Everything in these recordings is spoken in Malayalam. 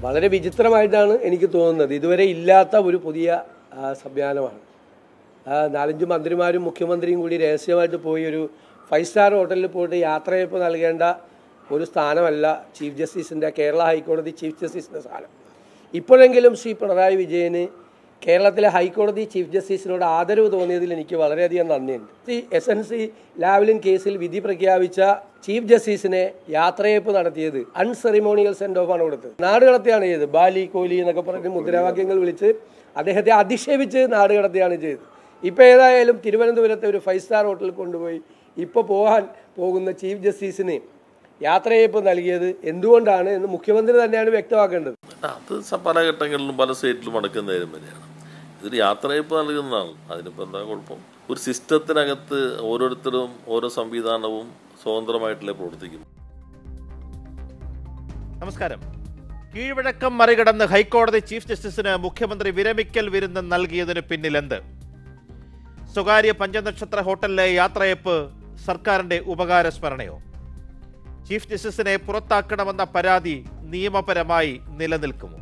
വളരെ വിചിത്രമായിട്ടാണ് എനിക്ക് തോന്നുന്നത് ഇതുവരെ ഇല്ലാത്ത ഒരു പുതിയ ആ, സംവിധാനമാണ് ആ, നാലഞ്ച് മന്ത്രിമാരും മുഖ്യമന്ത്രിയും കൂടി രഹസ്യമായിട്ട് പോയി ഒരു ഫൈവ് സ്റ്റാർ ഹോട്ടലിൽ പോയിട്ട് യാത്രയപ്പ് നൽകേണ്ട ഒരു സ്ഥാനമല്ല ചീഫ് ജസ്റ്റിസിൻ്റെ കേരള ഹൈക്കോടതി ചീഫ് ജസ്റ്റിസിൻ്റെ സ്ഥാനം ഇപ്പോഴെങ്കിലും ശ്രീ പിണറായി വിജയന് കേരളത്തിലെ ഹൈക്കോടതി ചീഫ് ജസ്റ്റിസിനോട് ആദരവ് തോന്നിയതിൽ എനിക്ക് വളരെയധികം നന്ദിയുണ്ട് ഈ എസ് എൻ സി ലാവ്ലിൻ കേസിൽ വിധി പ്രഖ്യാപിച്ച ചീഫ് ജസ്റ്റിസിനെ യാത്രയപ്പ് നടത്തിയത് അൺസെറിമോണിയൽ സെൻഡ് ഓഫ് ആണ് കൊടുത്തത് നാട് കടത്തിയാണ് ചെയ്തത് ബാലി കോഹ്ലി എന്നൊക്കെ പറഞ്ഞ് മുദ്രാവാക്യങ്ങൾ വിളിച്ച് അദ്ദേഹത്തെ അധിക്ഷേപിച്ച് നാട് കടത്തിയാണ് ചെയ്തത് ഇപ്പോൾ ഏതായാലും തിരുവനന്തപുരത്തെ ഒരു ഫൈവ് സ്റ്റാർ ഹോട്ടലിൽ കൊണ്ടുപോയി ഇപ്പോൾ പോകാൻ പോകുന്ന ചീഫ് ജസ്റ്റിസിന് യാത്രയപ്പ് നൽകിയത് എന്തുകൊണ്ടാണ് എന്ന് മുഖ്യമന്ത്രി തന്നെയാണ് വ്യക്തമാക്കേണ്ടത് അത് സ- പല ഘട്ടങ്ങളിലും പല സ്റ്റേറ്റിലും നടക്കുന്ന കാര്യം തന്നെയാണ് ഇതൊരു യാത്രയപ്പ് നൽകുന്നതാണ് അതിനിപ്പോൾ എന്താ കുഴപ്പം ഒരു സിസ്റ്റത്തിനകത്ത് ഓരോരുത്തരും ഓരോ സംവിധാനവും സ്വതന്ത്രമായിട്ടല്ലേ പ്രവർത്തിക്കും നമസ്കാരം കീഴ്വഴക്കം മറികടന്ന് ഹൈക്കോടതി ചീഫ് ജസ്റ്റിസിന് മുഖ്യമന്ത്രി വിരമിക്കൽ വിരുന്ന് നൽകിയതിന് പിന്നിൽ എന്ത് സ്വകാര്യ പഞ്ചനക്ഷത്ര ഹോട്ടലിലെ യാത്രയപ്പ് സർക്കാരിന്റെ ഉപകാര സ്മരണയോ ചീഫ് ജസ്റ്റിസിനെ പുറത്താക്കണമെന്ന പരാതി നിയമപരമായി നിലനിൽക്കുമോ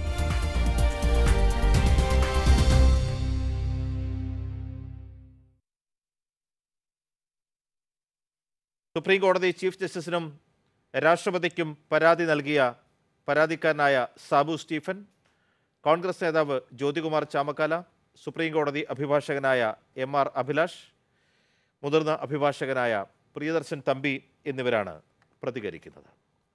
സുപ്രീം കോടതി ചീഫ് ജസ്റ്റിസിനും രാഷ്ട്രപതിക്കും പരാതി നൽകിയ പരാതിക്കാരനായ സാബു സ്റ്റീഫൻ കോൺഗ്രസ് നേതാവ് ജ്യോതികുമാർ ചാമക്കാല സുപ്രീം കോടതി അഭിഭാഷകനായ എം ആർ അഭിലാഷ് മുതിർന്ന അഭിഭാഷകനായ പ്രിയദർശൻ തമ്പി എന്നിവരാണ് പ്രതികരിക്കുന്നത്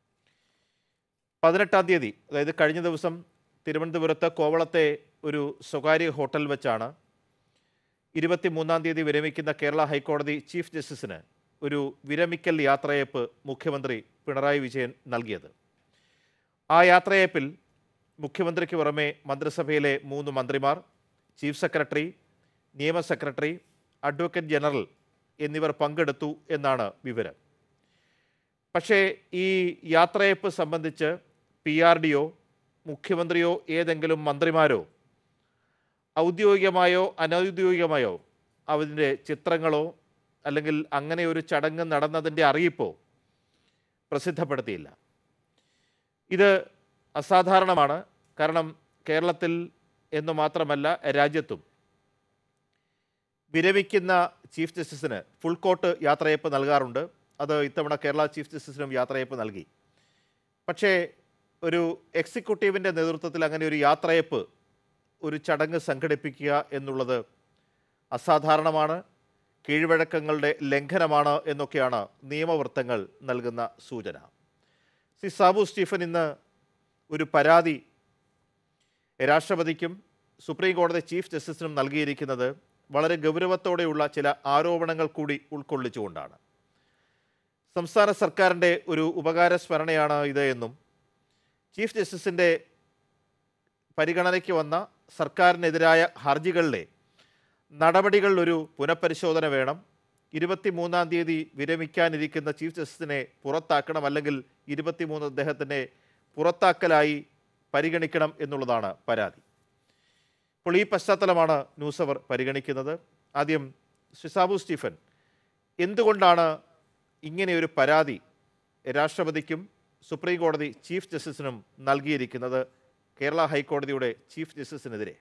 പതിനെട്ടാം തീയതി അതായത് കഴിഞ്ഞ ദിവസം തിരുവനന്തപുരത്ത് കോവളത്തെ ഒരു സ്വകാര്യ ഹോട്ടൽ വെച്ചാണ് ഇരുപത്തിമൂന്നാം തീയതി വിരമിക്കുന്ന കേരള ഹൈക്കോടതി ചീഫ് ജസ്റ്റിസിന് ഒരു വിരമിക്കൽ യാത്രയപ്പ് മുഖ്യമന്ത്രി പിണറായി വിജയൻ നൽകിയത് ആ യാത്രയപ്പിൽ മുഖ്യമന്ത്രിക്ക് പുറമെ മന്ത്രിസഭയിലെ മൂന്ന് മന്ത്രിമാർ ചീഫ് സെക്രട്ടറി നിയമ സെക്രട്ടറി അഡ്വക്കേറ്റ് ജനറൽ എന്നിവർ പങ്കെടുത്തു എന്നാണ് വിവരം പക്ഷേ ഈ യാത്രയപ്പ് സംബന്ധിച്ച് പി ആർ ഡിയോ മുഖ്യമന്ത്രിയോ ഏതെങ്കിലും മന്ത്രിമാരോ ഔദ്യോഗികമായോ അനൗദ്യോഗികമായോ അതിൻ്റെ ചിത്രങ്ങളോ അല്ലെങ്കിൽ അങ്ങനെ ഒരു ചടങ്ങ് നടന്നതിൻ്റെ അറിയിപ്പോ പ്രസിദ്ധപ്പെടുത്തിയില്ല ഇത് അസാധാരണമാണ് കാരണം കേരളത്തിൽ എന്ന് മാത്രമല്ല രാജ്യത്തും വിരമിക്കുന്ന ചീഫ് ജസ്റ്റിസിന് ഫുൾ കോട്ട് യാത്രയപ്പ് നൽകാറുണ്ട് അത് ഇത്തവണ കേരള ചീഫ് ജസ്റ്റിസിനും യാത്രയപ്പ് നൽകി പക്ഷേ ഒരു എക്സിക്യൂട്ടീവിൻ്റെ നേതൃത്വത്തിൽ അങ്ങനെ ഒരു യാത്രയപ്പ് ഒരു ചടങ്ങ് സംഘടിപ്പിക്കുക എന്നുള്ളത് അസാധാരണമാണ് കീഴ്വഴക്കങ്ങളുടെ ലംഘനമാണ് എന്നൊക്കെയാണ് നിയമവൃത്തങ്ങൾ നൽകുന്ന സൂചന സി സാബു സ്റ്റീഫൻ ഇന്ന് ഒരു പരാതി രാഷ്ട്രപതിക്കും സുപ്രീം കോടതി ചീഫ് ജസ്റ്റിസിനും നൽകിയിരിക്കുന്നത് വളരെ ഗൗരവത്തോടെയുള്ള ചില ആരോപണങ്ങൾ കൂടി ഉൾക്കൊള്ളിച്ചുകൊണ്ടാണ് സംസ്ഥാന സർക്കാരിൻ്റെ ഒരു ഉപകാര സ്മരണയാണ് ഇത് എന്നും ചീഫ് ജസ്റ്റിസിൻ്റെ പരിഗണനയ്ക്ക് വന്ന സർക്കാരിനെതിരായ ഹർജികളിലെ നടപടികളിൽ ഒരു പുനഃപരിശോധന വേണം ഇരുപത്തിമൂന്നാം തീയതി വിരമിക്കാനിരിക്കുന്ന ചീഫ് ജസ്റ്റിസിനെ പുറത്താക്കണം അല്ലെങ്കിൽ ഇരുപത്തിമൂന്ന് അദ്ദേഹത്തിനെ പുറത്താക്കലായി പരിഗണിക്കണം എന്നുള്ളതാണ് പരാതി അപ്പോൾ ഈ പശ്ചാത്തലമാണ് ന്യൂസ് അവർ പരിഗണിക്കുന്നത് ആദ്യം ശ്രീസാബു സ്റ്റീഫൻ എന്തുകൊണ്ടാണ് ഇങ്ങനെയൊരു പരാതി രാഷ്ട്രപതിക്കും സുപ്രീം കോടതി ചീഫ് ജസ്റ്റിസിനും നൽകിയിരിക്കുന്നത് കേരള ഹൈക്കോടതിയുടെ ചീഫ് ജസ്റ്റിസിനെതിരെ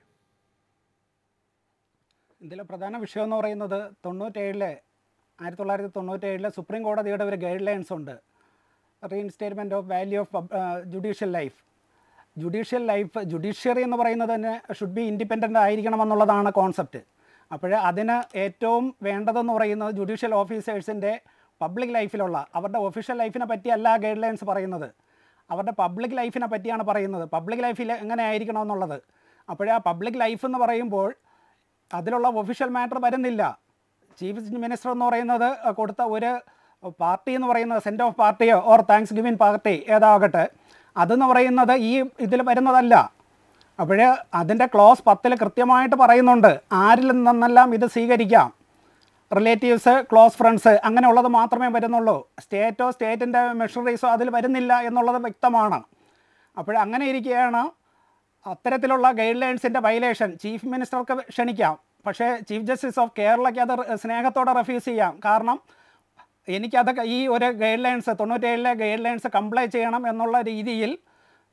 ഇതിലെ പ്രധാന വിഷയം എന്ന് പറയുന്നത് തൊണ്ണൂറ്റേഴിലെ ആയിരത്തി തൊള്ളായിരത്തി തൊണ്ണൂറ്റേഴിലെ സുപ്രീം കോടതിയുടെ ഒരു ഗൈഡ് ലൈൻസ് ഉണ്ട് reinstatement of value of judicial life judicial life judiciary എന്ന് പറയുന്നത് തന്നെ ഷുഡ് ബി ഇൻഡിപെൻഡൻ്റ് ആയിരിക്കണം എന്നുള്ളതാണ് കോൺസെപ്റ്റ് അപ്പോൾ അതിന് ഏറ്റവും വേണ്ടതെന്ന് പറയുന്നത് ജുഡീഷ്യൽ ഓഫീസേഴ്സിൻ്റെ പബ്ലിക് ലൈഫിലുള്ള അവരുടെ ഒഫീഷ്യൽ ലൈഫിനെ പറ്റിയല്ല ഗൈഡ് ലൈൻസ് പറയുന്നത് അവരുടെ പബ്ലിക് ലൈഫിനെ പറ്റിയാണ് പറയുന്നത് പബ്ലിക് ലൈഫിൽ എങ്ങനെ ആയിരിക്കണം എന്നുള്ളത് അപ്പോഴേ ആ പബ്ലിക് ലൈഫ് എന്ന് പറയുമ്പോൾ അതിലുള്ള ഒഫീഷ്യൽ മാറ്റർ വരുന്നില്ല ചീഫ് മിനിസ്റ്റർ എന്ന് പറയുന്നത് കൊടുത്ത ഒരു പാർട്ടി എന്ന് പറയുന്നത് സെൻറ്റ് ഓഫ് പാർട്ടിയോ ഓർ താങ്ക്സ് ഗിവിൻ പാർട്ടി ഏതാകട്ടെ അതെന്ന് പറയുന്നത് ഈ ഇതിൽ വരുന്നതല്ല അപ്പോൾ അതിൻ്റെ ക്ലോസ് പത്തിൽ കൃത്യമായിട്ട് പറയുന്നുണ്ട് ആരിൽ നിന്നെല്ലാം ഇത് സ്വീകരിക്കാം റിലേറ്റീവ്സ് ക്ലോസ് ഫ്രണ്ട്സ് അങ്ങനെയുള്ളത് മാത്രമേ വരുന്നുള്ളൂ സ്റ്റേറ്റോ സ്റ്റേറ്റിൻ്റെ മെഷറീസോ അതിൽ വരുന്നില്ല എന്നുള്ളത് വ്യക്തമാണ് അപ്പോൾ അങ്ങനെ ഇരിക്കുകയാണ് അത്തരത്തിലുള്ള ഗൈഡ് ലൈൻസിൻ്റെ വയലേഷൻ ചീഫ് മിനിസ്റ്റർക്ക് ക്ഷണിക്കാം പക്ഷേ ചീഫ് ജസ്റ്റിസ് ഓഫ് കേരളയ്ക്ക് അത് സ്നേഹത്തോടെ റെഫ്യൂസ് ചെയ്യാം കാരണം എനിക്കത് ഈ ഒരു ഗൈഡ് ലൈൻസ് തൊണ്ണൂറ്റേഴിലെ ഗൈഡ് ലൈൻസ് കംപ്ലൈ ചെയ്യണം എന്നുള്ള രീതിയിൽ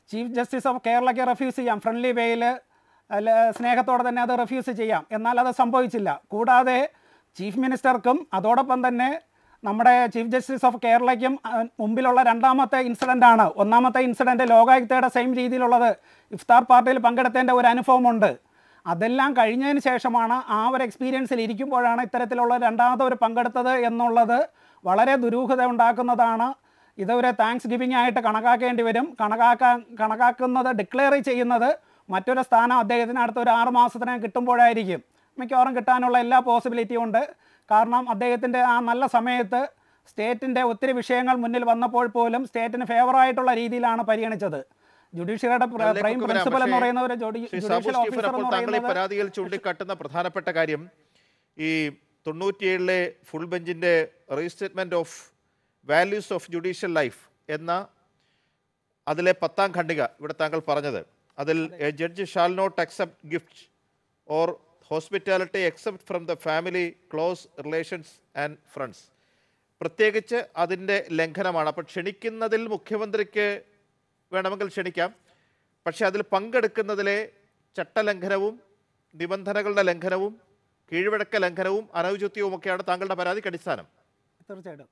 ചീഫ് ജസ്റ്റിസ് ഓഫ് കേരളയ്ക്ക് റെഫ്യൂസ് ചെയ്യാം ഫ്രണ്ട്ലി വേയിൽ അല്ല സ്നേഹത്തോടെ തന്നെ അത് റെഫ്യൂസ് ചെയ്യാം എന്നാൽ അത് സംഭവിച്ചില്ല കൂടാതെ ചീഫ് മിനിസ്റ്റർക്കും അതോടൊപ്പം തന്നെ നമ്മുടെ ചീഫ് ജസ്റ്റിസ് ഓഫ് കേരളയ്ക്കും അഹ്, മുമ്പിലുള്ള രണ്ടാമത്തെ ഇൻസിഡൻ്റ് ആണ് ഒന്നാമത്തെ ഇൻസിഡൻറ്റ് ലോകായുക്തയുടെ സെയിം രീതിയിലുള്ളത് ഇഫ്താർ പാർട്ടിയിൽ പങ്കെടുത്തതിൻ്റെ ഒരു അനുഭവമുണ്ട് അതെല്ലാം കഴിഞ്ഞതിന് ശേഷമാണ് ആ ഒരു എക്സ്പീരിയൻസിൽ ഇരിക്കുമ്പോഴാണ് ഇത്തരത്തിലുള്ള രണ്ടാമത്തെ ഒരു പങ്കെടുത്തത് എന്നുള്ളത് വളരെ ദുരൂഹത ഉണ്ടാക്കുന്നതാണ് ഇതൊരു താങ്ക്സ് ഗിവിംഗ് ആയിട്ട് കണക്കാക്കേണ്ടി വരും കണക്കാക്കാൻ കണക്കാക്കുന്നത് ഡിക്ലെയർ ചെയ്യുന്നത് മറ്റൊരു സ്ഥാനം അദ്ദേഹത്തിന് അടുത്ത ഒരു ആറ് മാസത്തിന് കിട്ടുമ്പോഴായിരിക്കും മിക്കവാറും കിട്ടാനുള്ള എല്ലാ പോസിബിലിറ്റിയും ഉണ്ട് കാരണം അദ്ദേഹത്തിൻ്റെ ആ നല്ല സമയത്ത് സ്റ്റേറ്റിൻ്റെ ഒത്തിരി വിഷയങ്ങൾ മുന്നിൽ വന്നപ്പോൾ പോലും സ്റ്റേറ്റിന് ഫേവറായിട്ടുള്ള രീതിയിലാണ് പരിഗണിച്ചത് ജുഡീഷ്യറിയുടെ പ്രൈം അതിലേക്കൊക്കെ വരാം. പ്രിൻസിപ്പൽ എന്ന് പക്ഷേ പറയുന്ന ഒരു ജുഡി- Shri Sabu judicial Stephen officer അപ്പോൾ എന്ന് താങ്കൾ ഈ പറയുന്നത് പരാതിയിൽ ചൂണ്ടിക്കാട്ടുന്ന പ്രധാനപ്പെട്ട കാര്യം ഈ തൊണ്ണൂറ്റിയേഴിലെ ഫുൾ ബെഞ്ചിന്റെ restatement of values of judicial life എന്ന അതിലെ പത്താം ഖണ്ഡിക ഇവിടെ താങ്കൾ പറഞ്ഞത് അതിൽ a judge shall not accept gift or hospitality except from the family close relations and friends പ്രത്യേകിച്ച് അതിൻ്റെ ലംഘനമാണ് അപ്പോൾ ക്ഷണിക്കുന്നതിൽ മുഖ്യമന്ത്രിക്ക് വേണമെങ്കിൽ ക്ഷണിക്കാം പക്ഷെ അതിൽ പങ്കെടുക്കുന്നതിലെ ചട്ടലംഘനവും നിബന്ധനകളുടെ ലംഘനവും കീഴ്വഴക്ക ലംഘനവും അനൗചിത്യവുമൊക്കെയാണ് താങ്കളുടെ പരാതിക്ക് അടിസ്ഥാനം തീർച്ചയായിട്ടും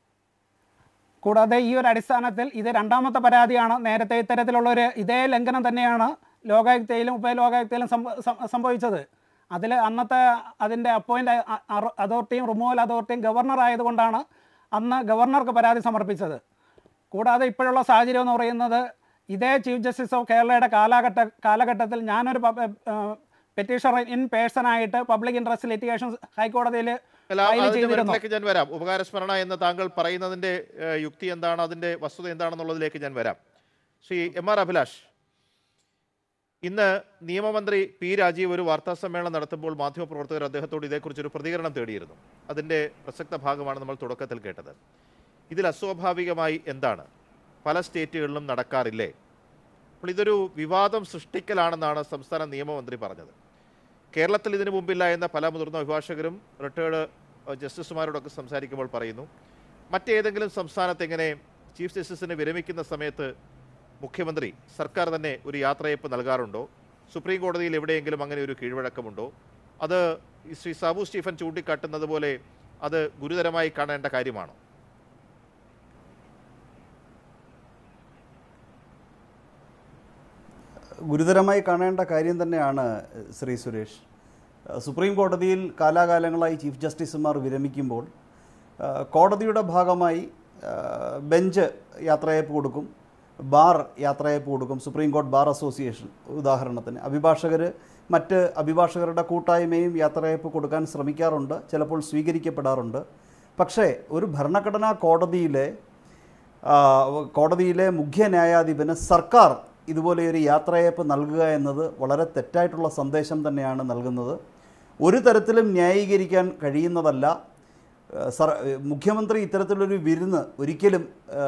കൂടാതെ ഈ ഒരു അടിസ്ഥാനത്തിൽ ഇത് രണ്ടാമത്തെ പരാതിയാണ് നേരത്തെ ഇത്തരത്തിലുള്ള ഒരു ഇതേ ലംഘനം തന്നെയാണ് ലോകായുക്തയിലും ഉപലോകായുക്തയിലും സംഭ- സം- സംഭവിച്ചത് അതിൽ അന്നത്തെ അതിൻ്റെ അപ്പോയിൻ്റ് അതോറിറ്റിയും റിമൂവൽ അതോറിറ്റിയും ഗവർണർ ആയതുകൊണ്ടാണ് അന്ന് ഗവർണർക്ക് പരാതി സമർപ്പിച്ചത് കൂടാതെ ഇപ്പോഴുള്ള സാഹചര്യം എന്ന് പറയുന്നത് ഇതേ ചീഫ് ജസ്റ്റിസ് ഓഫ് കേരളയുടെ കാലഘട്ട കാലഘട്ടത്തിൽ ഞാനൊരു പെറ്റീഷണർ ഇൻ പേഴ്സൺ ആയിട്ട് പബ്ലിക് ഇൻട്രസ്റ്റ് ലിറ്റിഗേഷൻ ഹൈക്കോടതിയിൽ അല്ല ഫയൽ അതിന്റെ ചെയ്തിരുന്നു വിവരത്തിലേക്ക് ഞാൻ വരാം ഉപകാരസ്മരണ എന്ന് താങ്കൾ പറയുന്നതിന്റെ ഏഹ്, യുക്തി എന്താണ് അതിന്റെ വസ്തുത എന്താണെന്നുള്ളതിലേക്ക് ഞാൻ വരാം ശ്രീ എം ആർ അഭിലാഷ് ഇന്ന് നിയമമന്ത്രി പി രാജീവ് ഒരു വാർത്താ സമ്മേളനം നടത്തുമ്പോൾ മാധ്യമപ്രവർത്തകർ അദ്ദേഹത്തോട് ഇതേക്കുറിച്ച് ഒരു പ്രതികരണം തേടിയിരുന്നു അതിന്റെ പ്രസക്ത ഭാഗമാണ് നമ്മൾ തുടക്കത്തിൽ കേട്ടത് ഇതിൽ അസ്വാഭാവികമായി എന്താണ് പല സ്റ്റേറ്റുകളിലും നടക്കാറില്ലേ അപ്പോൾ ഇതൊരു വിവാദം സൃഷ്ടിക്കലാണെന്നാണ് സംസ്ഥാന നിയമമന്ത്രി പറഞ്ഞത് കേരളത്തിൽ ഇതിനു മുമ്പില്ല എന്ന പല മുതിർന്ന അഭിഭാഷകരും റിട്ടയർഡ് ജസ്റ്റിസുമാരോടൊക്കെ സംസാരിക്കുമ്പോൾ പറയുന്നു മറ്റേതെങ്കിലും സംസ്ഥാനത്ത് എങ്ങനെ ചീഫ് ജസ്റ്റിസിന് വിരമിക്കുന്ന സമയത്ത് മുഖ്യമന്ത്രി സർക്കാർ തന്നെ ഒരു യാത്രയപ്പ് നൽകാറുണ്ടോ സുപ്രീം കോടതിയിൽ എവിടെയെങ്കിലും അങ്ങനെ ഒരു കീഴ്വഴക്കമുണ്ടോ അത് ഈ ശ്രീ സാബു സ്റ്റീഫൻ ചൂണ്ടിക്കാട്ടുന്നത് പോലെ അത് ഗുരുതരമായി കാണേണ്ട കാര്യമാണോ ഗുരുതരമായി കാണേണ്ട കാര്യം തന്നെയാണ് ശ്രീ സുരേഷ് സുപ്രീം കോടതിയിൽ കാലാകാലങ്ങളായി ചീഫ് ജസ്റ്റിസുമാർ വിരമിക്കുമ്പോൾ ആ, കോടതിയുടെ ഭാഗമായി ആ, ബെഞ്ച് യാത്രയയപ്പ് കൊടുക്കും ബാർ യാത്രയയപ്പ് കൊടുക്കും സുപ്രീം കോർട്ട് ബാർ അസോസിയേഷൻ ഉദാഹരണത്തിന് അഭിഭാഷകർ മറ്റ് അഭിഭാഷകരുടെ കൂട്ടായ്മയും യാത്രയയപ്പ് കൊടുക്കാൻ ശ്രമിക്കാറുണ്ട് ചിലപ്പോൾ സ്വീകരിക്കപ്പെടാറുണ്ട് പക്ഷേ ഒരു ഭരണഘടനാ കോടതിയിലെ ആ, കോടതിയിലെ മുഖ്യ ന്യായാധിപന് സർക്കാർ ഇതുപോലെ ഒരു യാത്രയയപ്പ് നൽകുക എന്നത് വളരെ തെറ്റായിട്ടുള്ള സന്ദേശം തന്നെയാണ് നൽകുന്നത് ഒരു തരത്തിലും ന്യായീകരിക്കാൻ കഴിയുന്നതല്ല ആ, സർ മുഖ്യമന്ത്രി ഇത്തരത്തിലൊരു വിരുന്ന് ഒരിക്കലും ആ,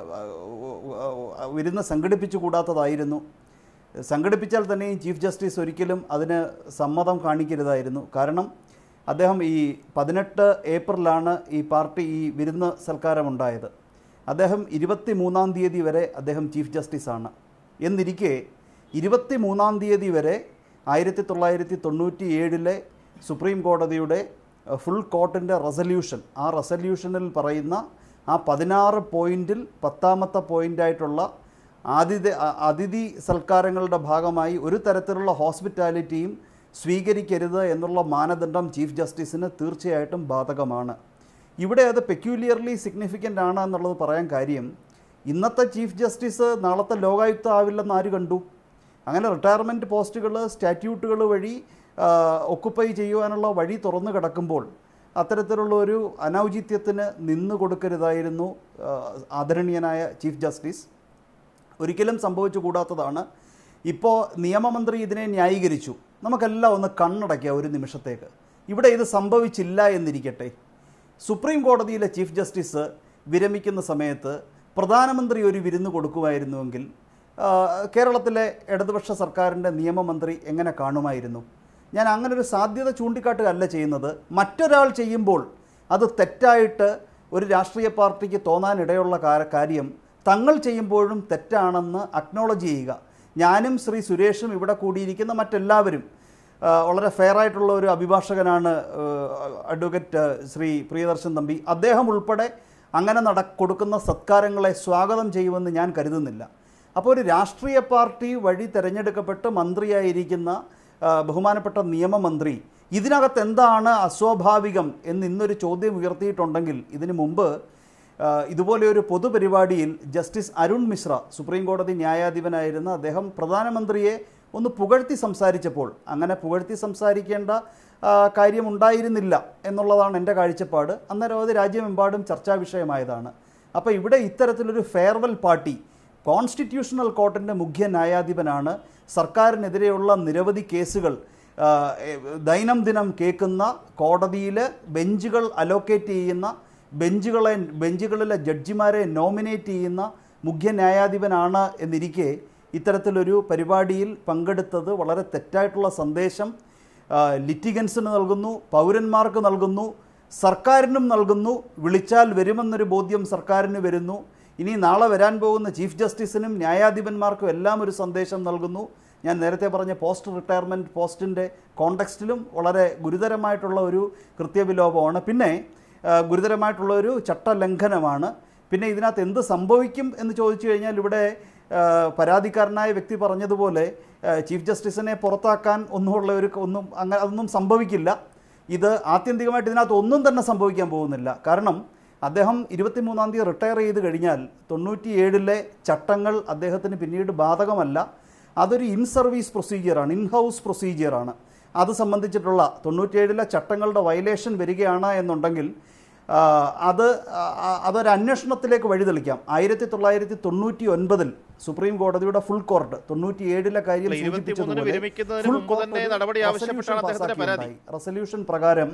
വിരുന്ന് സംഘടിപ്പിച്ചു കൂടാത്തതായിരുന്നു സംഘടിപ്പിച്ചാൽ തന്നെയും ചീഫ് ജസ്റ്റിസ് ഒരിക്കലും അതിന് സമ്മതം കാണിക്കരുതായിരുന്നു കാരണം അദ്ദേഹം ഈ പതിനെട്ട് ഏപ്രിലാണ് ഈ പാർട്ടി ഈ വിരുന്ന് സൽക്കാരമുണ്ടായത് അദ്ദേഹം ഇരുപത്തി മൂന്നാം തീയതി വരെ അദ്ദേഹം ചീഫ് ജസ്റ്റിസാണ് എന്നിരിക്കെ ഇരുപത്തി മൂന്നാം തീയതി വരെ ആയിരത്തി തൊള്ളായിരത്തി തൊണ്ണൂറ്റി ഏഴിലെ സുപ്രീം കോടതിയുടെ അഹ്, ഫുൾ കോർട്ടിൻ്റെ റെസല്യൂഷൻ ആ റെസല്യൂഷനിൽ പറയുന്ന ആ പതിനാറ് പോയിന്റിൽ പത്താമത്തെ പോയിൻ്റായിട്ടുള്ള ആതിഥ്യ അ- അതിഥി സൽക്കാരങ്ങളുടെ ഭാഗമായി ഒരു തരത്തിലുള്ള ഹോസ്പിറ്റാലിറ്റിയും സ്വീകരിക്കരുത് എന്നുള്ള മാനദണ്ഡം ചീഫ് ജസ്റ്റിസിന് തീർച്ചയായിട്ടും ബാധകമാണ് ഇവിടെ അത് പെക്യൂലിയർലി സിഗ്നിഫിക്കൻ്റ് ആണ് എന്നുള്ളത് പറയാൻ കാര്യം ഇന്നത്തെ ചീഫ് ജസ്റ്റിസ് നാളത്തെ ലോകായുക്ത ആവില്ലെന്ന് ആര് കണ്ടു അങ്ങനെ റിട്ടയർമെൻറ്റ് പോസ്റ്റുകൾ സ്റ്റാറ്റ്യൂട്ടുകൾ വഴി ഒക്കുപ്പൈ ചെയ്യുവാനുള്ള വഴി തുറന്നു കിടക്കുമ്പോൾ അത്തരത്തിലുള്ള ഒരു അനൗചിത്യത്തിന് നിന്ന് കൊടുക്കരുതായിരുന്നു ആ, ആദരണീയനായ ചീഫ് ജസ്റ്റിസ് ഒരിക്കലും സംഭവിച്ചു കൂടാത്തതാണ് ഇപ്പോൾ നിയമമന്ത്രി ഇതിനെ ന്യായീകരിച്ചു നമുക്കെല്ലാം ഒന്ന് കണ്ണടയ്ക്കുക ഒരു നിമിഷത്തേക്ക് ഇവിടെ ഇത് സംഭവിച്ചില്ല എന്നിരിക്കട്ടെ സുപ്രീം കോടതിയിലെ ചീഫ് ജസ്റ്റിസ് വിരമിക്കുന്ന സമയത്ത് പ്രധാനമന്ത്രി ഒരു വിരുന്ന് കൊടുക്കുമായിരുന്നുവെങ്കിൽ ആ, കേരളത്തിലെ ഇടതുപക്ഷ സർക്കാരിൻ്റെ നിയമമന്ത്രി എങ്ങനെ കാണുമായിരുന്നു ഞാൻ അങ്ങനെ ഒരു സാധ്യത ചൂണ്ടിക്കാട്ടുകയല്ല ചെയ്യുന്നത് മറ്റൊരാൾ ചെയ്യുമ്പോൾ അത് തെറ്റായിട്ട് ഒരു രാഷ്ട്രീയ പാർട്ടിക്ക് തോന്നാനിടയുള്ള കാ- കാര്യം തങ്ങൾ ചെയ്യുമ്പോഴും തെറ്റാണെന്ന് അക്നോളജ് ചെയ്യുക ഞാനും ശ്രീ സുരേഷും ഇവിടെ കൂടിയിരിക്കുന്ന മറ്റെല്ലാവരും ആ, വളരെ ഫെയർ ആയിട്ടുള്ള ഒരു അഭിഭാഷകനാണ് ആ, അഡ്വക്കേറ്റ് ആ, ശ്രീ പ്രിയദർശൻ തമ്പി അദ്ദേഹം ഉൾപ്പെടെ അങ്ങനെ നട കൊടുക്കുന്ന സത്കാരങ്ങളെ സ്വാഗതം ചെയ്യുമെന്ന് ഞാൻ കരുതുന്നില്ല അപ്പോൾ ഒരു രാഷ്ട്രീയ പാർട്ടി വഴി തിരഞ്ഞെടുക്കപ്പെട്ട് മന്ത്രിയായിരിക്കുന്ന ആ, ബഹുമാനപ്പെട്ട നിയമമന്ത്രി ഇതിനകത്ത് എന്താണ് അസ്വാഭാവികം എന്ന് ഇന്നൊരു ചോദ്യം ഉയർത്തിയിട്ടുണ്ടെങ്കിൽ ഇതിനു മുമ്പ് ആ, ഇതുപോലെ ഒരു പൊതുപരിപാടിയിൽ ജസ്റ്റിസ് അരുൺ മിശ്ര സുപ്രീം കോടതി ന്യായാധിപനായിരുന്ന അദ്ദേഹം പ്രധാനമന്ത്രിയെ ഒന്ന് പുകഴ്ത്തി സംസാരിച്ചപ്പോൾ അങ്ങനെ പുകഴ്ത്തി സംസാരിക്കേണ്ട ആ, കാര്യമുണ്ടായിരുന്നില്ല എന്നുള്ളതാണ് എൻ്റെ കാഴ്ചപ്പാട് അന്നേരം അത് രാജ്യമെമ്പാടും ചർച്ചാ വിഷയമായതാണ് അപ്പോൾ ഇവിടെ ഇത്തരത്തിലൊരു ഫെയർവെൽ പാർട്ടി കോൺസ്റ്റിറ്റ്യൂഷണൽ കോർട്ടിൻ്റെ മുഖ്യ ന്യായാധിപനാണ് സർക്കാരിനെതിരെയുള്ള നിരവധി കേസുകൾ ആ, എ, ദൈനംദിനം കേൾക്കുന്ന കോടതിയിൽ ബെഞ്ചുകൾ അലോക്കേറ്റ് ചെയ്യുന്ന ബെഞ്ചുകളെ ബെഞ്ചുകളിലെ ജഡ്ജിമാരെ നോമിനേറ്റ് ചെയ്യുന്ന മുഖ്യ ന്യായാധിപനാണ് എന്നിരിക്കെ ഇത്തരത്തിലൊരു പരിപാടിയിൽ പങ്കെടുത്തത് വളരെ തെറ്റായിട്ടുള്ള സന്ദേശം ആ, ലിറ്റിഗൻസിന് നൽകുന്നു പൗരന്മാർക്ക് നൽകുന്നു സർക്കാരിനും നൽകുന്നു വിളിച്ചാൽ വരുമെന്നൊരു ബോധ്യം സർക്കാരിന് വരുന്നു ഇനി നാളെ വരാൻ പോകുന്ന ചീഫ് ജസ്റ്റിസിനും ന്യായാധിപന്മാർക്കും എല്ലാം ഒരു സന്ദേശം നൽകുന്നു ഞാൻ നേരത്തെ പറഞ്ഞ പോസ്റ്റ് റിട്ടയർമെൻറ്റ് പോസ്റ്റിൻ്റെ കോണ്ടെക്സ്റ്റിലും വളരെ ഗുരുതരമായിട്ടുള്ള ഒരു കൃത്യവിലോപമാണ് പിന്നെ ആ, ഗുരുതരമായിട്ടുള്ള ഒരു ചട്ടലംഘനമാണ് പിന്നെ ഇതിനകത്ത് എന്ത് സംഭവിക്കും എന്ന് ചോദിച്ചു കഴിഞ്ഞാൽ ഇവിടെ ആ, പരാതിക്കാരനായ വ്യക്തി പറഞ്ഞതുപോലെ ആ, ചീഫ് ജസ്റ്റിസിനെ പുറത്താക്കാൻ ഒന്നുമുള്ള ഒരു ഒന്നും അങ്ങനെ അതൊന്നും സംഭവിക്കില്ല ഇത് ആത്യന്തികമായിട്ട് ഇതിനകത്ത് ഒന്നും തന്നെ സംഭവിക്കാൻ പോകുന്നില്ല കാരണം അദ്ദേഹം ഇരുപത്തിമൂന്നാം തീയതി റിട്ടയർ ചെയ്ത് കഴിഞ്ഞാൽ തൊണ്ണൂറ്റിയേഴിലെ ചട്ടങ്ങൾ അദ്ദേഹത്തിന് പിന്നീട് ബാധകമല്ല അതൊരു ഇൻ സർവീസ് പ്രൊസീജിയറാണ് ഇൻ ഹൗസ് പ്രൊസീജിയറാണ് അത് സംബന്ധിച്ചിട്ടുള്ള തൊണ്ണൂറ്റിയേഴിലെ ചട്ടങ്ങളുടെ വയലേഷൻ വരികയാണ് എന്നുണ്ടെങ്കിൽ ആ, അത് ആ, ആ, അതൊരു അന്വേഷണത്തിലേക്ക് വഴിതെളിക്കാം ആയിരത്തി തൊള്ളായിരത്തി തൊണ്ണൂറ്റി ഒൻപതിൽ സുപ്രീം കോടതിയുടെ ഫുൾ കോർട്ട് തൊണ്ണൂറ്റിയേഴിലെ കാര്യം അല്ല, ഇരുപത്തിമൂന്നിന് സൂചിപ്പിച്ചതുപോലെ വിരമിക്കുന്നതിന് full മുമ്പ് court തന്നെ ഒരു നടപടി resolution ആവശ്യപ്പെട്ടാണ് അദ്ദേഹത്തിന്റെ പരാതി. പാസ്സാക്കിയുണ്ടായി. റെസൊല്യൂഷൻ പ്രകാരം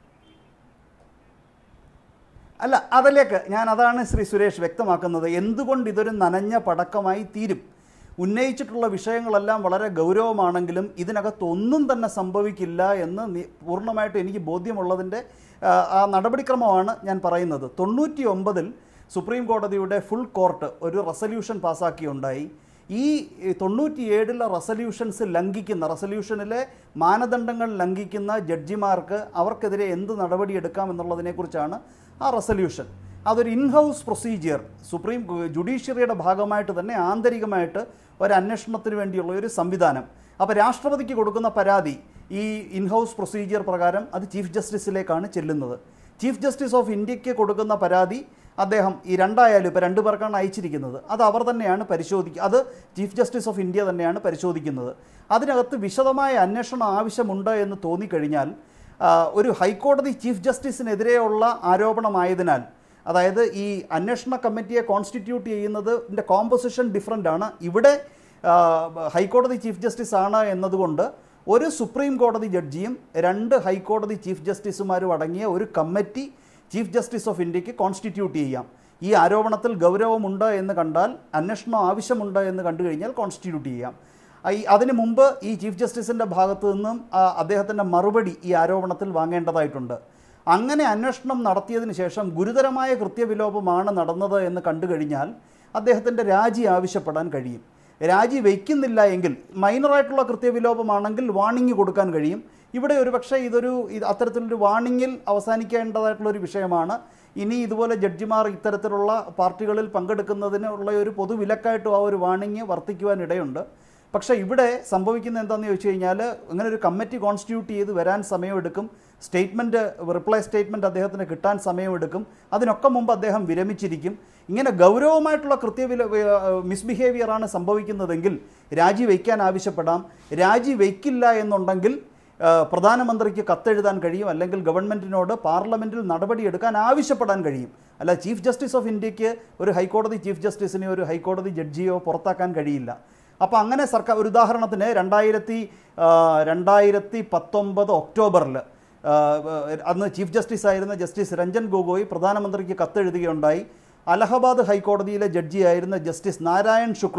അല്ല അതിലേക്ക് ഞാൻ അതാണ് ശ്രീ സുരേഷ് വ്യക്തമാക്കുന്നത് എന്തുകൊണ്ട് ഇതൊരു നനഞ്ഞ പടക്കമായി തീരും ഉന്നയിച്ചിട്ടുള്ള വിഷയങ്ങളെല്ലാം വളരെ ഗൗരവമാണെങ്കിലും ഇതിനകത്ത് ഒന്നും തന്നെ സംഭവിക്കില്ല എന്ന് നി- പൂർണ്ണമായിട്ടും എനിക്ക് ബോധ്യമുള്ളതിൻ്റെ ആ, ആ നടപടിക്രമമാണ് ഞാൻ പറയുന്നത് തൊണ്ണൂറ്റി ഒമ്പതിൽ സുപ്രീം കോടതിയുടെ ഫുൾ കോർട്ട് ഒരു റെസല്യൂഷൻ പാസ്സാക്കിയുണ്ടായി ഈ തൊണ്ണൂറ്റിയേഴിലെ റെസല്യൂഷൻസ് ലംഘിക്കുന്ന റെസല്യൂഷനിലെ മാനദണ്ഡങ്ങൾ ലംഘിക്കുന്ന ജഡ്ജിമാർക്ക് അവർക്കെതിരെ എന്ത് നടപടിയെടുക്കാം എന്നുള്ളതിനെക്കുറിച്ചാണ് ആ റെസല്യൂഷൻ അതൊരു ഇൻഹൗസ് പ്രൊസീജിയർ സുപ്രീം ജുഡീഷ്യറിയുടെ ഭാഗമായിട്ട് തന്നെ ആന്തരികമായിട്ട് ഒരു അന്വേഷണത്തിന് വേണ്ടിയുള്ള ഒരു സംവിധാനം അപ്പോൾ രാഷ്ട്രപതിക്ക് കൊടുക്കുന്ന പരാതി ഈ ഇൻഹൗസ് പ്രൊസീജിയർ പ്രകാരം അത് ചീഫ് ജസ്റ്റിസിലേക്കാണ് ചെല്ലുന്നത് ചീഫ് ജസ്റ്റിസ് ഓഫ് ഇന്ത്യക്ക് കൊടുക്കുന്ന പരാതി അദ്ദേഹം ഈ രണ്ടായാലും ഇപ്പോൾ രണ്ടു പേർക്കാണ് അയച്ചിരിക്കുന്നത് അത് അവർ തന്നെയാണ് പരിശോധിക്കുക അത് ചീഫ് ജസ്റ്റിസ് ഓഫ് ഇന്ത്യ തന്നെയാണ് പരിശോധിക്കുന്നത് അതിനകത്ത് വിശദമായ അന്വേഷണം ആവശ്യമുണ്ട് എന്ന് തോന്നിക്കഴിഞ്ഞാൽ ആ, ഒരു ഹൈക്കോടതി ചീഫ് ജസ്റ്റിസിനെതിരെയുള്ള ആരോപണമായതിനാൽ അതായത് ഈ അന്വേഷണ കമ്മിറ്റിയെ കോൺസ്റ്റിറ്റ്യൂട്ട് ചെയ്യുന്നത് കോമ്പോസിഷൻ ഡിഫറൻ്റ് ആണ് ഇവിടെ ആ, ഹൈക്കോടതി ചീഫ് ജസ്റ്റിസ് ആണ് എന്നതുകൊണ്ട് ഒരു സുപ്രീം കോടതി ജഡ്ജിയും രണ്ട് ഹൈക്കോടതി ചീഫ് ജസ്റ്റിസുമാരും അടങ്ങിയ ഒരു കമ്മിറ്റി ചീഫ് ജസ്റ്റിസ് ഓഫ് ഇന്ത്യക്ക് കോൺസ്റ്റിറ്റ്യൂട്ട് ചെയ്യാം ഈ ആരോപണത്തിൽ ഗൗരവമുണ്ട് എന്ന് കണ്ടാൽ അന്വേഷണം ആവശ്യമുണ്ട് എന്ന് കണ്ടു കഴിഞ്ഞാൽ കോൺസ്റ്റിറ്റ്യൂട്ട് ചെയ്യാം ഈ അതിനു മുമ്പ് ഈ ചീഫ് ജസ്റ്റിസിൻ്റെ ഭാഗത്തു നിന്നും ആ, അദ്ദേഹത്തിൻ്റെ മറുപടി ഈ ആരോപണത്തിൽ വാങ്ങേണ്ടതായിട്ടുണ്ട് അങ്ങനെ അന്വേഷണം നടത്തിയതിന് ശേഷം ഗുരുതരമായ കൃത്യവിലോപമാണ് നടന്നത് എന്ന് കണ്ടു കഴിഞ്ഞാൽ അദ്ദേഹത്തിൻ്റെ രാജി ആവശ്യപ്പെടാൻ കഴിയും രാജി വയ്ക്കുന്നില്ല എങ്കിൽ മൈനറായിട്ടുള്ള കൃത്യവിലോപമാണെങ്കിൽ വാണിംഗ് കൊടുക്കാൻ കഴിയും ഇവിടെ ഒരുപക്ഷെ ഇതൊരു ഇത് അത്തരത്തിലൊരു വാണിങ്ങിൽ അവസാനിക്കേണ്ടതായിട്ടുള്ള ഒരു വിഷയമാണ് ഇനി ഇതുപോലെ ജഡ്ജിമാർ ഇത്തരത്തിലുള്ള പാർട്ടികളിൽ പങ്കെടുക്കുന്നതിനുള്ള ഒരു പൊതുവിലക്കായിട്ടും ആ ഒരു വാണിംഗ് വർത്തിക്കുവാൻ ഇടയുണ്ട് പക്ഷേ ഇവിടെ സംഭവിക്കുന്നത് എന്താണെന്ന് ചോദിച്ചു കഴിഞ്ഞാൽ അങ്ങനെ ഒരു കമ്മിറ്റി കോൺസ്റ്റിറ്റ്യൂട്ട് ചെയ്ത് വരാൻ സമയമെടുക്കും സ്റ്റേറ്റ്മെൻറ്റ് റിപ്ലൈ സ്റ്റേറ്റ്മെൻറ്റ് അദ്ദേഹത്തിന് കിട്ടാൻ സമയമെടുക്കും അതിനൊക്കെ മുമ്പ് അദ്ദേഹം വിരമിച്ചിരിക്കും ഇങ്ങനെ ഗൗരവമായിട്ടുള്ള കൃത്യവില മിസ്ബിഹേവിയറാണ് സംഭവിക്കുന്നതെങ്കിൽ രാജി വയ്ക്കാൻ ആവശ്യപ്പെടാം രാജി വയ്ക്കില്ല എന്നുണ്ടെങ്കിൽ ആ, പ്രധാനമന്ത്രിക്ക് കത്തെഴുതാൻ കഴിയും അല്ലെങ്കിൽ ഗവൺമെൻറ്റിനോട് പാർലമെൻറ്റിൽ നടപടിയെടുക്കാൻ ആവശ്യപ്പെടാൻ കഴിയും അല്ല ചീഫ് ജസ്റ്റിസ് ഓഫ് ഇന്ത്യക്ക് ഒരു ഹൈക്കോടതി ചീഫ് ജസ്റ്റിസിനെയോ ഒരു ഹൈക്കോടതി ജഡ്ജിയോ പുറത്താക്കാൻ കഴിയില്ല അപ്പോൾ അങ്ങനെ സർക്കാർ ഒരു ഉദാഹരണത്തിന് രണ്ടായിരത്തി ആ, രണ്ടായിരത്തി പത്തൊമ്പത് ഒക്ടോബറിൽ ആ, അന്ന് ചീഫ് ജസ്റ്റിസ് ആയിരുന്ന ജസ്റ്റിസ് രഞ്ജൻ ഗൊഗോയ് പ്രധാനമന്ത്രിക്ക് കത്തെഴുതുകയുണ്ടായി അലഹബാദ് ഹൈക്കോടതിയിലെ ജഡ്ജിയായിരുന്ന ജസ്റ്റിസ് നാരായൺ ശുക്ല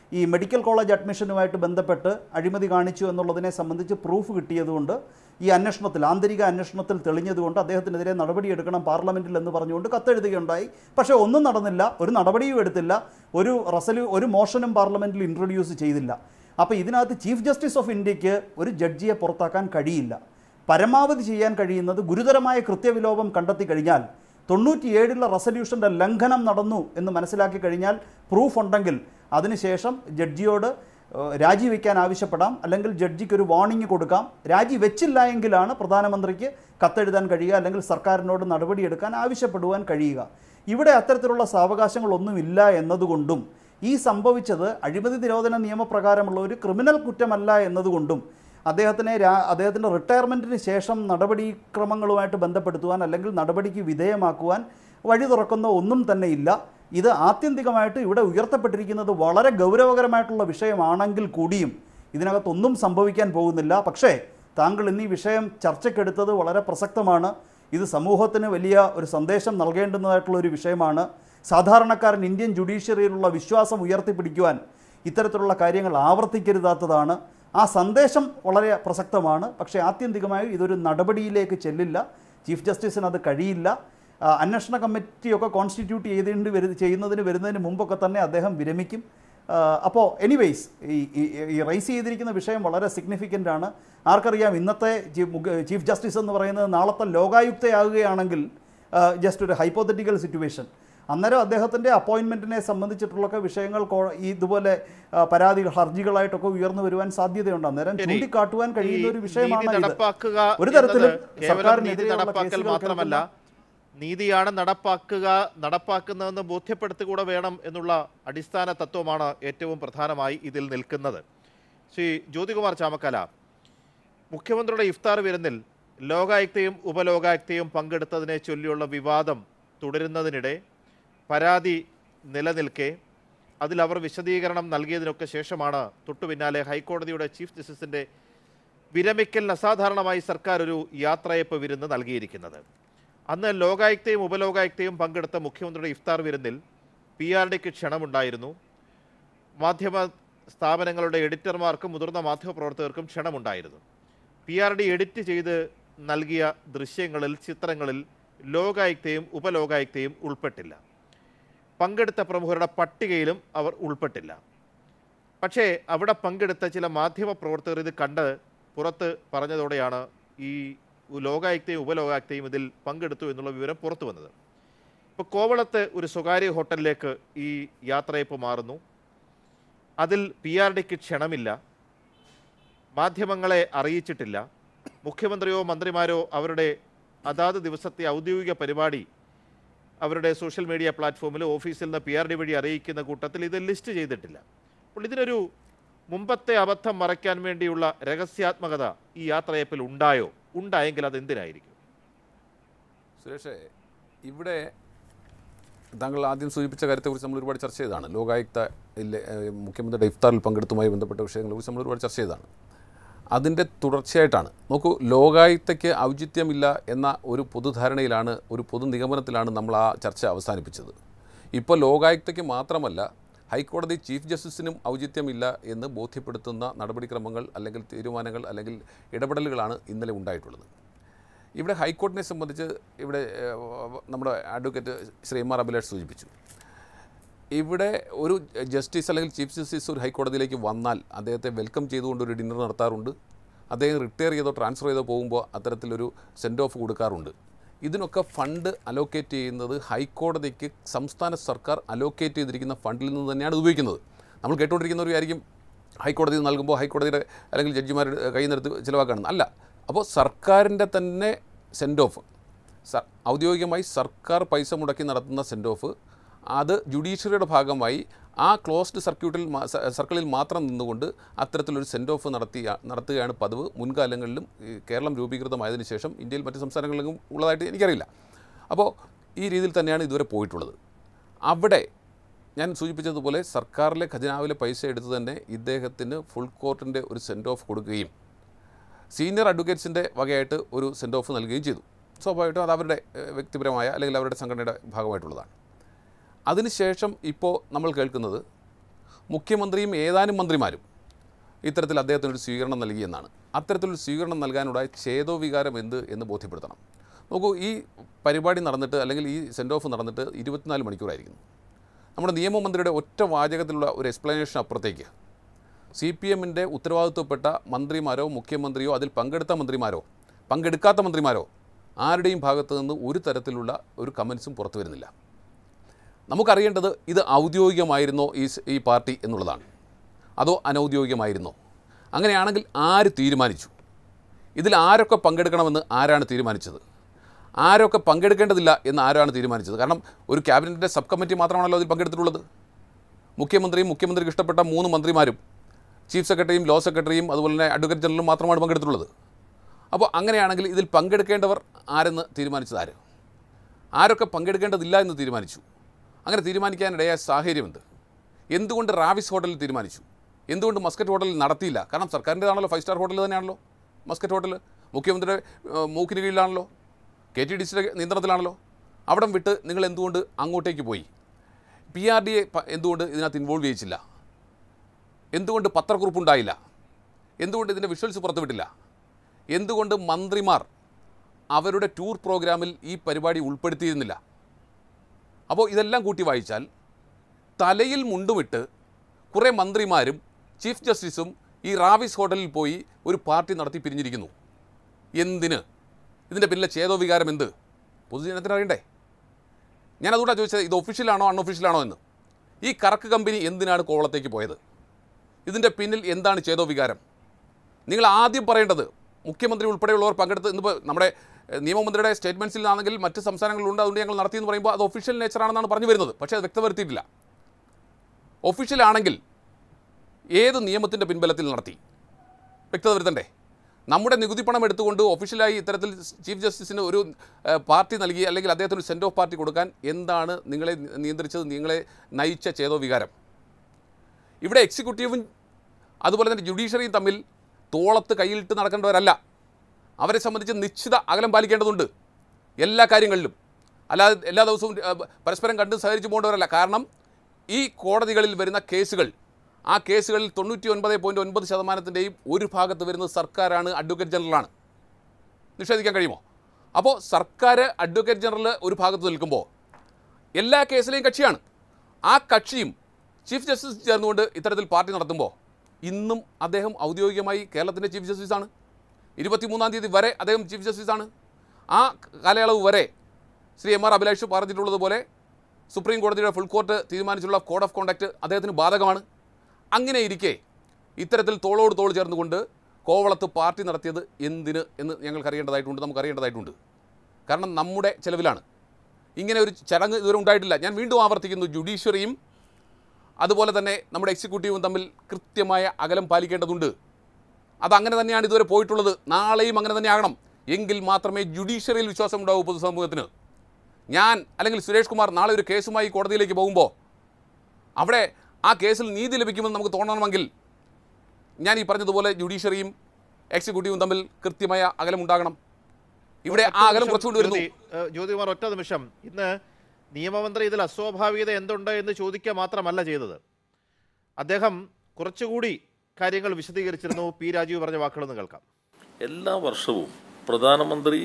ഈ മെഡിക്കൽ കോളേജ് അഡ്മിഷനുമായിട്ട് ബന്ധപ്പെട്ട് അഴിമതി കാണിച്ചു എന്നുള്ളതിനെ സംബന്ധിച്ച് പ്രൂഫ് കിട്ടിയതുകൊണ്ട് ഈ അന്വേഷണത്തിൽ ആന്തരിക അന്വേഷണത്തിൽ തെളിഞ്ഞതുകൊണ്ട് അദ്ദേഹത്തിനെതിരെ നടപടിയെടുക്കണം പാർലമെൻറ്റിൽ എന്ന് പറഞ്ഞുകൊണ്ട് കത്തെഴുതുകയുണ്ടായി പക്ഷേ ഒന്നും നടന്നില്ല ഒരു നടപടിയും എടുത്തില്ല ഒരു റെസല്യൂ ഒരു മോഷനും പാർലമെൻറ്റിൽ ഇൻട്രൊഡ്യൂസ് ചെയ്തില്ല അപ്പോൾ ഇതിനകത്ത് ചീഫ് ജസ്റ്റിസ് ഓഫ് ഇന്ത്യക്ക് ഒരു ജഡ്ജിയെ പുറത്താക്കാൻ കഴിയില്ല പരമാവധി ചെയ്യാൻ കഴിയുന്നത് ഗുരുതരമായ കൃത്യവിലോപം കണ്ടെത്തി കഴിഞ്ഞാൽ തൊണ്ണൂറ്റിയേഴിലെ റെസല്യൂഷൻ്റെ ലംഘനം നടന്നു എന്ന് മനസ്സിലാക്കി കഴിഞ്ഞാൽ പ്രൂഫ് ഉണ്ടെങ്കിൽ അതിനുശേഷം ജഡ്ജിയോട് ഏഹ്, രാജിവെക്കാൻ ആവശ്യപ്പെടാം അല്ലെങ്കിൽ ജഡ്ജിക്ക് ഒരു വാർണിംഗ് കൊടുക്കാം രാജി വെച്ചില്ല എങ്കിലാണ് പ്രധാനമന്ത്രിക്ക് കത്തെഴുതാൻ കഴിയുക അല്ലെങ്കിൽ സർക്കാരിനോട് നടപടിയെടുക്കാൻ ആവശ്യപ്പെടുവാൻ കഴിയുക ഇവിടെ അത്തരത്തിലുള്ള സാവകാശങ്ങളൊന്നുമില്ല എന്നതുകൊണ്ടും ഈ സംഭവിച്ചത് അഴിമതി നിരോധന നിയമപ്രകാരമുള്ള ഒരു ക്രിമിനൽ കുറ്റമല്ല എന്നതുകൊണ്ടും അദ്ദേഹത്തിനെ രാ അദ്ദേഹത്തിൻ്റെ റിട്ടയർമെൻറ്റിന് ശേഷം നടപടിക്രമങ്ങളുമായിട്ട് ബന്ധപ്പെടുത്തുവാൻ അല്ലെങ്കിൽ നടപടിക്ക് വിധേയമാക്കുവാൻ വഴി തുറക്കുന്ന ഒന്നും തന്നെ ഇല്ല ഇത് ആത്യന്തികമായിട്ട് ഇവിടെ ഉയർത്തപ്പെട്ടിരിക്കുന്നത് വളരെ ഗൗരവകരമായിട്ടുള്ള വിഷയമാണെങ്കിൽ കൂടിയും ഇതിനകത്തൊന്നും സംഭവിക്കാൻ പോകുന്നില്ല പക്ഷേ താങ്കൾ ഇന്ന് ഈ വിഷയം ചർച്ചയ്ക്കെടുത്തത് വളരെ പ്രസക്തമാണ് ഇത് സമൂഹത്തിന് വലിയ ഒരു സന്ദേശം നൽകേണ്ടുന്നതായിട്ടുള്ള ഒരു വിഷയമാണ് സാധാരണക്കാരൻ ഇന്ത്യൻ ജുഡീഷ്യറിയിലുള്ള വിശ്വാസം ഉയർത്തിപ്പിടിക്കുവാൻ ഇത്തരത്തിലുള്ള കാര്യങ്ങൾ ആവർത്തിക്കരുതാത്തതാണ് ആ സന്ദേശം വളരെ പ്രസക്തമാണ് പക്ഷേ ആത്യന്തികമായി ഇതൊരു നടപടിയിലേക്ക് ചെല്ലില്ല ചീഫ് ജസ്റ്റിസിന് അത് കഴിയില്ല ആ, അന്വേഷണ കമ്മിറ്റിയൊക്കെ കോൺസ്റ്റിറ്റ്യൂട്ട് ചെയ്തേണ്ടി വരു ചെയ്യുന്നതിന് വരുന്നതിന് മുമ്പൊക്കെ തന്നെ അദ്ദേഹം വിരമിക്കും അപ്പോൾ എനിവേയ്സ് ഈ ഈ- ഈ റൈസ് ചെയ്തിരിക്കുന്ന വിഷയം വളരെ സിഗ്നിഫിക്കൻ്റ് ആണ് ആർക്കറിയാം ഇന്നത്തെ ചീഫ് മുഖ- ചീഫ് ജസ്റ്റിസ് എന്ന് പറയുന്നത് നാളത്തെ ലോകായുക്തയാകുകയാണെങ്കിൽ ജസ്റ്റ് ഒരു ഹൈപ്പോത്തറ്റിക്കൽ സിറ്റുവേഷൻ അന്നേരം അദ്ദേഹത്തിൻ്റെ അപ്പോയിൻമെൻറ്റിനെ സംബന്ധിച്ചിട്ടുള്ള വിഷയങ്ങൾ കോ- ഈ ഇതുപോലെ ആ, പരാതികൾ ഹർജികളായിട്ടൊക്കെ ഉയർന്നു വരുവാൻ സാധ്യതയുണ്ട് അന്നേരം ശരി. ചൂണ്ടിക്കാട്ടുവാൻ കഴിയുന്ന ഒരു ഈ വിഷയമാണ് നീതി ഇത് നടപ്പാക്കുക ഒരു തരത്തിലും എന്നത് കേവലം നീതി സർക്കാരിനെതിരെയുള്ള നടപ്പാക്കൽ കേസുകൾ മാത്രമല്ല കേൾക്കുന്ന- നീതിയാണ് നടപ്പാക്കുക നടപ്പാക്കുന്നതെന്ന് ബോധ്യപ്പെടുത്തുകൂടെ വേണം എന്നുള്ള അടിസ്ഥാന തത്വമാണ് ഏറ്റവും പ്രധാനമായി ഇതിൽ നിൽക്കുന്നത് ശ്രീ ജ്യോതികുമാർ ചാമക്കല മുഖ്യമന്ത്രിയുടെ ഇഫ്താർ വിരുന്നിൽ ലോകായുക്തയും ഉപലോകായുക്തയും പങ്കെടുത്തതിനെ ചൊല്ലിയുള്ള വിവാദം തുടരുന്നതിനിടെ പരാതി നിലനിൽക്കെ അതിൽ അവർ വിശദീകരണം നൽകിയതിനൊക്കെ ശേഷമാണ് തൊട്ടു പിന്നാലെ ഹൈക്കോടതിയുടെ ചീഫ് ജസ്റ്റിസിന്റെ വിരമിക്കലിന് അസാധാരണമായി സർക്കാർ ഒരു യാത്രയപ്പ് വിരുന്ന് നൽകിയിരിക്കുന്നത് അന്ന് ലോകായുക്തയും ഉപലോകായുക്തയും പങ്കെടുത്ത മുഖ്യമന്ത്രിയുടെ ഇഫ്താർ വിരുന്നിൽ പി ആർ ഡിക്ക് ക്ഷണമുണ്ടായിരുന്നു മാധ്യമ സ്ഥാപനങ്ങളുടെ എഡിറ്റർമാർക്കും മുതിർന്ന മാധ്യമപ്രവർത്തകർക്കും ക്ഷണമുണ്ടായിരുന്നു പി ആർ ഡി എഡിറ്റ് ചെയ്ത് നൽകിയ ദൃശ്യങ്ങളിൽ ചിത്രങ്ങളിൽ ലോകായുക്തയും ഉപലോകായുക്തയും ഉൾപ്പെട്ടില്ല പങ്കെടുത്ത പ്രമുഖരുടെ പട്ടികയിലും അവർ ഉൾപ്പെട്ടില്ല പക്ഷേ അവിടെ പങ്കെടുത്ത ചില മാധ്യമ പ്രവർത്തകർ ഇത് കണ്ട് പുറത്ത് പറഞ്ഞതോടെയാണ് ഈ ലോകായുക്തയും ഉപലോകായുക്തയും ഇതിൽ പങ്കെടുത്തു എന്നുള്ള വിവരം പുറത്തു വന്നത് ഇപ്പോൾ കോവളത്ത് ഒരു സ്വകാര്യ ഹോട്ടലിലേക്ക് ഈ യാത്രയപ്പ് മാറുന്നു അതിൽ പി ആർ ഡിക്ക് ക്ഷണമില്ല മാധ്യമങ്ങളെ അറിയിച്ചിട്ടില്ല മുഖ്യമന്ത്രിയോ മന്ത്രിമാരോ അവരുടെ അതാത് ദിവസത്തെ ഔദ്യോഗിക പരിപാടി അവരുടെ സോഷ്യൽ മീഡിയ പ്ലാറ്റ്ഫോമിൽ ഓഫീസിൽ നിന്ന് പി ആർ ഡി വഴി അറിയിക്കുന്ന കൂട്ടത്തിൽ ഇത് ലിസ്റ്റ് ചെയ്തിട്ടില്ല അപ്പോൾ ഇതിനൊരു മുമ്പത്തെ അബദ്ധം മറയ്ക്കാൻ വേണ്ടിയുള്ള രഹസ്യാത്മകത ഈ യാത്രയപ്പിൽ ഉണ്ടായോ ഉണ്ടായെങ്കിൽ അത് എന്തിനായിരിക്കും സുരേഷേ ഇവിടെ താങ്കൾ ആദ്യം സൂചിപ്പിച്ച കാര്യത്തെക്കുറിച്ച് നമ്മൾ ഒരുപാട് ചർച്ച ചെയ്തതാണ് ലോകായുക്ത ഇല്ലേ, ഏഹ്, മുഖ്യമന്ത്രിയുടെ ഇഫ്താറിൽ പങ്കെടുത്തുമായി ബന്ധപ്പെട്ട വിഷയങ്ങളെക്കുറിച്ച് നമ്മൾ ഒരുപാട് ചർച്ച ചെയ്തതാണ് അതിൻ്റെ തുടർച്ചയായിട്ടാണ് നോക്കൂ ലോകായുക്തയ്ക്ക് ഔചിത്യമില്ല എന്ന ഒരു പൊതുധാരണയിലാണ് ഒരു പൊതു നിഗമനത്തിലാണ് നമ്മൾ ആ ചർച്ച അവസാനിപ്പിച്ചത് ഇപ്പോൾ ലോകായുക്തയ്ക്ക് മാത്രമല്ല ഹൈക്കോടതി ചീഫ് ജസ്റ്റിസിനും ഔചിത്യമില്ല എന്ന് ബോധ്യപ്പെടുത്തുന്ന നടപടിക്രമങ്ങൾ അല്ലെങ്കിൽ തീരുമാനങ്ങൾ അല്ലെങ്കിൽ ഇടപെടലുകളാണ് ഇന്നലെ ഉണ്ടായിട്ടുള്ളത് ഇവിടെ ഹൈക്കോടതിനെ സംബന്ധിച്ച് ഇവിടെ ഏഹ്, നമ്മുടെ advocate Shri M R Abhilash സൂചിപ്പിച്ചു ഇവിടെ ഒരു ജസ്റ്റിസ് അല്ലെങ്കിൽ ചീഫ് ജസ്റ്റിസ് ഒരു ഹൈക്കോടതിയിലേക്ക് വന്നാൽ അദ്ദേഹത്തെ വെൽക്കം ചെയ്തുകൊണ്ട് ഒരു ഡിന്നർ നടത്താറുണ്ട് അദ്ദേഹം റിട്ടയർ ചെയ്തോ ട്രാൻസ്ഫർ ചെയ്തോ പോകുമ്പോൾ അത്തരത്തിലൊരു സെൻഡ് ഓഫ് കൊടുക്കാറുണ്ട് ഇതിനൊക്കെ ഫണ്ട് അലോക്കേറ്റ് ചെയ്യുന്നത് ഹൈക്കോടതിക്ക് സംസ്ഥാന സർക്കാർ അലോക്കേറ്റ് ചെയ്തിരിക്കുന്ന ഫണ്ടിൽ നിന്ന് തന്നെയാണ് ഇത് ഉപയോഗിക്കുന്നത് നമ്മൾ കേട്ടുകൊണ്ടിരിക്കുന്നവർ വിചാരിക്കും ഹൈക്കോടതി നൽകുമ്പോൾ ഹൈക്കോടതിയുടെ അല്ലെങ്കിൽ ജഡ്ജിമാരുടെ കയ്യിൽ നിന്നെടുത്ത് ചിലവാക്കുകയാണെന്ന് അല്ല അപ്പോൾ സർക്കാരിൻ്റെ തന്നെ സെൻഡ് ഓഫ് സ- ഔദ്യോഗികമായി സർക്കാർ പൈസ മുടക്കി നടത്തുന്ന സെൻഡ് ഓഫ് അത് ജുഡീഷ്യറിയുടെ ഭാഗമായി ആ ക്ലോസ്ഡ് സർക്യൂട്ടിൽ മാ- സ- സർക്കിളിൽ മാത്രം നിന്നുകൊണ്ട് അത്തരത്തിലൊരു സെൻഡ് ഓഫ് നടത്തിയ നടത്തുകയാണ് പതിവ് മുൻകാലങ്ങളിലും ഈ കേരളം രൂപീകൃതമായതിനു ശേഷം ഇന്ത്യയിൽ മറ്റ് സംസ്ഥാനങ്ങളിലും ഉള്ളതായിട്ട് എനിക്കറിയില്ല അപ്പോൾ ഈ രീതിയിൽ തന്നെയാണ് ഇതുവരെ പോയിട്ടുള്ളത് അവിടെ ഞാൻ സൂചിപ്പിച്ചതുപോലെ സർക്കാരിലെ ഖജനാവിലെ പൈസ എടുത്ത് തന്നെ ഇദ്ദേഹത്തിന് ഫുൾ കോർട്ടിൻ്റെ ഒരു സെൻഡ് ഓഫ് കൊടുക്കുകയും സീനിയർ അഡ്വക്കേറ്റ്സിൻ്റെ വകയായിട്ട് ഒരു സെൻഡ് ഓഫ് നൽകുകയും ചെയ്തു സ്വാഭാവികമായിട്ടും അത് അവരുടെ ഏഹ്, വ്യക്തിപരമായ അല്ലെങ്കിൽ അവരുടെ സംഘടനയുടെ ഭാഗമായിട്ടുള്ളതാണ് അതിനുശേഷം ഇപ്പോൾ നമ്മൾ കേൾക്കുന്നത് മുഖ്യമന്ത്രിയും ഏതാനും മന്ത്രിമാരും ഇത്തരത്തിൽ അദ്ദേഹത്തിനൊരു സ്വീകരണം നൽകിയെന്നാണ് അത്തരത്തിലൊരു സ്വീകരണം നൽകാനുണ്ടായ ഛേദോവികാരം എന്ത് എന്ന് ബോധ്യപ്പെടുത്തണം നോക്കൂ ഈ പരിപാടി നടന്നിട്ട് അല്ലെങ്കിൽ ഈ സെൻഡ് ഓഫ് നടന്നിട്ട് ഇരുപത്തിനാല് മണിക്കൂറായിരിക്കുന്നു നമ്മുടെ നിയമമന്ത്രിയുടെ ഒറ്റ വാചകത്തിലുള്ള ഒരു എക്സ്പ്ലനേഷൻ അപ്പുറത്തേക്ക് സി പി എമ്മിൻ്റെ ഉത്തരവാദിത്വപ്പെട്ട മന്ത്രിമാരോ മുഖ്യമന്ത്രിയോ അതിൽ പങ്കെടുത്ത മന്ത്രിമാരോ പങ്കെടുക്കാത്ത മന്ത്രിമാരോ ആരുടെയും ഭാഗത്ത് നിന്ന് ഒരു തരത്തിലുള്ള ഒരു കമൻസും പുറത്തു വരുന്നില്ല നമുക്കറിയേണ്ടത് ഇത് ഔദ്യോഗികമായിരുന്നോ ഈ സ്- ഈ പാർട്ടി എന്നുള്ളതാണ് അതോ അനൗദ്യോഗികമായിരുന്നോ അങ്ങനെയാണെങ്കിൽ ആര് തീരുമാനിച്ചു ഇതിൽ ആരൊക്കെ പങ്കെടുക്കണമെന്ന് ആരാണ് തീരുമാനിച്ചത് ആരൊക്കെ പങ്കെടുക്കേണ്ടതില്ല എന്ന് ആരാണ് തീരുമാനിച്ചത് കാരണം ഒരു ക്യാബിനറ്റിൻ്റെ സബ് കമ്മിറ്റി മാത്രമാണല്ലോ അതിൽ പങ്കെടുത്തിട്ടുള്ളത് മുഖ്യമന്ത്രിയും മുഖ്യമന്ത്രിക്ക് ഇഷ്ടപ്പെട്ട മൂന്ന് മന്ത്രിമാരും ചീഫ് സെക്രട്ടറിയും ലോ സെക്രട്ടറിയും അതുപോലെ തന്നെ അഡ്വക്കേറ്റ് ജനറലും മാത്രമാണ് പങ്കെടുത്തിട്ടുള്ളത് അപ്പോൾ അങ്ങനെയാണെങ്കിൽ ഇതിൽ പങ്കെടുക്കേണ്ടവർ ആരെന്ന് തീരുമാനിച്ചത് ആര് ആരൊക്കെ പങ്കെടുക്കേണ്ടതില്ല എന്ന് തീരുമാനിച്ചു അങ്ങനെ തീരുമാനിക്കാനിടയായ സാഹചര്യം എന്ത് എന്തുകൊണ്ട് റാവിസ് ഹോട്ടലിൽ തീരുമാനിച്ചു എന്തുകൊണ്ട് മസ്കറ്റ് ഹോട്ടലിൽ നടത്തിയില്ല കാരണം സർക്കാരിൻ്റെതാണല്ലോ ഫൈവ് സ്റ്റാർ ഹോട്ടൽ തന്നെയാണല്ലോ മസ്കറ്റ് ഹോട്ടൽ മുഖ്യമന്ത്രിയുടെ ഏഹ്, മൂക്കിന് കീഴിലാണല്ലോ കെ ടി ഡി സിയുടെ നിയന്ത്രണത്തിലാണല്ലോ അവിടം വിട്ട് നിങ്ങൾ എന്തുകൊണ്ട് അങ്ങോട്ടേക്ക് പോയി പി ആർ ഡി എ എന്തുകൊണ്ട് ഇതിനകത്ത് ഇൻവോൾവ് ചെയ്യിച്ചില്ല എന്തുകൊണ്ട് പത്രക്കുറിപ്പുണ്ടായില്ല എന്തുകൊണ്ട് ഇതിൻ്റെ വിഷ്വൽസ് പുറത്തുവിട്ടില്ല എന്തുകൊണ്ട് മന്ത്രിമാർ അവരുടെ ടൂർ പ്രോഗ്രാമിൽ ഈ പരിപാടി ഉൾപ്പെടുത്തിയിരുന്നില്ല അപ്പോൾ ഇതെല്ലാം കൂട്ടി വായിച്ചാൽ തലയിൽ മുണ്ടുമിട്ട് കുറേ മന്ത്രിമാരും ചീഫ് ജസ്റ്റിസും ഈ റാവിസ് ഹോട്ടലിൽ പോയി ഒരു പാർട്ടി നടത്തി പിരിഞ്ഞിരിക്കുന്നു എന്തിന് ഇതിൻ്റെ പിന്നിലെ ചേതോവികാരം എന്ത് പൊതുജനത്തിന് അറിയണ്ടേ ഞാൻ അതുകൊണ്ടാണ് ചോദിച്ചത് ഇത് ഒഫീഷ്യലാണോ അൺഒഫീഷ്യലാണോ എന്ന് ഈ കറക്ക് കമ്പനി എന്തിനാണ് കോവളത്തേക്ക് പോയത് ഇതിൻ്റെ പിന്നിൽ എന്താണ് ചേതോ വികാരം നിങ്ങൾ ആദ്യം പറയേണ്ടത് മുഖ്യമന്ത്രി ഉൾപ്പെടെയുള്ളവർ പങ്കെടുത്ത് ഇന്നിപ്പോൾ നമ്മുടെ എഹ്, നിയമമന്ത്രിയുടെ സ്റ്റേറ്റ്മെൻറ്റ്സിലാണെങ്കിൽ മറ്റ് സംസ്ഥാനങ്ങളിലുണ്ട് അതുകൊണ്ട് ഞങ്ങൾ നടത്തിയെന്ന് പറയുമ്പോൾ അത് ഒഫീഷ്യൽ നേച്ചറാണെന്നാണ് പറഞ്ഞു വരുന്നത് പക്ഷേ അത് വ്യക്തവരുത്തിയിട്ടില്ല ഒഫീഷ്യലാണെങ്കിൽ ഏത് നിയമത്തിൻ്റെ പിൻബലത്തിൽ നടത്തി വ്യക്തത വരുത്തണ്ടേ നമ്മുടെ നികുതി പണം എടുത്തുകൊണ്ട് ഒഫീഷ്യലായി ഇത്തരത്തിൽ ചീഫ് ജസ്റ്റിസിന് ഒരു ഏഹ്, പാർട്ടി നൽകി അല്ലെങ്കിൽ അദ്ദേഹത്തിന് ഒരു സെൻഡ് ഓഫ് പാർട്ടി കൊടുക്കാൻ എന്താണ് നിങ്ങളെ നിയന്ത്രിച്ചത് നിങ്ങളെ നയിച്ച ചേതോ വികാരം ഇവിടെ എക്സിക്യൂട്ടീവും അതുപോലെ തന്നെ ജുഡീഷ്യറിയും തമ്മിൽ തോളത്ത് കയ്യിലിട്ട് നടക്കേണ്ടവരല്ല അവരെ സംബന്ധിച്ച് നിശ്ചിത അകലം പാലിക്കേണ്ടതുണ്ട് എല്ലാ കാര്യങ്ങളിലും അല്ലാതെ എല്ലാ ദിവസവും ഏഹ്, പരസ്പരം കണ്ട് സഹകരിച്ച് പോകേണ്ടവരല്ല കാരണം ഈ കോടതികളിൽ വരുന്ന കേസുകൾ ആ കേസുകളിൽ തൊണ്ണൂറ്റി ഒൻപത് പോയിൻറ്റ് ഒൻപത് ശതമാനത്തിൻ്റെയും ഒരു ഭാഗത്ത് വരുന്നത് സർക്കാരാണ് അഡ്വക്കേറ്റ് ജനറലാണ് നിഷേധിക്കാൻ കഴിയുമോ അപ്പോൾ സർക്കാർ അഡ്വക്കേറ്റ് ജനറൽ ഒരു ഭാഗത്ത് നിൽക്കുമ്പോൾ എല്ലാ കേസിലെയും കക്ഷിയാണ് ആ കക്ഷിയും ചീഫ് ജസ്റ്റിസ് ചേർന്നുകൊണ്ട് ഇത്തരത്തിൽ പാർട്ടി നടത്തുമ്പോൾ ഇന്നും അദ്ദേഹം ഔദ്യോഗികമായി കേരളത്തിൻ്റെ ചീഫ് ജസ്റ്റിസാണ് ഇരുപത്തിമൂന്നാം തീയതി വരെ അദ്ദേഹം ചീഫ് ജസ്റ്റിസാണ് ആ കാലയളവ് വരെ ശ്രീ എം ആർ അഭിലാഷ് പറഞ്ഞിട്ടുള്ളതുപോലെ സുപ്രീം കോടതിയുടെ ഫുൾ കോർട്ട് തീരുമാനിച്ചുള്ള കോഡ് ഓഫ് കോണ്ടക്റ്റ് അദ്ദേഹത്തിന് ബാധകമാണ് അങ്ങനെ ഇരിക്കെ ഇത്തരത്തിൽ തോളോട് തോൾ ചേർന്നുകൊണ്ട് കോവളത്ത് പാർട്ടി നടത്തിയത് എന്തിന് എന്ന് ഞങ്ങൾക്ക് അറിയേണ്ടതായിട്ടുണ്ട് നമുക്ക് അറിയേണ്ടതായിട്ടുണ്ട് കാരണം നമ്മുടെ ചെലവിലാണ് ഇങ്ങനെ ഒരു ചടങ്ങ് ഇതുവരെ ഉണ്ടായിട്ടില്ല ഞാൻ വീണ്ടും ആവർത്തിക്കുന്നു ജുഡീഷ്യറിയും അതുപോലെ തന്നെ നമ്മുടെ എക്സിക്യൂട്ടീവും തമ്മിൽ കൃത്യമായ അകലം പാലിക്കേണ്ടതുണ്ട് അതങ്ങനെ തന്നെയാണ് ഇതുവരെ പോയിട്ടുള്ളത് നാളെയും അങ്ങനെ തന്നെ ആകണം എങ്കിൽ മാത്രമേ ജുഡീഷ്യറിയിൽ വിശ്വാസം ഉണ്ടാവൂ പൊതുസമൂഹത്തിന് ഞാൻ അല്ലെങ്കിൽ സുരേഷ് കുമാർ നാളെ ഒരു കേസുമായി കോടതിയിലേക്ക് പോകുമ്പോൾ അവിടെ ആ കേസിൽ നീതി ലഭിക്കുമെന്ന് നമുക്ക് തോന്നണമെങ്കിൽ ഞാൻ ഈ പറഞ്ഞതുപോലെ ജുഡീഷ്യറിയും എക്സിക്യൂട്ടീവും തമ്മിൽ കൃത്യമായ അകലം ഉണ്ടാകണം ഇവിടെ ആ അകലം കുറച്ചുകൊണ്ട് വരുന്നു ജ്യോതി, ഏഹ്, ജ്യോതികുമാർ ഒറ്റ നിമിഷം ഇന്ന് നിയമമന്ത്രി ഇതിൽ അസ്വാഭാവികത എന്തുണ്ട് എന്ന് ചോദിക്കുക മാത്രമല്ല ചെയ്തത് അദ്ദേഹം കുറച്ചുകൂടി കാര്യങ്ങൾ വിശദീകരിച്ചിരുന്നു പി രാജീവ് പറഞ്ഞ വാക്കുകളൊന്ന് കേൾക്കാം എല്ലാ വർഷവും പ്രധാനമന്ത്രി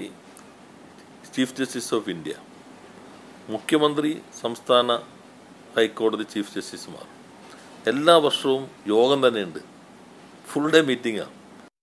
ചീഫ് ജസ്റ്റിസ് ഓഫ് ഇന്ത്യ മുഖ്യമന്ത്രി സംസ്ഥാന ഹൈക്കോടതി ചീഫ് ജസ്റ്റിസുമാർ എല്ലാ വർഷവും യോഗം തന്നെയുണ്ട് ഫുൾ ഡേ മീറ്റിംഗാണ്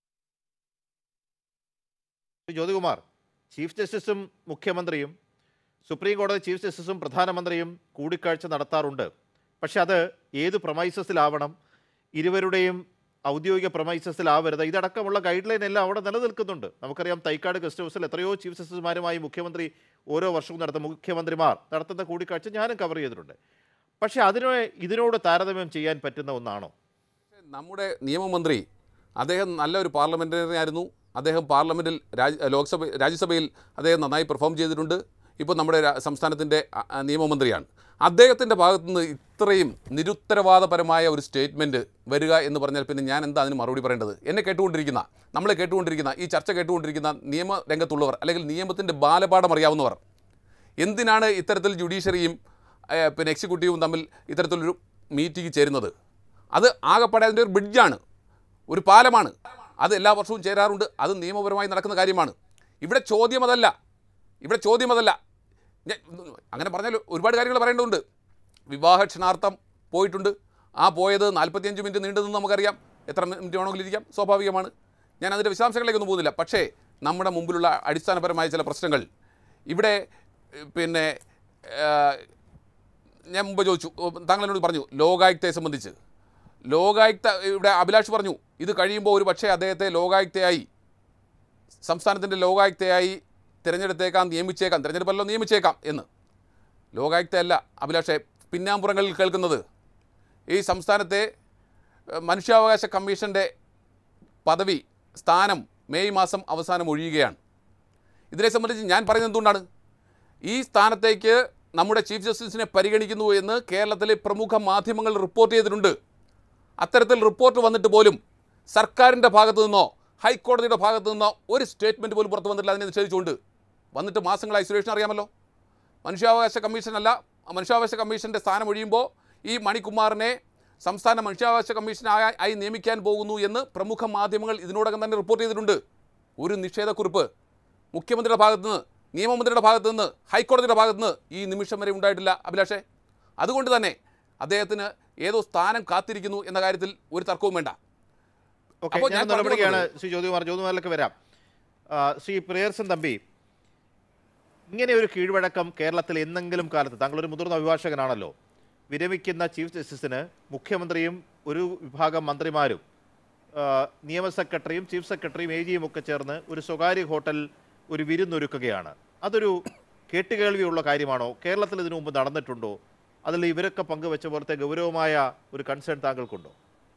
ജ്യോതികുമാർ ചീഫ് ജസ്റ്റിസും മുഖ്യമന്ത്രിയും സുപ്രീം കോടതി ചീഫ് ജസ്റ്റിസും പ്രധാനമന്ത്രിയും കൂടിക്കാഴ്ച നടത്താറുണ്ട് പക്ഷെ അത് ഏത് പ്രൊമൈസസിലാവണം ഇരുവരുടെയും ഔദ്യോഗിക പ്രൊമൈസസിലാവരുത് ഇതടക്കമുള്ള ഗൈഡ് ലൈൻ എല്ലാം അവിടെ നിലനിൽക്കുന്നുണ്ട് നമുക്കറിയാം തൈക്കാട് ഗസ്റ്റ് ഹൗസിൽ എത്രയോ ചീഫ് ജസ്റ്റിസുമാരുമായി മുഖ്യമന്ത്രി ഓരോ വർഷവും നടത്തുന്ന മുഖ്യമന്ത്രിമാർ നടത്തുന്ന കൂടിക്കാഴ്ച ഞാനും കവർ ചെയ്തിട്ടുണ്ട് പക്ഷേ അതിനെ ഇതിനോട് താരതമ്യം ചെയ്യാൻ പറ്റുന്ന ഒന്നാണോ നമ്മുടെ നിയമമന്ത്രി അദ്ദേഹം നല്ലൊരു പാർലമെൻറ്റേറിയൻ ആയിരുന്നു അദ്ദേഹം പാർലമെൻറ്റിൽ രാജ് ലോക്സഭ രാജ്യസഭയിൽ അദ്ദേഹം നന്നായി പെർഫോം ചെയ്തിട്ടുണ്ട് ഇപ്പോൾ നമ്മുടെ രാ- സംസ്ഥാനത്തിൻ്റെ അ, അ, നിയമമന്ത്രിയാണ് അദ്ദേഹത്തിൻ്റെ ഭാഗത്തുനിന്ന് ഇത്രയും നിരുത്തരവാദപരമായ ഒരു സ്റ്റേറ്റ്മെൻറ്റ് വരിക എന്ന് പറഞ്ഞാൽ പിന്നെ ഞാൻ എന്താ അതിന് മറുപടി പറയേണ്ടത് എന്നെ കേട്ടുകൊണ്ടിരിക്കുന്ന നമ്മളെ കേട്ടുകൊണ്ടിരിക്കുന്ന ഈ ചർച്ച കേട്ടുകൊണ്ടിരിക്കുന്ന നിയമ രംഗത്തുള്ളവർ അല്ലെങ്കിൽ നിയമത്തിൻ്റെ ബാലപാഠം അറിയാവുന്നവർ എന്തിനാണ് ഇത്തരത്തിൽ ജുഡീഷ്യറിയും ഏഹ്, പിന്നെ എക്സിക്യൂട്ടീവും തമ്മിൽ ഇത്തരത്തിലൊരു മീറ്റിംഗ് ചേരുന്നത് അത് ആകെപ്പാടെ അതിൻ്റെ ഒരു ബ്രിഡ്ജാണ് ഒരു പാലമാണ് അത് എല്ലാ വർഷവും ചേരാറുണ്ട് അത് നിയമപരമായി നടക്കുന്ന കാര്യമാണ് ഇവിടെ ചോദ്യം അതല്ല ഇവിടെ ചോദ്യം അതല്ല ഞാൻ അങ്ങനെ പറഞ്ഞാൽ ഒരുപാട് കാര്യങ്ങൾ പറയേണ്ടതുണ്ട് വിവാഹ ക്ഷണാർത്ഥം പോയിട്ടുണ്ട് ആ പോയത് നാൽപ്പത്തിയഞ്ച് മിനിറ്റ് നീണ്ടതെന്ന് നമുക്കറിയാം എത്ര മിനിറ്റ് വേണമെങ്കിലും ഇരിക്കാം സ്വാഭാവികമാണ് ഞാൻ അതിൻ്റെ വിശദാംശങ്ങളിലേക്കൊന്നും പോകുന്നില്ല പക്ഷേ നമ്മുടെ മുമ്പിലുള്ള അടിസ്ഥാനപരമായ ചില പ്രശ്നങ്ങൾ ഇവിടെ ഏഹ്, പിന്നെ ഏഹ്, ഞാൻ മുമ്പ് ചോദിച്ചു ഓ, താങ്കൾ എന്നോട് പറഞ്ഞു ലോകായുക്തയെ സംബന്ധിച്ച് ലോകായുക്ത ഇവിടെ അഭിലാഷ് പറഞ്ഞു ഇത് കഴിയുമ്പോൾ ഒരു പക്ഷേ അദ്ദേഹത്തെ ലോകായുക്തയായി സംസ്ഥാനത്തിൻ്റെ ലോകായുക്തയായി തിരഞ്ഞെടുത്തേക്കാം നിയമിച്ചേക്കാം തിരഞ്ഞെടുപ്പല്ലോ നിയമിച്ചേക്കാം എന്ന് ലോകായുക്തയല്ല അഭിലാഷെ പിന്നാമ്പുറങ്ങളിൽ കേൾക്കുന്നത് ഈ സംസ്ഥാനത്തെ ഏഹ്, മനുഷ്യാവകാശ കമ്മീഷൻ്റെ പദവി സ്ഥാനം മെയ് മാസം അവസാനം ഒഴിയുകയാണ് ഇതിനെ സംബന്ധിച്ച് ഞാൻ പറയുന്നത് എന്തുകൊണ്ടാണ് ഈ സ്ഥാനത്തേക്ക് നമ്മുടെ ചീഫ് ജസ്റ്റിസിനെ പരിഗണിക്കുന്നു എന്ന് കേരളത്തിലെ പ്രമുഖ മാധ്യമങ്ങൾ റിപ്പോർട്ട് ചെയ്തിട്ടുണ്ട് അത്തരത്തിൽ റിപ്പോർട്ട് വന്നിട്ട് പോലും സർക്കാരിൻ്റെ ഭാഗത്തു നിന്നോ ഹൈക്കോടതിയുടെ ഭാഗത്തു നിന്നോ ഒരു സ്റ്റേറ്റ്മെൻറ്റ് പോലും പുറത്തു വന്നിട്ടില്ല അതിനെ നിഷേധിച്ചുകൊണ്ട് വന്നിട്ട് മാസങ്ങളായി സുരേഷിന് അറിയാമല്ലോ മനുഷ്യാവകാശ കമ്മീഷനല്ല മനുഷ്യാവകാശ കമ്മീഷൻ്റെ സ്ഥാനം ഒഴിയുമ്പോൾ ഈ മണികുമാറിനെ സംസ്ഥാന മനുഷ്യാവകാശ കമ്മീഷൻ ആയി ആയി നിയമിക്കാൻ പോകുന്നു എന്ന് പ്രമുഖ മാധ്യമങ്ങൾ ഇതിനോടകം തന്നെ റിപ്പോർട്ട് ചെയ്തിട്ടുണ്ട് ഒരു നിഷേധക്കുറിപ്പ് മുഖ്യമന്ത്രിയുടെ ഭാഗത്ത് നിന്ന് നിയമമന്ത്രിയുടെ ഭാഗത്ത് നിന്ന് ഹൈക്കോടതിയുടെ ഭാഗത്ത് നിന്ന് ഈ നിമിഷം വരെ ഉണ്ടായിട്ടില്ല അഭിലാഷേ അതുകൊണ്ട് തന്നെ അദ്ദേഹത്തിന് ഏതോ സ്ഥാനം കാത്തിരിക്കുന്നു എന്ന കാര്യത്തിൽ ഒരു തർക്കവും വേണ്ട ഓക്കെ അപ്പോൾ ഞാൻ ഞാൻ പറഞ്ഞു നടപടിയാണ് വന്നത് ശ്രീ ജ്യോതികുമാർ ജ്യോതികുമാറിലേക്ക് വരാം ആ, ശ്രീ പ്രിയർസൻ തമ്പി ഇങ്ങനെ ഒരു കീഴ്വഴക്കം കേരളത്തിൽ എന്തെങ്കിലും കാലത്ത് താങ്കൾ ഒരു മുതിർന്ന അഭിഭാഷകനാണല്ലോ വിരമിക്കുന്ന ചീഫ് ജസ്റ്റിസിന് മുഖ്യമന്ത്രിയും ഒരു വിഭാഗം മന്ത്രിമാരും ആ, നിയമ സെക്രട്ടറിയും ചീഫ് സെക്രട്ടറിയും എ ജിയും ഒക്കെ ചേർന്ന് ഒരു സ്വകാര്യ ഹോട്ടൽ ഒരു വിരുന്നൊരുക്കുകയാണ് അതൊരു കേട്ടുകേൾവിയുള്ള കാര്യമാണോ കേരളത്തിൽ ഇതിനു മുമ്പ് നടന്നിട്ടുണ്ടോ അതിൽ ഇവരൊക്കെ പങ്കുവെച്ച പോലത്തെ ഗൗരവമായ ഒരു കൺസേൺ താങ്കൾക്കുണ്ടോ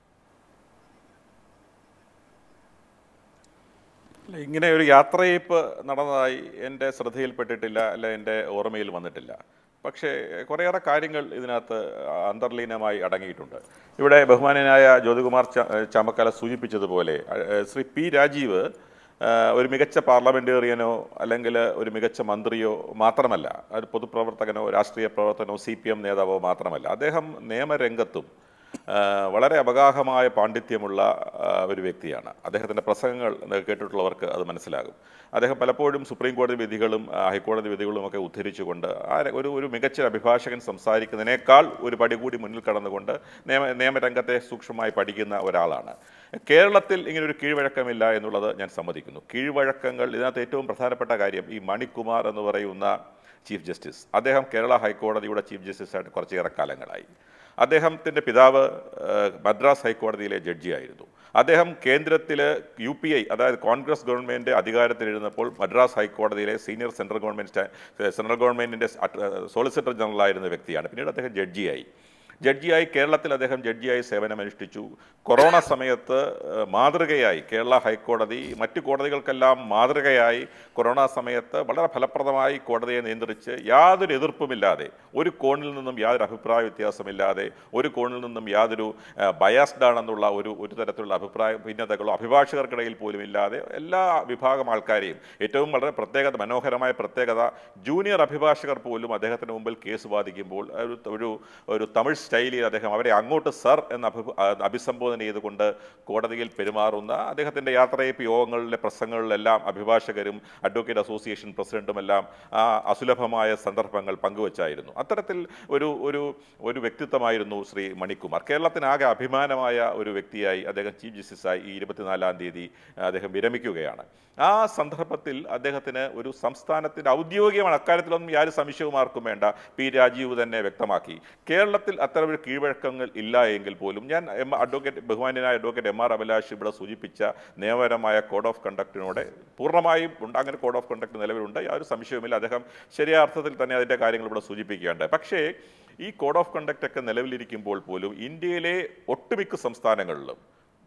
അല്ല, ഇങ്ങനെ ഒരു യാത്രയയപ്പ് നടന്നതായി എൻ്റെ ശ്രദ്ധയിൽപ്പെട്ടിട്ടില്ല അല്ല എൻ്റെ ഓർമ്മയിൽ വന്നിട്ടില്ല പക്ഷേ കുറേയേറെ കാര്യങ്ങൾ ഇതിനകത്ത് അന്തർലീനമായി അടങ്ങിയിട്ടുണ്ട് ഇവിടെ ബഹുമാനനായ ജ്യോതികുമാർ ച- ചാമക്കാല സൂചിപ്പിച്ചതുപോലെ അഹ് ശ്രീ പി രാജീവ് ആഹ് ഒരു മികച്ച പാർലമെൻറ്റേറിയനോ അല്ലെങ്കിൽ ഒരു മികച്ച മന്ത്രിയോ മാത്രമല്ല ഒരു പൊതുപ്രവർത്തകനോ രാഷ്ട്രീയ പ്രവർത്തനോ സി പി എം നേതാവോ മാത്രമല്ല അദ്ദേഹം നിയമരംഗത്തും ആ, വളരെ അപഗാഹമായ പാണ്ഡിത്യമുള്ള ആ, ഒരു വ്യക്തിയാണ് അദ്ദേഹത്തിൻ്റെ പ്രസംഗങ്ങൾ കേട്ടിട്ടുള്ളവർക്ക് അത് മനസ്സിലാകും അദ്ദേഹം പലപ്പോഴും സുപ്രീം കോടതി വിധികളും ആ, ഹൈക്കോടതി വിധികളും ഒക്കെ ഉദ്ധരിച്ചുകൊണ്ട് ആ ര- ഒരു ഒരു മികച്ച അഭിഭാഷകൻ സംസാരിക്കുന്നതിനേക്കാൾ ഒരു പടി കൂടി മുന്നിൽ കടന്നുകൊണ്ട് നിയമ നിയമരംഗത്തെ സൂക്ഷ്മമായി പഠിക്കുന്ന ഒരാളാണ് കേരളത്തിൽ ഇങ്ങനെ ഒരു കീഴ്വഴക്കമില്ല എന്നുള്ളത് ഞാൻ സമ്മതിക്കുന്നു കീഴ്വഴക്കങ്ങൾ ഇതിനകത്ത് ഏറ്റവും പ്രധാനപ്പെട്ട കാര്യം ഈ മണിക്കുമാർ എന്ന് പറയുന്ന ചീഫ് ജസ്റ്റിസ് അദ്ദേഹം കേരള ഹൈക്കോടതിയുടെ ചീഫ് ജസ്റ്റിസായിട്ട് കുറച്ചേറെ കാലങ്ങളായി അദ്ദേഹത്തിൻ്റെ പിതാവ് ഏഹ്, മദ്രാസ് ഹൈക്കോടതിയിലെ ജഡ്ജിയായിരുന്നു അദ്ദേഹം കേന്ദ്രത്തിൽ യു പി ഐ അതായത് കോൺഗ്രസ് ഗവൺമെൻറ് അധികാരത്തിലിരുന്നപ്പോൾ മദ്രാസ് ഹൈക്കോടതിയിലെ സീനിയർ സെൻട്രൽ ഗവൺമെൻറ് സ്റ്റാ- സെൻട്രൽ ഗവൺമെൻറ്റിൻ്റെ സോളിസിറ്റർ ജനറലായിരുന്ന വ്യക്തിയാണ് പിന്നീട് അദ്ദേഹം ജഡ്ജിയായി ജഡ്ജിയായി കേരളത്തിൽ അദ്ദേഹം ജഡ്ജിയായി സേവനമനുഷ്ഠിച്ചു കൊറോണ സമയത്ത് ഏഹ്, മാതൃകയായി കേരള ഹൈക്കോടതി മറ്റു കോടതികൾക്കെല്ലാം മാതൃകയായി കൊറോണ സമയത്ത് വളരെ ഫലപ്രദമായി കോടതിയെ നിയന്ത്രിച്ച് യാതൊരു എതിർപ്പുമില്ലാതെ ഒരു കോണിൽ നിന്നും യാതൊരു അഭിപ്രായ വ്യത്യാസമില്ലാതെ ഒരു കോണിൽ നിന്നും യാതൊരു ബയാസ്ഡ് ആണെന്നുള്ള ഒരു ഒരു തരത്തിലുള്ള അഭിപ്രായ ഭിന്നതകളോ അഭിഭാഷകർക്കിടയിൽ പോലും ഇല്ലാതെ എല്ലാ വിഭാഗം ആൾക്കാരെയും ഏറ്റവും വളരെ പ്രത്യേകത മനോഹരമായ പ്രത്യേകത ജൂനിയർ അഭിഭാഷകർ പോലും അദ്ദേഹത്തിന് മുമ്പിൽ കേസ് വാദിക്കുമ്പോൾ ഒരു ഒരു ഒരു തമിഴ് സ്റ്റൈലിൽ അദ്ദേഹം അവരെ അങ്ങോട്ട് സർ എന്ന് അഭി അഭിസംബോധന ചെയ്തുകൊണ്ട് കോടതിയിൽ പെരുമാറുന്ന അദ്ദേഹത്തിൻ്റെ യാത്രയപ്പ് യോഗങ്ങളിലെ പ്രസംഗങ്ങളിലെല്ലാം അഭിഭാഷകരും അഡ്വക്കേറ്റ് അസോസിയേഷൻ പ്രസിഡന്റുമെല്ലാം ആ അസുലഭമായ സന്ദർഭങ്ങൾ പങ്കുവച്ചായിരുന്നു അത്തരത്തിൽ ഒരു ഒരു ഒരു വ്യക്തിത്വമായിരുന്നു ശ്രീ മണിക്കുമാർ കേരളത്തിനാകെ അഭിമാനമായ ഒരു വ്യക്തിയായി അദ്ദേഹം ചീഫ് ജസ്റ്റിസായി ഈ ഇരുപത്തിനാലാം തീയതി അദ്ദേഹം വിരമിക്കുകയാണ് ആ സന്ദർഭത്തിൽ അദ്ദേഹത്തിന് ഒരു സംസ്ഥാനത്തിൻ്റെ ഔദ്യോഗികമാണ് അക്കാര്യത്തിലൊന്നും യാതൊരു സംശയവും ആർക്കും വേണ്ട പി രാജീവ് തന്നെ വ്യക്തമാക്കി കേരളത്തിൽ അത്തരം ഒരു കീഴ്വഴക്കങ്ങൾ ഇല്ല എങ്കിൽ പോലും ഞാൻ എം അഡ്വക്കേറ്റ് ബഹുമാന്യനായ അഡ്വക്കേറ്റ് എം ആർ അഭിലാഷ് ഇവിടെ സൂചിപ്പിച്ച നിയമപരമായ കോഡ് ഓഫ് കണ്ടക്റ്റിനോട് പൂർണ്ണമായും ഉണ്ട് അങ്ങനെ കോഡ് ഓഫ് കണ്ടക്ട് നിലവിലുണ്ട് യാതൊരു സംശയവുമില്ല അദ്ദേഹം ശരിയായ അർത്ഥത്തിൽ തന്നെ അതിൻ്റെ കാര്യങ്ങൾ ഇവിടെ സൂചിപ്പിക്കുകയുണ്ട് പക്ഷേ ഈ കോഡ് ഓഫ് കണ്ടക്റ്റ് ഒക്കെ നിലവിലിരിക്കുമ്പോൾ പോലും ഇന്ത്യയിലെ ഒട്ടുമിക്ക സംസ്ഥാനങ്ങളിലും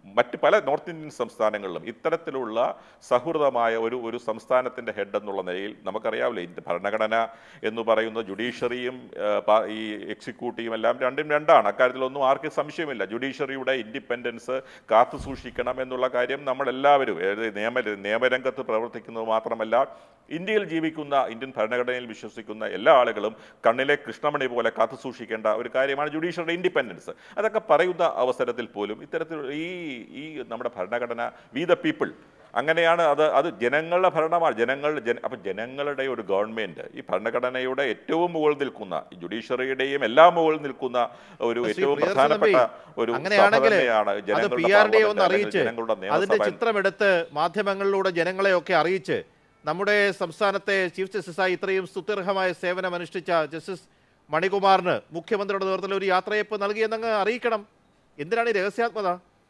മറ്റ് പല നോർത്ത് ഇന്ത്യൻ സംസ്ഥാനങ്ങളിലും ഇത്തരത്തിലുള്ള സൗഹൃദമായ ഒരു ഒരു സംസ്ഥാനത്തിൻ്റെ ഹെഡ് എന്നുള്ള നിലയിൽ നമുക്കറിയാവില്ല ഇന്ത്യ ഭരണഘടന എന്ന് പറയുന്ന ജുഡീഷ്യറിയും ആ, പ- ഈ എക്സിക്യൂട്ടീവും എല്ലാം രണ്ടും രണ്ടാണ് അക്കാര്യത്തിലൊന്നും ആർക്കും സംശയമില്ല ജുഡീഷ്യറിയുടെ ഇൻഡിപെൻഡൻസ് കാത്തു സൂക്ഷിക്കണം എന്നുള്ള കാര്യം നമ്മളെല്ലാവരും ഏത് നിയമ നിയമരംഗത്ത് പ്രവർത്തിക്കുന്നത് മാത്രമല്ല ഇന്ത്യയിൽ ജീവിക്കുന്ന ഇന്ത്യൻ ഭരണഘടനയിൽ വിശ്വസിക്കുന്ന എല്ലാ ആളുകളും കണ്ണിലെ കൃഷ്ണമണി പോലെ കാത്തു സൂക്ഷിക്കേണ്ട ഒരു കാര്യമാണ് ജുഡീഷ്യറിയുടെ ഇൻഡിപെൻഡൻസ് അതൊക്കെ പറയുന്ന അവസരത്തിൽ പോലും ഇത്തരത്തിൽ ഈ ഈ നമ്മുടെ ഭരണഘടന വി ദ പീപ്പിൾ അങ്ങനെയാണ് അത് അത് ജനങ്ങളുടെ ഭരണമാണ് ജനങ്ങൾ ജന അപ്പം ജനങ്ങളുടെ ഒരു ഗവൺമെൻറ് ഈ ഭരണഘടനയുടെ ഏറ്റവും മുകളിൽ നിൽക്കുന്ന ഈ ജുഡീഷ്യറിയുടെയും എല്ലാം മുകളിൽ നിൽക്കുന്ന ഒരു ശ്രീ ഏറ്റവും പ്രിയദർശൻ പ്രധാനപ്പെട്ട തമ്പി, ഒരു സഭ അങ്ങനെയാണെങ്കിൽ തന്നെയാണ് അത് ജനങ്ങളുടെ പി ആർ ഡി ഒന്ന് പാർലമെന്റ് അല്ലെങ്കിൽ അറിയിച്ച് ജനങ്ങളുടെ അതിന്റെ നിയമസഭ ചിത്രമെടുത്ത് മാധ്യമങ്ങളിലൂടെ ജനങ്ങളെയൊക്കെ അറിയിച്ച് നമ്മുടെ സംസ്ഥാനത്തെ ചീഫ് ജസ്റ്റിസായി ഇത്രയും സ്തുത്യർഹമായ സേവനം അനുഷ്ഠിച്ച ജസ്റ്റിസ് മണികുമാറിന് മുഖ്യമന്ത്രിയുടെ നേതൃത്വത്തിൽ ഒരു യാത്രയപ്പ് നൽകിയെന്നങ്ങ് അറിയിക്കണം എന്തിനാണ് ഈ രഹസ്യാത്മത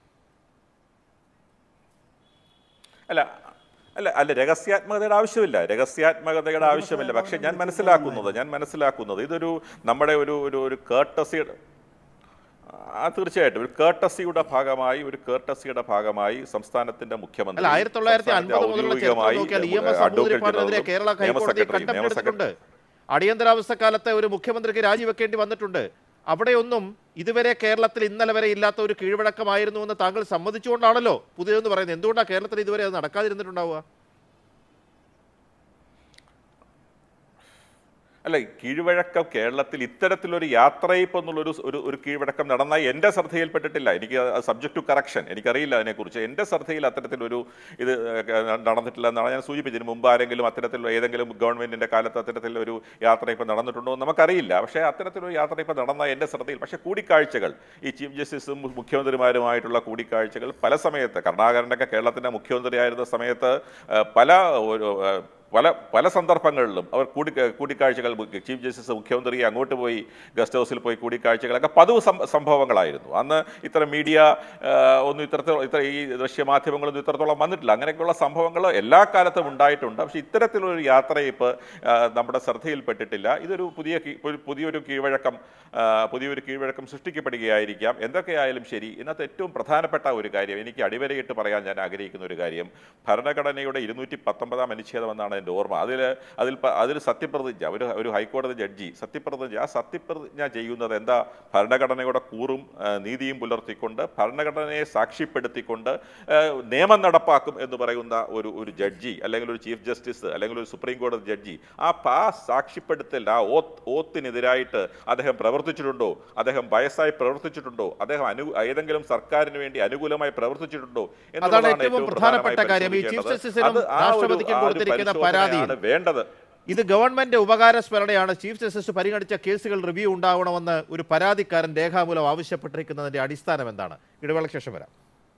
അല്ല അല്ല അല്ല രഹസ്യാത്മകതയുടെ ആവശ്യമില്ല രഹസ്യാത്മകതയുടെ ആവശ്യമില്ല പക്ഷെ ഞാൻ മനസ്സിലാക്കുന്നത് ഞാൻ മനസ്സിലാക്കുന്നത് ഇതൊരു നമ്മുടെ ഒരു ഒരു ഒരു കേർട്ടസിയുടെ ആ തീർച്ചയായിട്ടും ഒരു കേർട്ടസിയുടെ ഭാഗമായി ഒരു കേർട്ടസിയുടെ ഭാഗമായി സംസ്ഥാനത്തിന്റെ മുഖ്യമന്ത്രി അല്ല ആയിരത്തി തൊള്ളായിരത്തി സംസ്ഥാനത്തെ അൻപത് മുതലുള്ള ചരിത്രം ഔദ്യോഗികമായി, നോക്കിയാൽ ഇ എം എസ് അഡ്വക്കേറ്റ് നമ്പൂതിരിപ്പാടിനെതിരെ ജനറലും കേരള നിയമ ഹൈക്കോടതി സെക്രട്ടറിയും, കണ്ടം നിയമ എടുത്തിട്ടുണ്ട് അടിയന്തരാവസ്ഥ കാലത്തെ ഒരു മുഖ്യമന്ത്രിക്ക് രാജിവെക്കേണ്ടി വന്നിട്ടുണ്ട് അവിടെയൊന്നും ഇതുവരെ കേരളത്തിൽ ഇന്നലെ വരെ ഇല്ലാത്ത ഒരു കീഴ്വഴക്കമായിരുന്നു എന്ന് താങ്കൾ സമ്മതിച്ചുകൊണ്ടാണല്ലോ പുതിയതെന്ന് പറയുന്നത് എന്തുകൊണ്ടാണ് കേരളത്തിൽ ഇതുവരെ അത് നടക്കാതിരുന്നിട്ടുണ്ടാവുക അല്ല ഈ കീഴ്വഴക്കം കേരളത്തിൽ ഇത്തരത്തിലൊരു യാത്രയപ്പ് എന്നുള്ളൊരു സ് ഒരു ഒരു കീഴ്വഴക്കം നടന്നായി എൻ്റെ ശ്രദ്ധയിൽപ്പെട്ടിട്ടില്ല എനിക്ക് സബ്ജക്ട് ടു കറക്ഷൻ എനിക്കറിയില്ല അതിനെക്കുറിച്ച് എൻ്റെ ശ്രദ്ധയിൽ അത്തരത്തിലൊരു ഇത് ഏഹ്, നടന്നിട്ടില്ല എന്നാണ് ഞാൻ സൂചിപ്പിച്ചതിന് മുമ്പ് ആരെങ്കിലും അത്തരത്തിലുള്ള ഏതെങ്കിലും ഗവൺമെൻറ്റിൻ്റെ കാലത്ത് അത്തരത്തിലൊരു യാത്രയപ്പ് നടന്നിട്ടുണ്ടോ എന്ന് നമുക്കറിയില്ല പക്ഷേ അത്തരത്തിലൊരു യാത്രയപ്പ് നടന്ന എൻ്റെ ശ്രദ്ധയിൽ പക്ഷേ കൂടിക്കാഴ്ചകൾ ഈ ചീഫ് ജസ്റ്റിസും മുഖ്യമന്ത്രിമാരുമായിട്ടുള്ള കൂടിക്കാഴ്ചകൾ പല സമയത്ത് കരുണാകരനൊക്കെ കേരളത്തിൻ്റെ മുഖ്യമന്ത്രിയായിരുന്ന സമയത്ത് ഏഹ്, പല ഒരു ഏഹ്, പല പല സന്ദർഭങ്ങളിലും അവർ കൂടി കൂടിക്കാഴ്ചകൾ ചീഫ് ജസ്റ്റിസ് മുഖ്യമന്ത്രി അങ്ങോട്ട് പോയി ഗസ്റ്റ് ഹൗസിൽ പോയി കൂടിക്കാഴ്ചകളൊക്കെ പതിവ് സം- സംഭവങ്ങളായിരുന്നു അന്ന് ഇത്തരം മീഡിയ ഒന്നും ഇത്തരത്തിൽ ഇത്ര ഈ ദൃശ്യമാധ്യമങ്ങളൊന്നും ഇത്രത്തോളം വന്നിട്ടില്ല അങ്ങനെയൊക്കെയുള്ള സംഭവങ്ങൾ എല്ലാ കാലത്തും ഉണ്ടായിട്ടുണ്ട് പക്ഷേ ഇത്തരത്തിലൊരു യാത്രയിപ്പ് ആ, നമ്മുടെ ശ്രദ്ധയിൽപ്പെട്ടിട്ടില്ല ഇതൊരു പുതിയ കീ- ഒരു പുതിയൊരു കീഴ്വഴക്കം ആ, പുതിയൊരു കീഴ്വഴക്കം സൃഷ്ടിക്കപ്പെടുകയായിരിക്കാം എന്തൊക്കെയായാലും ശരി ഇന്നത്തെ ഏറ്റവും പ്രധാനപ്പെട്ട ഒരു കാര്യം എനിക്ക് അടിവരയിട്ട് പറയാൻ ഞാൻ ആഗ്രഹിക്കുന്ന ഒരു കാര്യം ഭരണഘടനയുടെ ഇരുന്നൂറ്റി പത്തൊമ്പതാം അനുച്ഛേദം എന്നാണ് എൻ്റെ ഓർമ്മ അതിൽ അതിൽ പ- അതിൽ സത്യപ്രതിജ്ഞ ഒരു ഒരു ഹൈക്കോടതി ജഡ്ജി സത്യപ്രതിജ്ഞ ആ സത്യപ്രതിജ്ഞ ചെയ്യുന്നത് എന്താ ഭരണഘടനയുടെ കൂറും ആ, നീതിയും പുലർത്തിക്കൊണ്ട് ഭരണഘടനയെ സാക്ഷ്യപ്പെടുത്തിക്കൊണ്ട് ആ, നിയമം നടപ്പാക്കും എന്ന് പറയുന്ന ഒരു ഒരു ജഡ്ജി അല്ലെങ്കിൽ ഒരു ചീഫ് ജസ്റ്റിസ് അല്ലെങ്കിൽ ഒരു സുപ്രീം കോടതി ജഡ്ജി ആ പ- ആ സാക്ഷ്യപ്പെടുത്തൽ ആ ഓത്ത് ഓത്തിനെതിരായിട്ട് അദ്ദേഹം പ്രവർത്തിച്ചിട്ടുണ്ടോ അദ്ദേഹം വയസ്സായി പ്രവർത്തിച്ചിട്ടുണ്ടോ അദ്ദേഹം അനു ഏതെങ്കിലും സർക്കാരിന് വേണ്ടി അനുകൂലമായി പ്രവർത്തിച്ചിട്ടുണ്ടോ എന്നുള്ളതാണ് ഏറ്റവും പ്രധാനപ്പെട്ട കാര്യം. ഈ ചീഫ് പരിശോധിക്കേണ്ടത്. ജസ്റ്റിസിനും അത് ആ ഒരു- രാഷ്ട്രപതിക്കും ആ ഒരു കൊടുത്തിരിക്കുന്ന പരിശോധനയാണ് പരാതിയിൽ വേണ്ടത് ഇത് ഗവൺമെന്റ് ഉപകാര സ്മരണയാണ് ചീഫ് ജസ്റ്റിസ് പരിഗണിച്ച കേസുകൾ റിവ്യൂ ഉണ്ടാവണമെന്ന് ഒരു പരാതിക്കാരൻ രേഖാമൂലം ആവശ്യപ്പെട്ടിരിക്കുന്നതിന്റെ അടിസ്ഥാനം എന്താണ് ഇടവേളയ്ക്ക് ശേഷം വരാം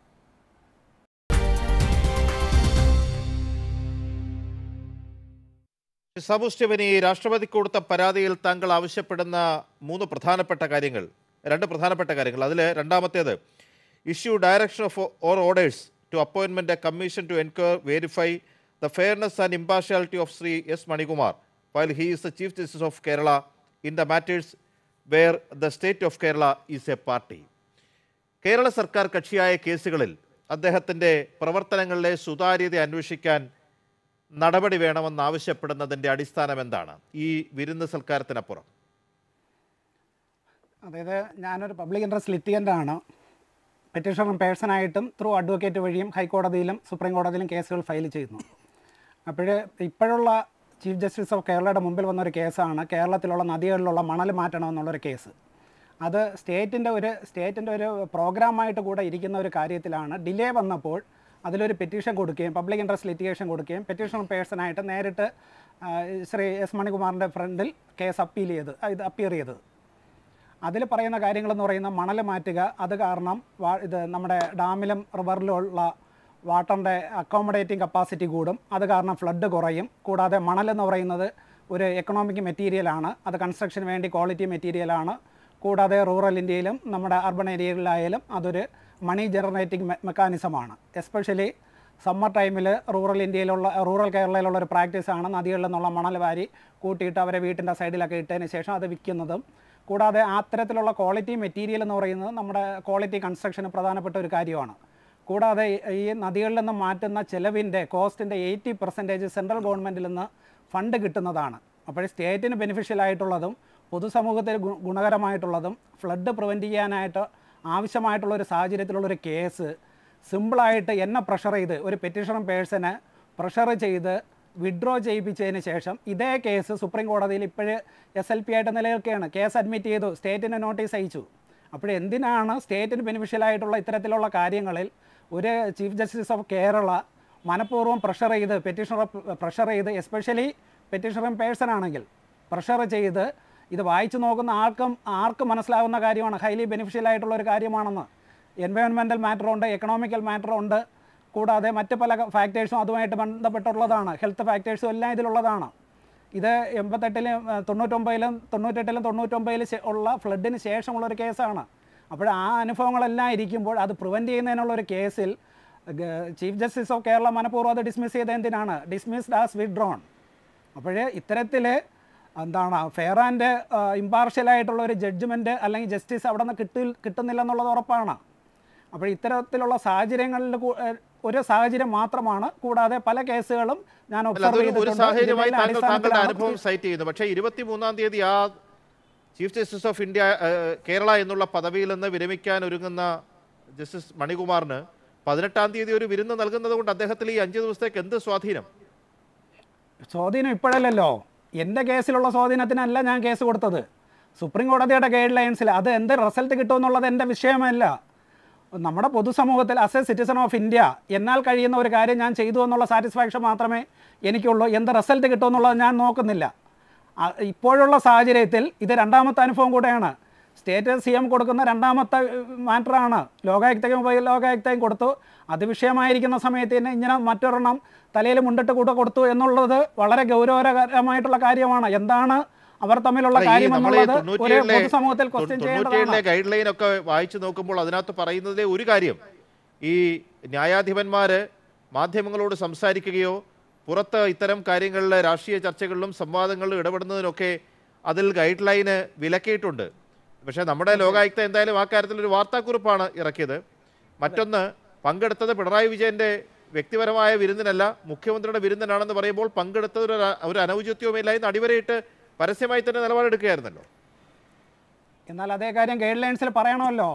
സാബു സ്റ്റെഫനി രാഷ്ട്രപതിക്ക് കൊടുത്ത പരാതിയിൽ താങ്കൾ ആവശ്യപ്പെടുന്ന മൂന്ന് പ്രധാനപ്പെട്ട കാര്യങ്ങൾ രണ്ട് പ്രധാനപ്പെട്ട കാര്യങ്ങൾ അതിൽ രണ്ടാമത്തേത് issue direction of or orders to appointment a commission to enquire verify the fairness and impartiality of Shri S Manikumar while he is the chief justice of Kerala in the matters where the state of Kerala is a party Kerala സർക്കാർ കക്ഷിയായ കേസുകളിൽ അദ്ദേഹത്തിൻ്റെ പ്രവർത്തനങ്ങളിലെ സുതാര്യത അന്വേഷിക്കാൻ നടപടി വേണമെന്നാവശ്യപ്പെടുന്നതിൻ്റെ അടിസ്ഥാനം എന്താണ് ഈ വിരുന്ന് സൽക്കാരത്തിനപ്പുറം അതായത് ഞാനൊരു പബ്ലിക് ഇൻട്രസ്റ്റ് ലിറ്റിയൻ്റാണ് പെറ്റീഷണർ പേഴ്സണായിട്ടും ത്രൂ അഡ്വക്കേറ്റ് വഴിയും ഹൈക്കോടതിയിലും സുപ്രീം കോടതിയിലും കേസുകൾ ഫയൽ ചെയ്യുന്നു അപ്പോൾ ഇപ്പോഴുള്ള ചീഫ് ജസ്റ്റിസ് ഓഫ് കേരളയുടെ മുമ്പിൽ വന്നൊരു കേസാണ് കേരളത്തിലുള്ള നദികളിലുള്ള മണൽ മാറ്റണമെന്നുള്ളൊരു കേസ് അത് സ്റ്റേറ്റിൻ്റെ ഒരു സ്റ്റേറ്റിൻ്റെ ഒരു പ്രോഗ്രാമായിട്ട് കൂടെ ഇരിക്കുന്ന ഒരു കാര്യത്തിലാണ് ഡിലേ വന്നപ്പോൾ അതിലൊരു പെറ്റീഷൻ കൊടുക്കുകയും പബ്ലിക് ഇൻട്രസ്റ്റ് ലിറ്റിഗേഷൻ കൊടുക്കുകയും പെറ്റീഷണർ പേഴ്സണായിട്ട് നേരിട്ട് ആ, ശ്രീ എസ് മണികുമാറിൻ്റെ ഫ്രണ്ടിൽ കേസ് അപ്പീൽ ചെയ്ത് ആ, ഇത് അപ്പിയർ ചെയ്തത് അതിൽ പറയുന്ന കാര്യങ്ങളെന്ന് പറയുന്ന മണൽ മാറ്റുക അത് കാരണം വാ- ഇത് നമ്മുടെ ഡാമിലും റിവറിലുള്ള വാട്ടറിൻ്റെ അക്കോമഡേറ്റിംഗ് കപ്പാസിറ്റി കൂടും അത് കാരണം ഫ്ലഡ് കുറയും കൂടാതെ മണൽ എന്ന് പറയുന്നത് ഒരു എക്കണോമിക് മെറ്റീരിയലാണ് അത് കൺസ്ട്രക്ഷന് വേണ്ടി ക്വാളിറ്റി മെറ്റീരിയലാണ് കൂടാതെ റൂറൽ ഇന്ത്യയിലും നമ്മുടെ അർബൻ ഏരിയകളിലായാലും അതൊരു മണി ജനറേറ്റിംഗ് മെക്കാനിസമാണ് എസ്പെഷ്യലി സമ്മർ ടൈമിൽ റൂറൽ ഇന്ത്യയിലുള്ള റൂറൽ കേരളയിലുള്ള ഒരു പ്രാക്ടീസാണ് നദികളിൽ നിന്നുള്ള മണൽ വാരി കൂട്ടിയിട്ട് അവരെ വീട്ടിൻ്റെ സൈഡിലൊക്കെ ഇട്ടതിന് ശേഷം അത് വിൽക്കുന്നതും കൂടാതെ അത്തരത്തിലുള്ള ക്വാളിറ്റി മെറ്റീരിയൽ എന്ന് പറയുന്നത് നമ്മുടെ ക്വാളിറ്റി കൺസ്ട്രക്ഷന് പ്രധാനപ്പെട്ട ഒരു കാര്യമാണ് കൂടാതെ ഈ നദികളിൽ നിന്ന് മാറ്റുന്ന ചെലവിൻ്റെ കോസ്റ്റിൻ്റെ എയ്റ്റി പെർസെൻറ്റേജ് സെൻട്രൽ ഗവൺമെൻറ്റിൽ നിന്ന് ഫണ്ട് കിട്ടുന്നതാണ് അപ്പോൾ സ്റ്റേറ്റിന് ബെനിഫിഷ്യൽ ആയിട്ടുള്ളതും പൊതുസമൂഹത്തിന് ഗു- ഗുണകരമായിട്ടുള്ളതും ഫ്ലഡ് പ്രിവെൻറ്റ് ചെയ്യാനായിട്ട് ആവശ്യമായിട്ടുള്ള ഒരു സാഹചര്യത്തിലുള്ളൊരു കേസ് സിമ്പിളായിട്ട് എന്നെ പ്രഷർ ചെയ്ത് ഒരു പെറ്റീഷൻ പേഴ്സനെ പ്രഷർ ചെയ്ത് വിഡ്രോ ചെയ്യിപ്പിച്ചതിന് ശേഷം ഇതേ കേസ് സുപ്രീം കോടതിയിൽ ഇപ്പോഴ് എസ് എൽ പി ആയിട്ട് നിലനിൽക്കുകയാണ് കേസ് അഡ്മിറ്റ് ചെയ്തു സ്റ്റേറ്റിന് നോട്ടീസ് അയച്ചു അപ്പോൾ എന്തിനാണ് സ്റ്റേറ്റിന് ബെനിഫിഷ്യൽ ആയിട്ടുള്ള ഇത്തരത്തിലുള്ള കാര്യങ്ങളിൽ ഒരു ചീഫ് ജസ്റ്റിസ് ഓഫ് കേരള മനഃപൂർവ്വം പ്രഷർ ചെയ്ത് പെറ്റീഷണർ പ്രഷർ ചെയ്ത് എസ്പെഷ്യലി പെറ്റീഷണറും പേഴ്സൺ ആണെങ്കിൽ പ്രഷർ ചെയ്ത് ഇത് വായിച്ചു നോക്കുന്ന ആർക്കും ആർക്കും മനസ്സിലാവുന്ന കാര്യമാണ് ഹൈലി ബെനിഫിഷ്യൽ ആയിട്ടുള്ള ഒരു കാര്യമാണെന്ന് എൻവയോൺമെൻറ്റൽ മാറ്റർ ഉണ്ട് എക്കണോമിക്കൽ മാറ്റർ ഉണ്ട് കൂടാതെ മറ്റ് പല ഫാക്ടേഴ്സും അതുമായിട്ട് ബന്ധപ്പെട്ടുള്ളതാണ് ഹെൽത്ത് ഫാക്ടേഴ്സും എല്ലാം ഇതിലുള്ളതാണ് ഇത് എൺപത്തെട്ടിലും ഏഹ്, തൊണ്ണൂറ്റൊമ്പതിലും തൊണ്ണൂറ്റെട്ടിലും തൊണ്ണൂറ്റൊമ്പതിലും ശേ- ഉള്ള ഫ്ലഡിന് ശേഷമുള്ള ഒരു കേസാണ് അപ്പോൾ ആ അനുഭവങ്ങളെല്ലാം ഇരിക്കുമ്പോൾ അത് പ്രിവെൻറ്റ് ചെയ്യുന്നതിനുള്ള ഒരു കേസിൽ ഗ- ചീഫ് ജസ്റ്റിസ് ഓഫ് കേരള മനഃപൂർവ്വം അത് ഡിസ്മിസ് ചെയ്ത് എന്തിനാണ് ഡിസ്മിസ്ഡ് ആസ് വിഡ്രോൺ അപ്പോൾ ഇത്തരത്തിൽ എന്താണ് ഫെയർ ആൻഡ് ഇമ്പാർഷ്യലായിട്ടുള്ള ഒരു ജഡ്ജ്മെൻറ്റ് അല്ലെങ്കിൽ ജസ്റ്റിസ് അവിടെ നിന്ന് കിട്ടി കിട്ടുന്നില്ല എന്നുള്ളത് ഉറപ്പാണ് അപ്പോൾ ഇത്തരത്തിലുള്ള സാഹചര്യങ്ങളിൽ കൂ- ഏഹ്, ഒരു സാഹചര്യം മാത്രമാണ് കൂടാതെ പല കേസുകളും ഞാൻ അല്ല, ഒബ്സർവ് അതൊരു ഒരു സാഹചര്യമായി ഇതിന്റെ താങ്കൾ താങ്കളുടെ അടിസ്ഥാനത്തിലാണ് അനുഭവം സൈറ്റ് ചെയ്യുന്നു പക്ഷേ ഇരുപത്തിമൂന്നാം തീയതി ആ ചീഫ് ജസ്റ്റിസ് ഓഫ് ഇന്ത്യ ഏഹ്, കേരള എന്നുള്ള പദവിയിൽ നിന്ന് വിരമിക്കാൻ ഒരുങ്ങുന്ന ജസ്റ്റിസ് മണികുമാറിന് പതിനെട്ടാം തീയതി ഒരു വിരുന്ന് നൽകുന്നത് കൊണ്ട് അദ്ദേഹത്തിൽ ഈ അഞ്ച് ദിവസത്തേക്ക് എന്ത് സ്വാധീനം സ്വാധീനം ഇപ്പോഴല്ലല്ലോ എൻ്റെ കേസിലുള്ള സ്വാധീനത്തിനല്ല ഞാൻ കേസ് കൊടുത്തത് സുപ്രീം കോടതിയുടെ ഗൈഡ് ലൈൻസിൽ അത് എന്ത് റിസൾട്ട് കിട്ടുമെന്നുള്ളത് എൻ്റെ വിഷയമല്ല നമ്മുടെ പൊതുസമൂഹത്തിൽ as a citizen of India എന്നാൽ കഴിയുന്ന ഒരു കാര്യം ഞാൻ ചെയ്തു എന്നുള്ള സാറ്റിസ്ഫാക്ഷൻ മാത്രമേ എനിക്കുള്ളൂ എന്ത് റിസൾട്ട് കിട്ടുമെന്നുള്ളത് ഞാൻ നോക്കുന്നില്ല ആ, ഇപ്പോഴുള്ള സാഹചര്യത്തിൽ ഇത് രണ്ടാമത്തെ അനുഭവം കൂടെയാണ് സ്റ്റേറ്റ് സി എം കൊടുക്കുന്ന രണ്ടാമത്തെ മാറ്ററാണ് ലോകായുക്തയും ഉപ ലോകായുക്തയും കൊടുത്തു അത് വിഷയമായിരിക്കുന്ന സമയത്ത് തന്നെ ഇങ്ങനെ മറ്റൊരെണ്ണം തലയിൽ മുണ്ടിട്ട് കൂടെ കൊടുത്തു എന്നുള്ളത് വളരെ ഗൗരവകരമായിട്ടുള്ള കാര്യമാണ് എന്താണ് അവർ തമ്മിലുള്ള അല്ല, ഈ കാര്യം നമ്മളെ എന്നുള്ളത് ഒരു തൊണ്ണൂറ്റിയേഴിലെ പൊതുസമൂഹത്തിൽ ക്വസ്റ്റ്യൻ തൊണ്ണൂറ്റിയേഴിലെ ചെയ്യേണ്ടതാണ് ഗൈഡ് ലൈൻ ഒക്കെ വായിച്ചു നോക്കുമ്പോൾ അതിനകത്ത് പറയുന്നതിലെ ഒരു കാര്യം ഈ ന്യായാധിപന്മാര് മാധ്യമങ്ങളോട് സംസാരിക്കുകയോ പുറത്ത് ഇത്തരം കാര്യങ്ങളിൽ രാഷ്ട്രീയ ചർച്ചകളിലും സംവാദങ്ങളിലും ഇടപെടുന്നതിനൊക്കെ അതിൽ ഗൈഡ് ലൈന് വിലക്കിയിട്ടുണ്ട് പക്ഷേ നമ്മുടെ ലോകായുക്ത എന്തായാലും ആ കാര്യത്തിൽ ഒരു വാർത്താക്കുറിപ്പാണ് ഇറക്കിയത് മറ്റൊന്ന് പങ്കെടുത്തത് പിണറായി വിജയന്റെ വ്യക്തിപരമായ വിരുന്നിനല്ല മുഖ്യമന്ത്രിയുടെ വിരുന്നിനാണെന്ന് പറയുമ്പോൾ പങ്കെടുത്തത് ഒരു ഒരു അനൗചിത്യവുമില്ല എന്ന് അടിവരയിട്ട് പരസ്യമായി തന്നെ നിലപാടെടുക്കുകയായിരുന്നല്ലോ എന്നാൽ അതേ കാര്യം ഗൈഡ് ലൈൻസിൽ പറയണമല്ലോ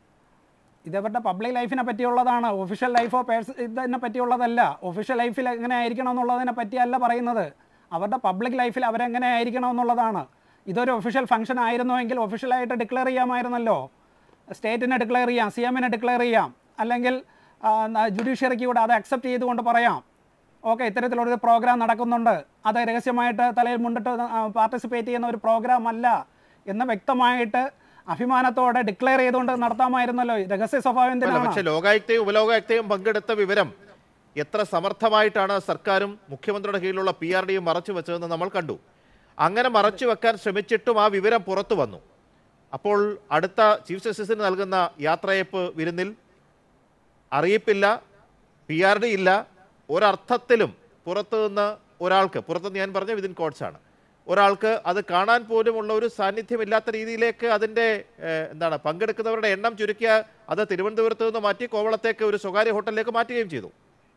ഇതവരുടെ പബ്ലിക് ലൈഫിനെ പറ്റിയുള്ളതാണ് ഒഫീഷ്യൽ ലൈഫോ പേഴ്സ് ഇതിനെ പറ്റിയുള്ളതല്ല ഒഫീഷ്യൽ ലൈഫിൽ എങ്ങനെ ആയിരിക്കണം എന്നുള്ളതിനെ പറ്റിയല്ല പറയുന്നത് അവരുടെ പബ്ലിക് ലൈഫിൽ അവരെങ്ങനെ ആയിരിക്കണം എന്നുള്ളതാണ് ഇതൊരു ഒഫീഷ്യൽ ഫംഗ്ഷൻ ആയിരുന്നുവെങ്കിൽ ഒഫീഷ്യലായിട്ട് ഡിക്ലെയർ ചെയ്യാമായിരുന്നല്ലോ സ്റ്റേറ്റിനെ ഡിക്ലെയർ ചെയ്യാം സി എമ്മിനെ ഡിക്ലെയർ ചെയ്യാം അല്ലെങ്കിൽ ജുഡീഷ്യറിക്ക് കൂടെ അത് അക്സെപ്റ്റ് ചെയ്തുകൊണ്ട് പറയാം ഓക്കെ ഇത്തരത്തിലൊരു പ്രോഗ്രാം നടക്കുന്നുണ്ട് അത് രഹസ്യമായിട്ട് തലയിൽ മുണ്ടിട്ട് പാർട്ടിസിപ്പേറ്റ് ചെയ്യുന്ന ഒരു പ്രോഗ്രാം അല്ല എന്ന് വ്യക്തമായിട്ട് അഭിമാനത്തോടെ ഡിക്ലെയർ ചെയ്തുകൊണ്ട് നടത്താമായിരുന്നല്ലോ രഹസ്യ സ്വഭാവം അല്ല എന്തിനാണ് പക്ഷെ ലോകായുക്തയും ഉപലോകായുക്തയും പങ്കെടുത്ത വിവരം എത്ര സമർത്ഥമായിട്ടാണ് സർക്കാരും മുഖ്യമന്ത്രിയുടെ കീഴിലുള്ള പി ആർ ഡിയും മറച്ചു വെച്ചതെന്ന് നമ്മൾ കണ്ടു അങ്ങനെ മറച്ചു വെക്കാൻ ശ്രമിച്ചിട്ടും ആ വിവരം പുറത്തു വന്നു അപ്പോൾ അടുത്ത ചീഫ് ജസ്റ്റിസിന് നൽകുന്ന യാത്രയപ്പ് വിരുന്നിൽ അറിയിപ്പില്ല പി ആർ ഡി ഇല്ല ഒരർത്ഥത്തിലും പുറത്തു നിന്ന് ഒരാൾക്ക് പുറത്തുനിന്ന് ഞാൻ പറഞ്ഞ വിതിൻ കോട്സാണ് ഒരാൾക്ക് അത് കാണാൻ പോലുമുള്ള ഒരു സാന്നിധ്യമില്ലാത്ത രീതിയിലേക്ക് അതിൻ്റെ ഏഹ്, എന്താണ് പങ്കെടുക്കുന്നവരുടെ എണ്ണം ചുരുക്കിയ അത് തിരുവനന്തപുരത്ത് നിന്ന് മാറ്റി കോവളത്തേക്ക് ഒരു സ്വകാര്യ ഹോട്ടലിലേക്ക് മാറ്റുകയും ചെയ്തു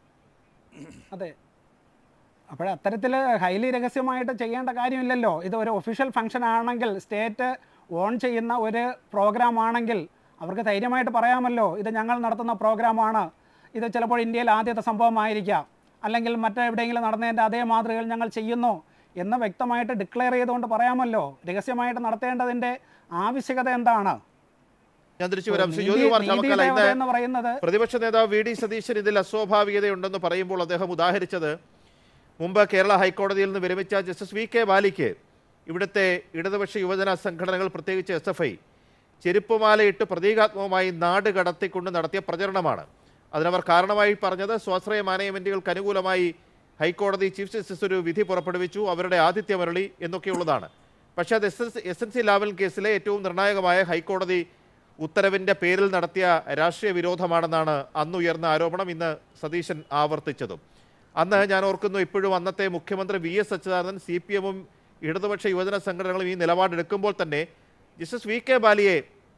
അതെ അപ്പോൾ അത്തരത്തിൽ ഹൈലി രഹസ്യമായിട്ട് ചെയ്യേണ്ട കാര്യമില്ലല്ലോ ഇത് ഒരു ഒഫീഷ്യൽ ഫംഗ്ഷൻ ആണെങ്കിൽ സ്റ്റേറ്റ് ഓൺ ചെയ്യുന്ന ഒരു പ്രോഗ്രാം ആണെങ്കിൽ അവർക്ക് ധൈര്യമായിട്ട് പറയാമല്ലോ ഇത് ഞങ്ങൾ നടത്തുന്ന പ്രോഗ്രാമാണ് ഇത് ചിലപ്പോൾ ഇന്ത്യയിൽ ആദ്യത്തെ സംഭവമായിരിക്കാം അല്ലെങ്കിൽ മറ്റെവിടെയെങ്കിലും നടന്നതിൻ്റെ അതേ മാതൃകകൾ ഞങ്ങൾ ചെയ്യുന്നു എന്ന് വ്യക്തമായിട്ട് ഡിക്ലെയർ ചെയ്തുകൊണ്ട് പറയാമല്ലോ രഹസ്യമായിട്ട് നടത്തേണ്ടതിൻ്റെ ആവശ്യകത എന്താണ് ഞാൻ തിരിച്ചു വരാം ശ്രീ നീതി- ജ്യോതികുമാർ നീതി ചാമക്കാല ദേവത ഇന്ന് എന്ന് പറയുന്നത് പ്രതിപക്ഷ നേതാവ് വി ഡി സതീശൻ ഇതിൽ അസ്വാഭാവികതയുണ്ടെന്ന് പറയുമ്പോൾ അദ്ദേഹം ഉദാഹരിച്ചത് മുമ്പ് കേരള ഹൈക്കോടതിയിൽ നിന്ന് വിരമിച്ച ജസ്റ്റിസ് വി കെ ബാലിക്ക് ഇവിടുത്തെ ഇടതുപക്ഷ യുവജന സംഘടനകൾ പ്രത്യേകിച്ച് എസ് എഫ് ഐ ചെരുപ്പുമാലയിട്ട് പ്രതീകാത്മകമായി നാട് കടത്തിക്കൊണ്ട് നടത്തിയ പ്രചരണമാണ് അതിനവർ കാരണമായി പറഞ്ഞത് സ്വാശ്രയ മാനേജ്മെൻറ്റുകൾക്ക് അനുകൂലമായി ഹൈക്കോടതി ചീഫ് ജസ്റ്റിസ് ഒരു വിധി പുറപ്പെടുവിച്ചു അവരുടെ ആതിഥ്യമരളി എന്നൊക്കെയുള്ളതാണ് പക്ഷേ അത് S S S N C Lavalin കേസിലെ ഏറ്റവും നിർണായകമായ ഹൈക്കോടതി ഉത്തരവിൻ്റെ പേരിൽ നടത്തിയ രാഷ്ട്രീയ വിരോധമാണെന്നാണ് അന്ന് ഉയർന്ന ആരോപണം ഇന്ന് സതീശൻ ആവർത്തിച്ചതും അന്ന് ഞാൻ ഓർക്കുന്നു ഇപ്പോഴും അന്നത്തെ മുഖ്യമന്ത്രി V S Achuthanandan C P എമ്മും ഇടതുപക്ഷ യുവജന സംഘടനകളും ഈ നിലപാടെടുക്കുമ്പോൾ തന്നെ ജസ്റ്റിസ് വി കെ ബാലിയെ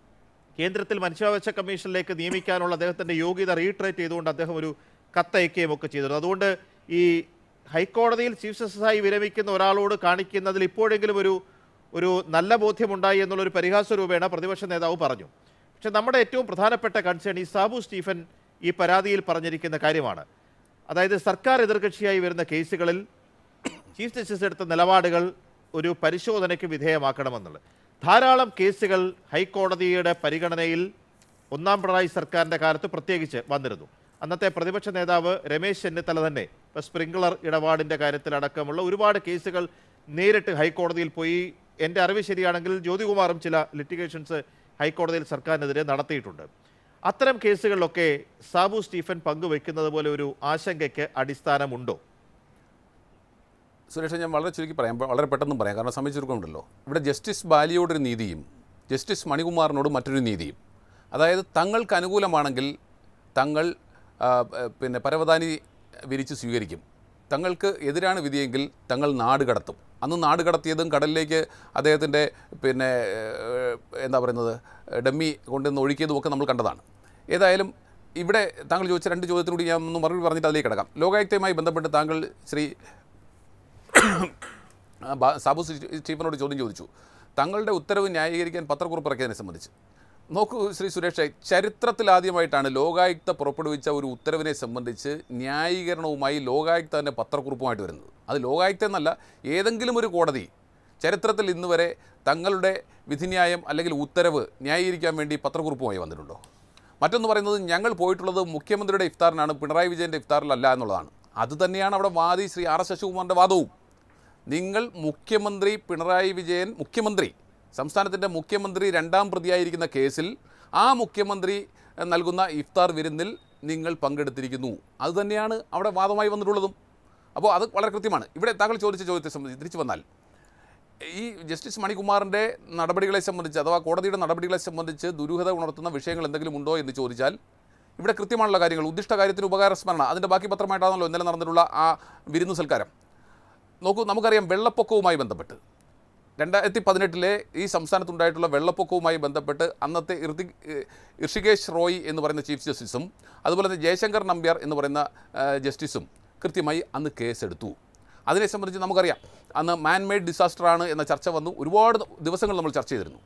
കേന്ദ്രത്തിൽ മനുഷ്യാവകാശ കമ്മീഷനിലേക്ക് നിയമിക്കാനുള്ള അദ്ദേഹത്തിൻ്റെ യോഗ്യത റീട്രേറ്റ് ചെയ്തുകൊണ്ട് അദ്ദേഹം ഒരു കത്തയക്കുകയും ഒക്കെ ചെയ്തിരുന്നു അതുകൊണ്ട് ഈ ഹൈക്കോടതിയിൽ ചീഫ് ജസ്റ്റിസായി വിരമിക്കുന്ന ഒരാളോട് കാണിക്കുന്നതിൽ ഇപ്പോഴെങ്കിലും ഒരു ഒരു നല്ല ബോധ്യമുണ്ടായി എന്നുള്ളൊരു പരിഹാസ രൂപേണ പ്രതിപക്ഷ നേതാവ് പറഞ്ഞു പക്ഷെ നമ്മുടെ ഏറ്റവും പ്രധാനപ്പെട്ട കൺസേൺ ഈ സാബു സ്റ്റീഫൻ ഈ പരാതിയിൽ പറഞ്ഞിരിക്കുന്ന കാര്യമാണ് അതായത് സർക്കാർ എതിർകക്ഷിയായി വരുന്ന കേസുകളിൽ ചീഫ് ജസ്റ്റിസ് എടുത്ത നിലപാടുകൾ ഒരു പരിശോധനയ്ക്ക് വിധേയമാക്കണമെന്നുള്ളത് ധാരാളം കേസുകൾ ഹൈക്കോടതിയുടെ പരിഗണനയിൽ ഒന്നാം പിണറായി സർക്കാരിൻ്റെ കാലത്ത് പ്രത്യേകിച്ച് വന്നിരുന്നു അന്നത്തെ പ്രതിപക്ഷ നേതാവ് രമേശ് ചെന്നിത്തല തന്നെ ഇപ്പോൾ സ്പ്രിംഗ്ലർ ഇടപാടിൻ്റെ കാര്യത്തിലടക്കമുള്ള ഒരുപാട് കേസുകൾ നേരിട്ട് ഹൈക്കോടതിയിൽ പോയി എൻ്റെ അറിവ് ശരിയാണെങ്കിൽ ജ്യോതികുമാറും ചില ലിറ്റിഗേഷൻസ് ഹൈക്കോടതിയിൽ സർക്കാരിനെതിരെ നടത്തിയിട്ടുണ്ട് അത്തരം കേസുകളിലൊക്കെ സാബു സ്റ്റീഫൻ പങ്കുവെക്കുന്നത് പോലെ ഒരു ആശങ്കയ്ക്ക് അടിസ്ഥാനമുണ്ടോ സുരേഷ് ഞാൻ വളരെ ചുരുക്കി പറയാം വളരെ പെട്ടെന്ന് പറയാം കാരണം സമയം ചുരുക്കമുണ്ടല്ലോ ഇവിടെ ജസ്റ്റിസ് ബാലിയോടൊരു നീതിയും ജസ്റ്റിസ് മണികുമാറിനോട് മറ്റൊരു നീതിയും അതായത് തങ്ങൾക്ക് അനുകൂലമാണെങ്കിൽ തങ്ങൾ ആ, പ- പിന്നെ പരവതാനി വിരിച്ച് സ്വീകരിക്കും തങ്ങൾക്ക് എതിരാണ് വിധിയെങ്കിൽ തങ്ങൾ നാട് കടത്തും അന്ന് നാട് കടത്തിയതും കടലിലേക്ക് അദ്ദേഹത്തിൻ്റെ പിന്നെ ഏഹ്, എന്താ പറയുന്നത് ഡമ്മി കൊണ്ടുവന്ന് ഒഴുക്കിയതും ഒക്കെ നമ്മൾ കണ്ടതാണ് ഏതായാലും ഇവിടെ താങ്കൾ ചോദിച്ച രണ്ട് ചോദ്യത്തിനൂടി ഞാൻ ഒന്ന് മറുപടി പറഞ്ഞിട്ട് അതിലേക്ക് കിടക്കാം ലോകായുക്തയുമായി ബന്ധപ്പെട്ട് താങ്കൾ ശ്രീ ആ, ബാ- സാബു സി- ചീഫിനോട് ചോദ്യം ചോദിച്ചു തങ്ങളുടെ ഉത്തരവ് ന്യായീകരിക്കാൻ പത്രക്കുറിപ്പ് ഇറക്കിയതിനെ സംബന്ധിച്ച് നോക്കൂ ശ്രീ സുരേഷ് ചരിത്രത്തിൽ ആദ്യമായിട്ടാണ് ലോകായുക്ത പുറപ്പെടുവിച്ച ഒരു ഉത്തരവിനെ സംബന്ധിച്ച് ന്യായീകരണവുമായി ലോകായുക്ത തന്നെ പത്രക്കുറിപ്പുമായിട്ട് വരുന്നത് അത് ലോകായുക്ത എന്നല്ല ഏതെങ്കിലും ഒരു കോടതി ചരിത്രത്തിൽ ഇന്ന് വരെ തങ്ങളുടെ വിധിന്യായം അല്ലെങ്കിൽ ഉത്തരവ് ന്യായീകരിക്കാൻ വേണ്ടി പത്രക്കുറിപ്പുമായി വന്നിട്ടുണ്ടോ മറ്റൊന്ന് പറയുന്നത് ഞങ്ങൾ പോയിട്ടുള്ളത് മുഖ്യമന്ത്രിയുടെ ഇഫ്താറിനാണ് പിണറായി വിജയൻ്റെ ഇഫ്താറിലല്ല എന്നുള്ളതാണ് അത് തന്നെയാണ് അവിടെ വാദി ശ്രീ ആർ എസ് ശശികുമാറിൻ്റെ വാദവും നിങ്ങൾ മുഖ്യമന്ത്രി പിണറായി വിജയൻ മുഖ്യമന്ത്രി സംസ്ഥാനത്തിൻ്റെ മുഖ്യമന്ത്രി രണ്ടാം പ്രതിയായിരിക്കുന്ന കേസിൽ ആ മുഖ്യമന്ത്രി എഹ്, നൽകുന്ന ഇഫ്താർ വിരുന്നിൽ നിങ്ങൾ പങ്കെടുത്തിരിക്കുന്നു അതുതന്നെയാണ് അവിടെ വാദമായി വന്നിട്ടുള്ളതും അപ്പോൾ അത് വളരെ കൃത്യമാണ് ഇവിടെ താങ്കൾ ചോദിച്ച ചോദ്യത്തെ സംബന്ധിച്ച് തിരിച്ചു വന്നാൽ ഈ ജസ്റ്റിസ് മണികുമാറിൻ്റെ നടപടികളെ സംബന്ധിച്ച് അഥവാ കോടതിയുടെ നടപടികളെ സംബന്ധിച്ച് ദുരൂഹത ഉണർത്തുന്ന വിഷയങ്ങൾ എന്തെങ്കിലും ഉണ്ടോ എന്ന് ചോദിച്ചാൽ ഇവിടെ കൃത്യമാണുള്ള കാര്യങ്ങൾ ഉദ്ദിഷ്ട കാര്യത്തിന് ഉപകാരസ്മരണ അതിൻ്റെ ബാക്കി പത്രമായിട്ടാണല്ലോ ഇന്നലെ നടന്നിട്ടുള്ള ആ വിരുന്നു സൽക്കാരം നോക്കൂ നമുക്കറിയാം വെള്ളപ്പൊക്കവുമായി ബന്ധപ്പെട്ട് രണ്ടായിരത്തി പതിനെട്ടിലെ ഈ സംസ്ഥാനത്തുണ്ടായിട്ടുള്ള വെള്ളപ്പൊക്കവുമായി ബന്ധപ്പെട്ട് അന്നത്തെ ഇർതി ഋഷികേഷ് റോയ് എന്ന് പറയുന്ന ചീഫ് ജസ്റ്റിസും അതുപോലെ തന്നെ ജയശങ്കർ നമ്പ്യാർ എന്ന് പറയുന്ന ആ, ജസ്റ്റിസും കൃത്യമായി അന്ന് കേസെടുത്തു അതിനെ സംബന്ധിച്ച് നമുക്കറിയാം അന്ന് മാൻ മെയ്ഡ് ഡിസാസ്റ്ററാണ് എന്ന ചർച്ച വന്നു ഒരുപാട് ദിവസങ്ങൾ നമ്മൾ ചർച്ച ചെയ്തിരുന്നു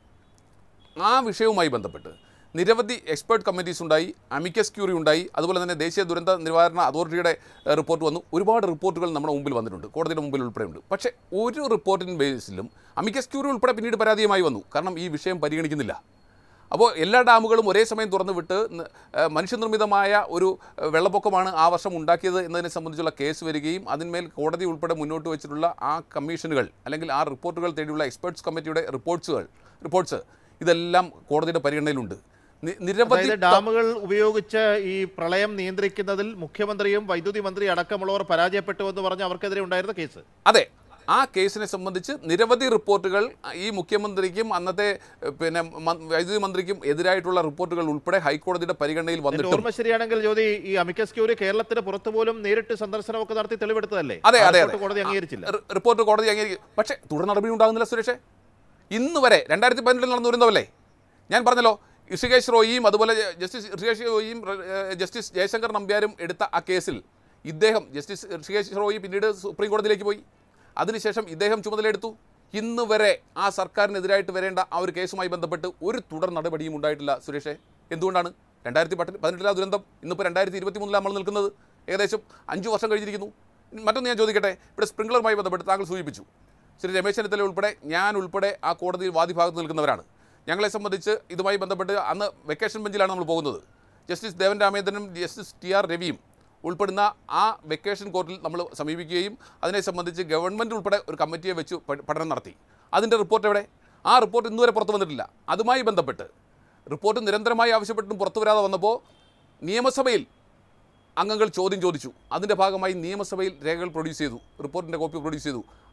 ആ വിഷയവുമായി ബന്ധപ്പെട്ട് നിരവധി എക്സ്പേർട്ട് കമ്മിറ്റീസ് ഉണ്ടായി അമിക്കസ് ക്യൂറി ഉണ്ടായി അതുപോലെ തന്നെ ദേശീയ ദുരന്ത നിവാരണ അതോറിറ്റിയുടെ ഏഹ്, റിപ്പോർട്ട് വന്നു ഒരുപാട് റിപ്പോർട്ടുകൾ നമ്മുടെ മുമ്പിൽ വന്നിട്ടുണ്ട് കോടതിയുടെ മുമ്പിൽ ഉൾപ്പെടെയുണ്ട് പക്ഷേ ഒരു റിപ്പോർട്ടിൻ ബേസിലും അമിക്കസ് ക്യൂറി ഉൾപ്പെടെ പിന്നീട് പരാതിയുമായി വന്നു കാരണം ഈ വിഷയം പരിഗണിക്കുന്നില്ല അപ്പോൾ എല്ലാ ഡാമുകളും ഒരേ സമയം തുറന്നു വിട്ട് ന- ഏഹ് മനുഷ്യനിർമ്മിതമായ ഒരു ഏഹ് വെള്ളപ്പൊക്കമാണ് ആ വർഷം ഉണ്ടാക്കിയത് എന്നതിനെ സംബന്ധിച്ചുള്ള കേസ് വരികയും അതിന്മേൽ കോടതി ഉൾപ്പെടെ മുന്നോട്ട് വെച്ചിട്ടുള്ള ആ കമ്മീഷനുകൾ അല്ലെങ്കിൽ ആ റിപ്പോർട്ടുകൾ തേടിയുള്ള എക്സ്പേർട്സ് കമ്മിറ്റിയുടെ റിപ്പോർട്ട്സുകൾ റിപ്പോർട്ട്സ് ഇതെല്ലാം കോടതിയുടെ പരിഗണനയിലുണ്ട് നി- നിരവധി അതായത് ഡാമുകൾ ഉപയോഗിച്ച് ഈ പ്രളയം നിയന്ത്രിക്കുന്നതിൽ മുഖ്യമന്ത്രിയും വൈദ്യുതി മന്ത്രി അടക്കമുള്ളവർ പരാജയപ്പെട്ടു എന്ന് പറഞ്ഞ് അവർക്കെതിരെ ഉണ്ടായിരുന്ന കേസ് അതെ ആ കേസിനെ സംബന്ധിച്ച് നിരവധി റിപ്പോർട്ടുകൾ ഈ മുഖ്യമന്ത്രിക്കും അന്നത്തെ ഏഹ്, പിന്നെ മ- വൈദ്യുതി മന്ത്രിക്കും എതിരായിട്ടുള്ള റിപ്പോർട്ടുകൾ ഉൾപ്പെടെ ഹൈക്കോടതിയുടെ പരിഗണനയിൽ എന്റെ വന്നിട്ടും ഓർമ്മ ശരിയാണെങ്കിൽ ജ്യോതി ഈ അമിക്കസ് ക്യൂരി കേരളത്തിന് പുറത്തു പോലും നേരിട്ട് സന്ദർശനമൊക്കെ നടത്തി തെളിവെടുത്തതല്ലേ അതെ ആ അതെ റിപ്പോർട്ട് അതെ കോടതി ആ, അംഗീകരിച്ചില്ല റി- റിപ്പോർട്ട് കോടതി അംഗീകരിക്കും പക്ഷേ തുടർ നടപടി ഉണ്ടാകുന്നില്ല സുരേഷേ ഇന്ന് വരെ രണ്ടായിരത്തി പതിനെട്ടിൽ നടന്നു വരുന്നതല്ലേ ഞാൻ പറഞ്ഞല്ലോ ഋഷികേഷ് റോയിയും അതുപോലെ ജസ്റ്റിസ് ഋഷികേഷ് റോയിയും ഏഹ്, ജസ്റ്റിസ് ജയശങ്കർ നമ്പ്യാരും എടുത്ത ആ കേസിൽ ഇദ്ദേഹം ജസ്റ്റിസ് ഋഷികേഷ് റോയി പിന്നീട് സുപ്രീം കോടതിയിലേക്ക് പോയി അതിനുശേഷം ഇദ്ദേഹം ചുമതലയെടുത്തു ഇന്ന് വരെ ആ സർക്കാരിനെതിരായിട്ട് വരേണ്ട ആ ഒരു കേസുമായി ബന്ധപ്പെട്ട് ഒരു തുടർ നടപടിയും ഉണ്ടായിട്ടില്ല സുരേഷേ എന്തുകൊണ്ടാണ് രണ്ടായിരത്തി പത്ത് പതിനെട്ടിലെ ആ ദുരന്തം ഇന്നിപ്പോൾ രണ്ടായിരത്തി ഇരുപത്തി മൂന്നിലാണ് നമ്മൾ നിൽക്കുന്നത് ഏകദേശം അഞ്ച് വർഷം കഴിഞ്ഞിരിക്കുന്നു മറ്റൊന്ന് ഞാൻ ചോദിക്കട്ടെ ഇവിടെ സ്പ്രിംഗ്ലറുമായി ബന്ധപ്പെട്ട് താങ്കൾ സൂചിപ്പിച്ചു ശ്രീ രമേശ് ചെന്നിത്തല ഉൾപ്പെടെ ഞാൻ ഉൾപ്പെടെ ആ കോടതിയിൽ വാദിഭാഗത്ത് നിൽക്കുന്നവരാണ് ഞങ്ങളെ സംബന്ധിച്ച് ഇതുമായി ബന്ധപ്പെട്ട് അന്ന് വെക്കേഷൻ ബെഞ്ചിലാണ് നമ്മൾ പോകുന്നത് ജസ്റ്റിസ് ദേവൻ രാമേന്ദ്രനും ജസ്റ്റിസ് ടി ആർ രവിയും ഉൾപ്പെടുന്ന ആ വെക്കേഷൻ കോർട്ടിൽ നമ്മൾ സമീപിക്കുകയും അതിനെ സംബന്ധിച്ച് ഗവൺമെൻറ് ഉൾപ്പെടെ ഒരു കമ്മിറ്റിയെ വെച്ച് പ- പഠനം നടത്തി അതിൻ്റെ റിപ്പോർട്ട് എവിടെ ആ റിപ്പോർട്ട് ഇന്നുവരെ പുറത്തു വന്നിട്ടില്ല അതുമായി ബന്ധപ്പെട്ട് റിപ്പോർട്ട് നിരന്തരമായി ആവശ്യപ്പെട്ടിട്ടും പുറത്തു വരാതെ വന്നപ്പോൾ നിയമസഭയിൽ അംഗങ്ങൾ ചോദ്യം ചോദിച്ചു അതിൻ്റെ ഭാഗമായി നിയമസഭയിൽ രേഖകൾ പ്രൊഡ്യൂസ് ചെയ്തു റിപ്പോർട്ടിൻ്റെ കോപ്പി പ്രൊഡ്യൂസ് ചെയ്തു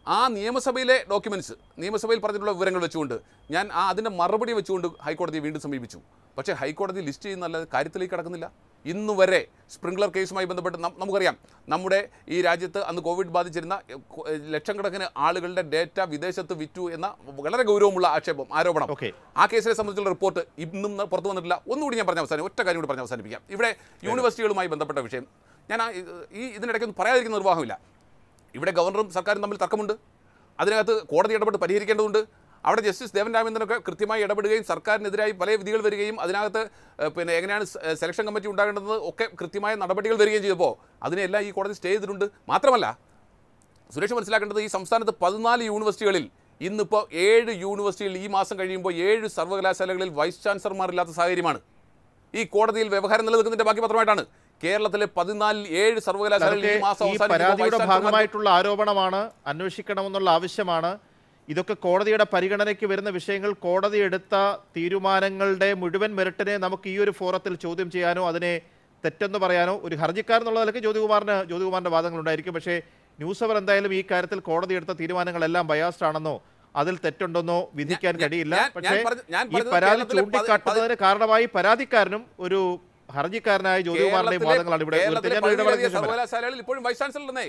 ആ നിയമസഭയിലെ ഡോക്യുമെൻറ്റ്സ് നിയമസഭയിൽ പറഞ്ഞിട്ടുള്ള വിവരങ്ങൾ വെച്ചുകൊണ്ട് ഞാൻ ആ അതിൻ്റെ മറുപടി വെച്ചുകൊണ്ട് ഹൈക്കോടതിയെ വീണ്ടും സമീപിച്ചു പക്ഷേ ഹൈക്കോടതി ലിസ്റ്റ് ചെയ്യുന്നല്ലാതെ കാര്യത്തിലേക്ക് കടക്കുന്നില്ല ഇന്ന് വരെ സ്പ്രിംഗ്ലർ കേസുമായി ബന്ധപ്പെട്ട് നം- നമുക്കറിയാം നമ്മുടെ ഈ രാജ്യത്ത് അന്ന് കോവിഡ് ബാധിച്ചിരുന്ന എ, കൊ- എ, ലക്ഷക്കണക്കിന് ആളുകളുടെ ഡേറ്റ വിദേശത്ത് വിറ്റു എന്ന വളരെ ഗൗരവമുള്ള ആക്ഷേപം ആരോപണം ഓക്കെ. ആ കേസിനെ സംബന്ധിച്ചുള്ള റിപ്പോർട്ട് ഇന്നും ന- പുറത്തു വന്നിട്ടില്ല ഒന്നുകൂടി ഞാൻ പറഞ്ഞ അവസാനം ഒറ്റ കാര്യം കൂടി പറഞ്ഞ് അവസാനിപ്പിക്കാം ഇവിടെ യൂണിവേഴ്സിറ്റികളുമായി ബന്ധപ്പെട്ട വിഷയം ഞാൻ ആ ഈ- ഈ ഇതിനിടയ്ക്കൊന്നും പറയാതിരിക്കുന്ന നിർവാഹമില്ല ഇവിടെ ഗവർണറും സർക്കാരും തമ്മിൽ തർക്കമുണ്ട് അതിനകത്ത് കോടതി ഇടപെട്ട് പരിഹരിക്കേണ്ടതുണ്ട് അവിടെ ജസ്റ്റിസ് ദേവൻ രാമേന്ദ്രനൊക്കെ കൃത്യമായി ഇടപെടുകയും സർക്കാരിനെതിരായി പല വിധികൾ വരികയും അതിനകത്ത് ഏഹ്, പിന്നെ എങ്ങനെയാണ് സ- ഏഹ്, സെലക്ഷൻ കമ്മിറ്റി ഉണ്ടാകേണ്ടത് ഒക്കെ കൃത്യമായ നടപടികൾ വരികയും ചെയ്തപ്പോൾ അതിനെല്ലാം ഈ കോടതി സ്റ്റേ ചെയ്തിട്ടുണ്ട് മാത്രമല്ല സുരേഷ് മനസ്സിലാക്കേണ്ടത് ഈ സംസ്ഥാനത്ത് പതിനാല് യൂണിവേഴ്സിറ്റികളിൽ ഇന്നിപ്പോൾ ഏഴ് യൂണിവേഴ്സിറ്റികളിൽ ഈ മാസം കഴിയുമ്പോൾ ഏഴ് സർവകലാശാലകളിൽ വൈസ് ചാൻസലർമാരില്ലാത്ത സാഹചര്യമാണ് ഈ കോടതിയിൽ വ്യവഹാരം നിലനിൽക്കുന്നതിന്റെ ബാക്കി പത്രമായിട്ടാണ് കേരളത്തിലെ പതിനാലിൽ ഏഴ് സർവകലാശാലകളിൽ അതൊക്കെ ഈ മാസം ഈ അവസാനിക്കുമ്പോൾ പരാതിയുടെ വൈസ് ചാൻസലർമാർ ഭാഗമായിട്ടുള്ള ആരോപണമാണ് അന്വേഷിക്കണമെന്നുള്ള ആവശ്യമാണ് ഇതൊക്കെ കോടതിയുടെ പരിഗണനയ്ക്ക് വരുന്ന വിഷയങ്ങൾ കോടതി എടുത്ത തീരുമാനങ്ങളുടെ മുഴുവൻ മെറിറ്റിനെ നമുക്ക് ഈ ഒരു ഫോറത്തിൽ ചോദ്യം ചെയ്യാനോ അതിനെ തെറ്റെന്ന് പറയാനോ ഒരു ഹർജിക്കാരൻ എന്നുള്ള നിലയ്ക്ക് ജ്യോതികുമാറിന് ജ്യോതികുമാറിന്റെ വാദങ്ങൾ ഉണ്ടായിരിക്കും പക്ഷേ ന്യൂസ് അവർ എന്തായാലും ഈ കാര്യത്തിൽ കോടതി എടുത്ത തീരുമാനങ്ങളെല്ലാം ബയാസ്ഡ് ആണെന്നോ അതിൽ തെറ്റുണ്ടെന്നോ വിധിക്കാൻ ഞാൻ- കഴിയില്ല ഞാൻ- ഞാൻ പക്ഷേ പറഞ്ഞ- ഞാൻ ഈ പറഞ്ഞത് പരാതി കേരളത്തിലെ പതി- ചൂണ്ടിക്കാട്ടുന്നതിന് കാരണമായി പരാതിക്കാരനും ഒരു ഹർജിക്കാരനായ ജ്യോതികുമാറിന്റെയും കേരളത്തിലെ- വാദങ്ങളാണ് ഇവിടെ കേരളത്തിലെ ഉയർത്തിയത്. ഞാൻ ഒരു പതിനേഴ് ഇടവേളയ്ക്ക് ശേഷം വരാം. സർവകലാശാലകളിൽ ഇപ്പോഴും വൈസ് ചാൻസലർ ഉണ്ടെന്നേ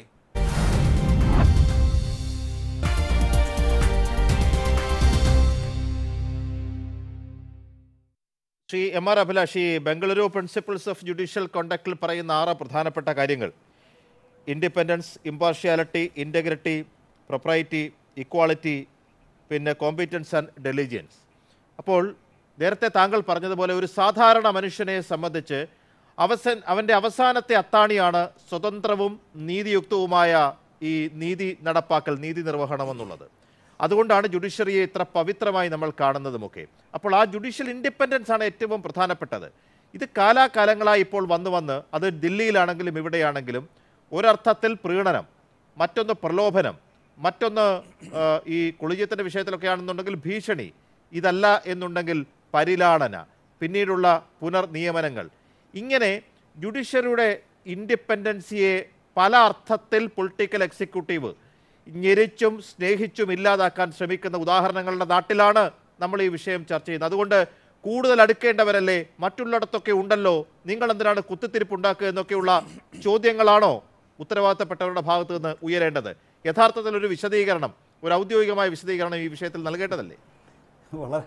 ശ്രീ എം ആർ അഭിലാഷ് ഈ ബംഗളൂരു പ്രിൻസിപ്പിൾസ് ഓഫ് ജുഡീഷ്യൽ കോണ്ടക്റ്റിൽ പറയുന്ന ആറ് പ്രധാനപ്പെട്ട കാര്യങ്ങൾ independence impartiality integrity propriety equality പിന്നെ കോമ്പീറ്റൻസ് ആൻഡ് ഡെലിജൻസ് അപ്പോൾ നേരത്തെ താങ്കൾ പറഞ്ഞതുപോലെ ഒരു സാധാരണ മനുഷ്യനെ സംബന്ധിച്ച് അവസൻ അവൻ്റെ അവസാനത്തെ അത്താണിയാണ് സ്വതന്ത്രവും നീതിയുക്തവുമായ ഈ നീതി നടപ്പാക്കൽ നീതി നിർവഹണം എന്നുള്ളത് അതുകൊണ്ടാണ് ജുഡീഷ്യറിയെ ഇത്ര പവിത്രമായി നമ്മൾ കാണുന്നതുമൊക്കെ അപ്പോൾ ആ ജുഡീഷ്യൽ ഇൻഡിപെൻഡൻസ് ആണ് ഏറ്റവും പ്രധാനപ്പെട്ടത് ഇത് കാലാകാലങ്ങളായി ഇപ്പോൾ വന്നു വന്ന് അത് ദില്ലിയിലാണെങ്കിലും ഇവിടെയാണെങ്കിലും ഒരർത്ഥത്തിൽ പ്രീണനം മറ്റൊന്ന് പ്രലോഭനം മറ്റൊന്ന് ആ, ഈ കുളിജത്തിൻ്റെ വിഷയത്തിലൊക്കെ ആണെന്നുണ്ടെങ്കിൽ ഭീഷണി ഇതല്ല എന്നുണ്ടെങ്കിൽ പരിലാളന പിന്നീടുള്ള പുനർനിയമനങ്ങൾ ഇങ്ങനെ ജുഡീഷ്യറിയുടെ ഇൻഡിപെൻഡൻസിയെ പല അർത്ഥത്തിൽ പൊളിറ്റിക്കൽ എക്സിക്യൂട്ടീവ് ഞെരിച്ചും സ്നേഹിച്ചും ഇല്ലാതാക്കാൻ ശ്രമിക്കുന്ന ഉദാഹരണങ്ങളുടെ നാട്ടിലാണ് നമ്മൾ ഈ വിഷയം ചർച്ച ചെയ്യുന്നത് അതുകൊണ്ട് കൂടുതൽ അടുക്കേണ്ടവരല്ലേ മറ്റുള്ളിടത്തൊക്കെ ഉണ്ടല്ലോ നിങ്ങൾ എന്തിനാണ് കുത്തിത്തിരിപ്പ് ഉണ്ടാക്കുക എന്നൊക്കെയുള്ള ചോദ്യങ്ങളാണോ ഉത്തരവാദിത്തപ്പെട്ടവരുടെ ഭാഗത്ത് നിന്ന് ഉയരേണ്ടത് യഥാർത്ഥത്തിൽ ഒരു വിശദീകരണം ഒരു ഔദ്യോഗികമായ വിശദീകരണം ഈ വിഷയത്തിൽ നൽകേണ്ടതല്ലേ വളരെ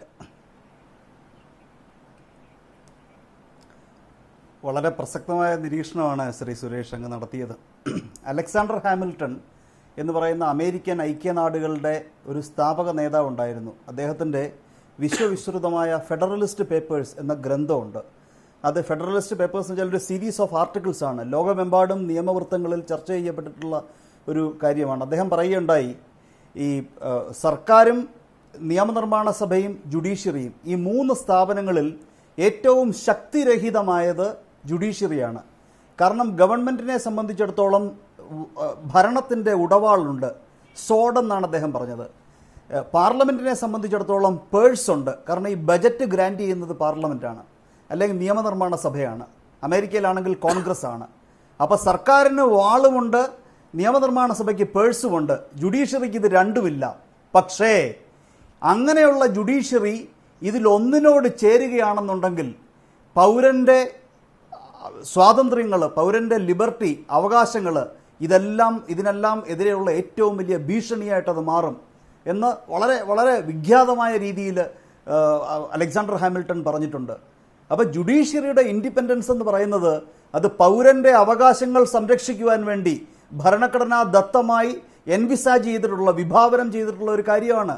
വളരെ പ്രസക്തമായ നിരീക്ഷണമാണ് ശ്രീ സുരേഷ് അങ്ങ് നടത്തിയത് അലക്സാണ്ടർ ഹാമിൽട്ടൺ എന്ന് പറയുന്ന അമേരിക്കൻ ഐക്യനാടുകളുടെ ഒരു സ്ഥാപക നേതാവ് ഉണ്ടായിരുന്നു അദ്ദേഹത്തിൻ്റെ വിശ്വവിശ്രുതമായ ഫെഡറലിസ്റ്റ് പേപ്പേഴ്സ് എന്ന ഗ്രന്ഥമുണ്ട് അത് ഫെഡറലിസ്റ്റ് പേപ്പേഴ്സ് എന്ന് വെച്ചാൽ ഒരു സീരീസ് ഓഫ് ആർട്ടിക്കിൾസ് ആണ് ലോകമെമ്പാടും നിയമവൃത്തങ്ങളിൽ ചർച്ച ചെയ്യപ്പെട്ടിട്ടുള്ള ഒരു കാര്യമാണ് അദ്ദേഹം പറയുകയുണ്ടായി ഈ ആ, സർക്കാരും നിയമനിർമ്മാണ സഭയും ജുഡീഷ്യറിയും ഈ മൂന്ന് സ്ഥാപനങ്ങളിൽ ഏറ്റവും ശക്തിരഹിതമായത് ജുഡീഷ്യറിയാണ് കാരണം ഗവൺമെന്റിനെ സംബന്ധിച്ചിടത്തോളം ഉ- ആ, ഭരണത്തിന്റെ ഉടവാളുണ്ട് സോഡെന്നാണ് അദ്ദേഹം പറഞ്ഞത് ഏഹ്, പാർലമെന്റിനെ സംബന്ധിച്ചിടത്തോളം പേഴ്സ് ഉണ്ട് കാരണം ഈ ബജറ്റ് ഗ്രാന്റ് ചെയ്യുന്നത് പാർലമെന്റാണ് അല്ലെങ്കിൽ നിയമനിർമ്മാണ സഭയാണ് അമേരിക്കയിലാണെങ്കിൽ കോൺഗ്രസ് ആണ് അപ്പോൾ സർക്കാരിന് വാളുമുണ്ട് നിയമനിർമ്മാണ സഭയ്ക്ക് പേഴ്സുമുണ്ട് ജുഡീഷ്യറിക്ക് ഇത് രണ്ടുമില്ല പക്ഷേ അങ്ങനെയുള്ള ജുഡീഷ്യറി ഇതിലൊന്നിനോട് ചേരുകയാണെന്നുണ്ടെങ്കിൽ പൗരന്റെ സ്വാതന്ത്ര്യങ്ങൾ പൗരന്റെ ലിബർട്ടി അവകാശങ്ങൾ ഇതെല്ലാം ഇതിനെല്ലാം എതിരെയുള്ള ഏറ്റവും വലിയ ഭീഷണിയായിട്ട് അത് മാറും എന്ന് വളരെ വളരെ വിഖ്യാതമായ രീതിയിൽ അലക്സാണ്ടർ ഹാമിൽട്ടൺ പറഞ്ഞിട്ടുണ്ട് അപ്പോൾ ജുഡീഷ്യറിയുടെ ഇൻഡിപെൻഡൻസ് എന്ന് പറയുന്നത് അത് പൗരന്റെ അവകാശങ്ങൾ സംരക്ഷിക്കുവാൻ വേണ്ടി ഭരണഘടനാ ദത്തമായി എൻവിസാജ് ചെയ്തിട്ടുള്ള വിഭാവനം ചെയ്തിട്ടുള്ള ഒരു കാര്യമാണ്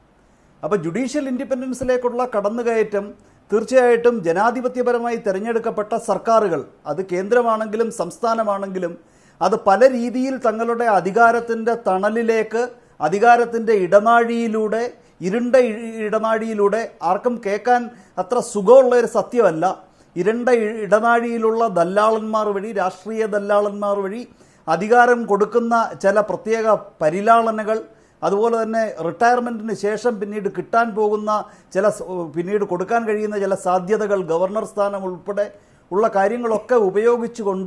അപ്പോൾ ജുഡീഷ്യൽ ഇൻഡിപെൻഡൻസിലേക്കുള്ള കടന്നുകയറ്റം തീർച്ചയായിട്ടും ജനാധിപത്യപരമായി തിരഞ്ഞെടുക്കപ്പെട്ട സർക്കാരുകൾ അത് കേന്ദ്രമാണെങ്കിലും സംസ്ഥാനമാണെങ്കിലും അത് പല രീതിയിൽ തങ്ങളുടെ അധികാരത്തിൻ്റെ തണലിലേക്ക് അധികാരത്തിൻ്റെ ഇടനാഴിയിലൂടെ ഇരുണ്ട ഇ- ഇടനാഴിയിലൂടെ ആർക്കും കേൾക്കാൻ അത്ര സുഖമുള്ള ഒരു സത്യമല്ല ഇരുണ്ട ഇ- ഇടനാഴിയിലുള്ള ദല്ലാളന്മാർ വഴി രാഷ്ട്രീയ ദല്ലാളന്മാർ വഴി അധികാരം കൊടുക്കുന്ന ചില പ്രത്യേക പരിലാളനകൾ അതുപോലെ തന്നെ റിട്ടയർമെൻറ്റിന് ശേഷം പിന്നീട് കിട്ടാൻ പോകുന്ന ചില സ- പിന്നീട് കൊടുക്കാൻ കഴിയുന്ന ചില സാധ്യതകൾ ഗവർണർ സ്ഥാനം ഉൾപ്പെടെ ഉള്ള കാര്യങ്ങളൊക്കെ ഉപയോഗിച്ചുകൊണ്ട്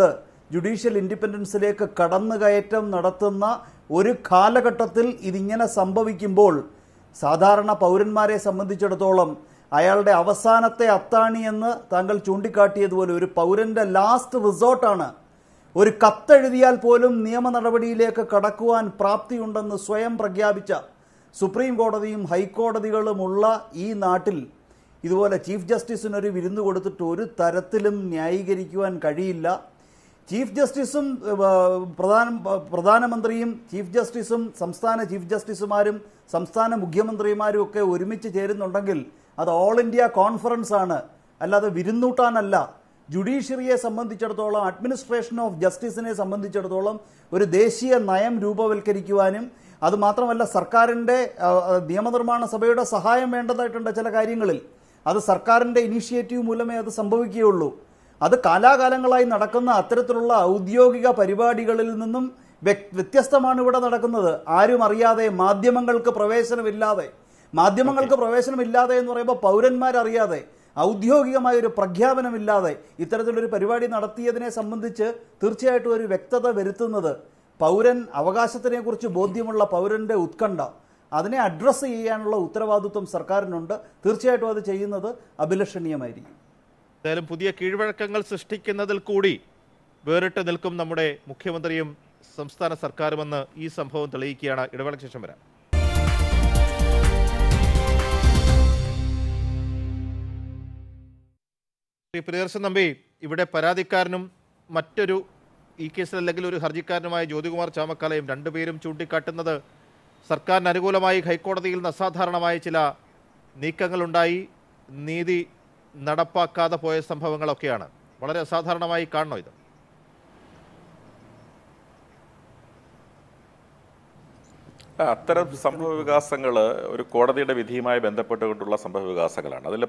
ജുഡീഷ്യൽ ഇൻഡിപെൻഡൻസിലേക്ക് കടന്നുകയറ്റം നടത്തുന്ന ഒരു കാലഘട്ടത്തിൽ ഇതിങ്ങനെ സംഭവിക്കുമ്പോൾ സാധാരണ പൗരന്മാരെ സംബന്ധിച്ചിടത്തോളം അയാളുടെ അവസാനത്തെ അത്താണി എന്ന് താങ്കൾ ചൂണ്ടിക്കാട്ടിയതുപോലെ ഒരു പൗരന്റെ ലാസ്റ്റ് റിസോർട്ടാണ് ഒരു കത്തെഴുതിയാൽ പോലും നിയമ നടപടിയിലേക്ക് കടക്കുവാൻ പ്രാപ്തിയുണ്ടെന്ന് സ്വയം പ്രഖ്യാപിച്ച സുപ്രീം കോടതിയും ഹൈക്കോടതികളുമുള്ള ഈ നാട്ടിൽ ഇതുപോലെ ചീഫ് ജസ്റ്റിസിനൊരു വിരുന്ന് കൊടുത്തിട്ട് ഒരു തരത്തിലും ന്യായീകരിക്കുവാൻ കഴിയില്ല ചീഫ് ജസ്റ്റിസും ഏഹ്, പ്രധാന പ്രധാനമന്ത്രിയും ചീഫ് ജസ്റ്റിസും സംസ്ഥാന ചീഫ് ജസ്റ്റിസുമാരും സംസ്ഥാന മുഖ്യമന്ത്രിമാരും ഒക്കെ ഒരുമിച്ച് ചേരുന്നുണ്ടെങ്കിൽ അത് ഓൾ ഇന്ത്യ കോൺഫറൻസ് ആണ് അല്ലാതെ വിരുന്നൂട്ടാനല്ല ജുഡീഷ്യറിയെ സംബന്ധിച്ചിടത്തോളം അഡ്മിനിസ്ട്രേഷൻ ഓഫ് ജസ്റ്റിസിനെ സംബന്ധിച്ചിടത്തോളം ഒരു ദേശീയ നയം രൂപവൽക്കരിക്കുവാനും അത് മാത്രമല്ല സർക്കാരിൻ്റെ ആ, ആ, നിയമനിർമ്മാണ സഭയുടെ സഹായം വേണ്ടതായിട്ടുണ്ട് ചില കാര്യങ്ങളിൽ അത് സർക്കാരിൻ്റെ ഇനീഷ്യേറ്റീവ് മൂലമേ അത് സംഭവിക്കുകയുള്ളൂ അത് കാലാകാലങ്ങളായി നടക്കുന്ന അത്തരത്തിലുള്ള ഔദ്യോഗിക പരിപാടികളിൽ നിന്നും വ്യക്- വ്യത്യസ്തമാണ് ഇവിടെ നടക്കുന്നത് ആരും അറിയാതെ മാധ്യമങ്ങൾക്ക് പ്രവേശനമില്ലാതെ മാധ്യമങ്ങൾക്ക് പ്രവേശനമില്ലാതെ എന്ന് പറയുമ്പോൾ പൗരന്മാരറിയാതെ ഔദ്യോഗികമായ ഒരു പ്രഖ്യാപനമില്ലാതെ ഇത്തരത്തിലൊരു പരിപാടി നടത്തിയതിനെ സംബന്ധിച്ച് തീർച്ചയായിട്ടും ഒരു വ്യക്തത വരുത്തുന്നത് പൗരൻ അവകാശത്തിനെക്കുറിച്ച് ബോധ്യമുള്ള പൗരന്റെ ഉത്കണ്ഠ അതിനെ അഡ്രസ്സ് ചെയ്യാനുള്ള ഉത്തരവാദിത്വം സർക്കാരിനുണ്ട് തീർച്ചയായിട്ടും അത് ചെയ്യുന്നത് അഭിലഷണീയമായിരിക്കും എന്തായാലും പുതിയ കീഴ്വഴക്കങ്ങൾ സൃഷ്ടിക്കുന്നതിൽ കൂടി വേറിട്ട് നിൽക്കും നമ്മുടെ മുഖ്യമന്ത്രിയും സംസ്ഥാന സർക്കാരുമെന്ന് ഈ സംഭവം തെളിയിക്കുകയാണ് ഇടവേളയ്ക്ക് ശേഷം വരാം ശ്രീ പ്രിയദർശൻ നമ്പി ഇവിടെ പരാതിക്കാരനും മറ്റൊരു ഈ കേസിൽ അല്ലെങ്കിൽ ഒരു ഹർജിക്കാരനുമായ ജ്യോതികുമാർ ചാമക്കാലയും രണ്ടുപേരും ചൂണ്ടിക്കാട്ടുന്നത് സർക്കാരിന് അനുകൂലമായി ഹൈക്കോടതിയിൽ നിന്ന് അസാധാരണമായ ചില നീക്കങ്ങളുണ്ടായി നീതി നടപ്പാക്കാതെ പോയ സംഭവങ്ങളൊക്കെയാണ് വളരെ അസാധാരണമായി കാണണോ ഇത് അത്തരം സംഭവ വികാസങ്ങൾ ഒരു കോടതിയുടെ വിധിയുമായി ബന്ധപ്പെട്ടുകൊണ്ടുള്ള സംഭവ വികാസങ്ങളാണ് അതിൽ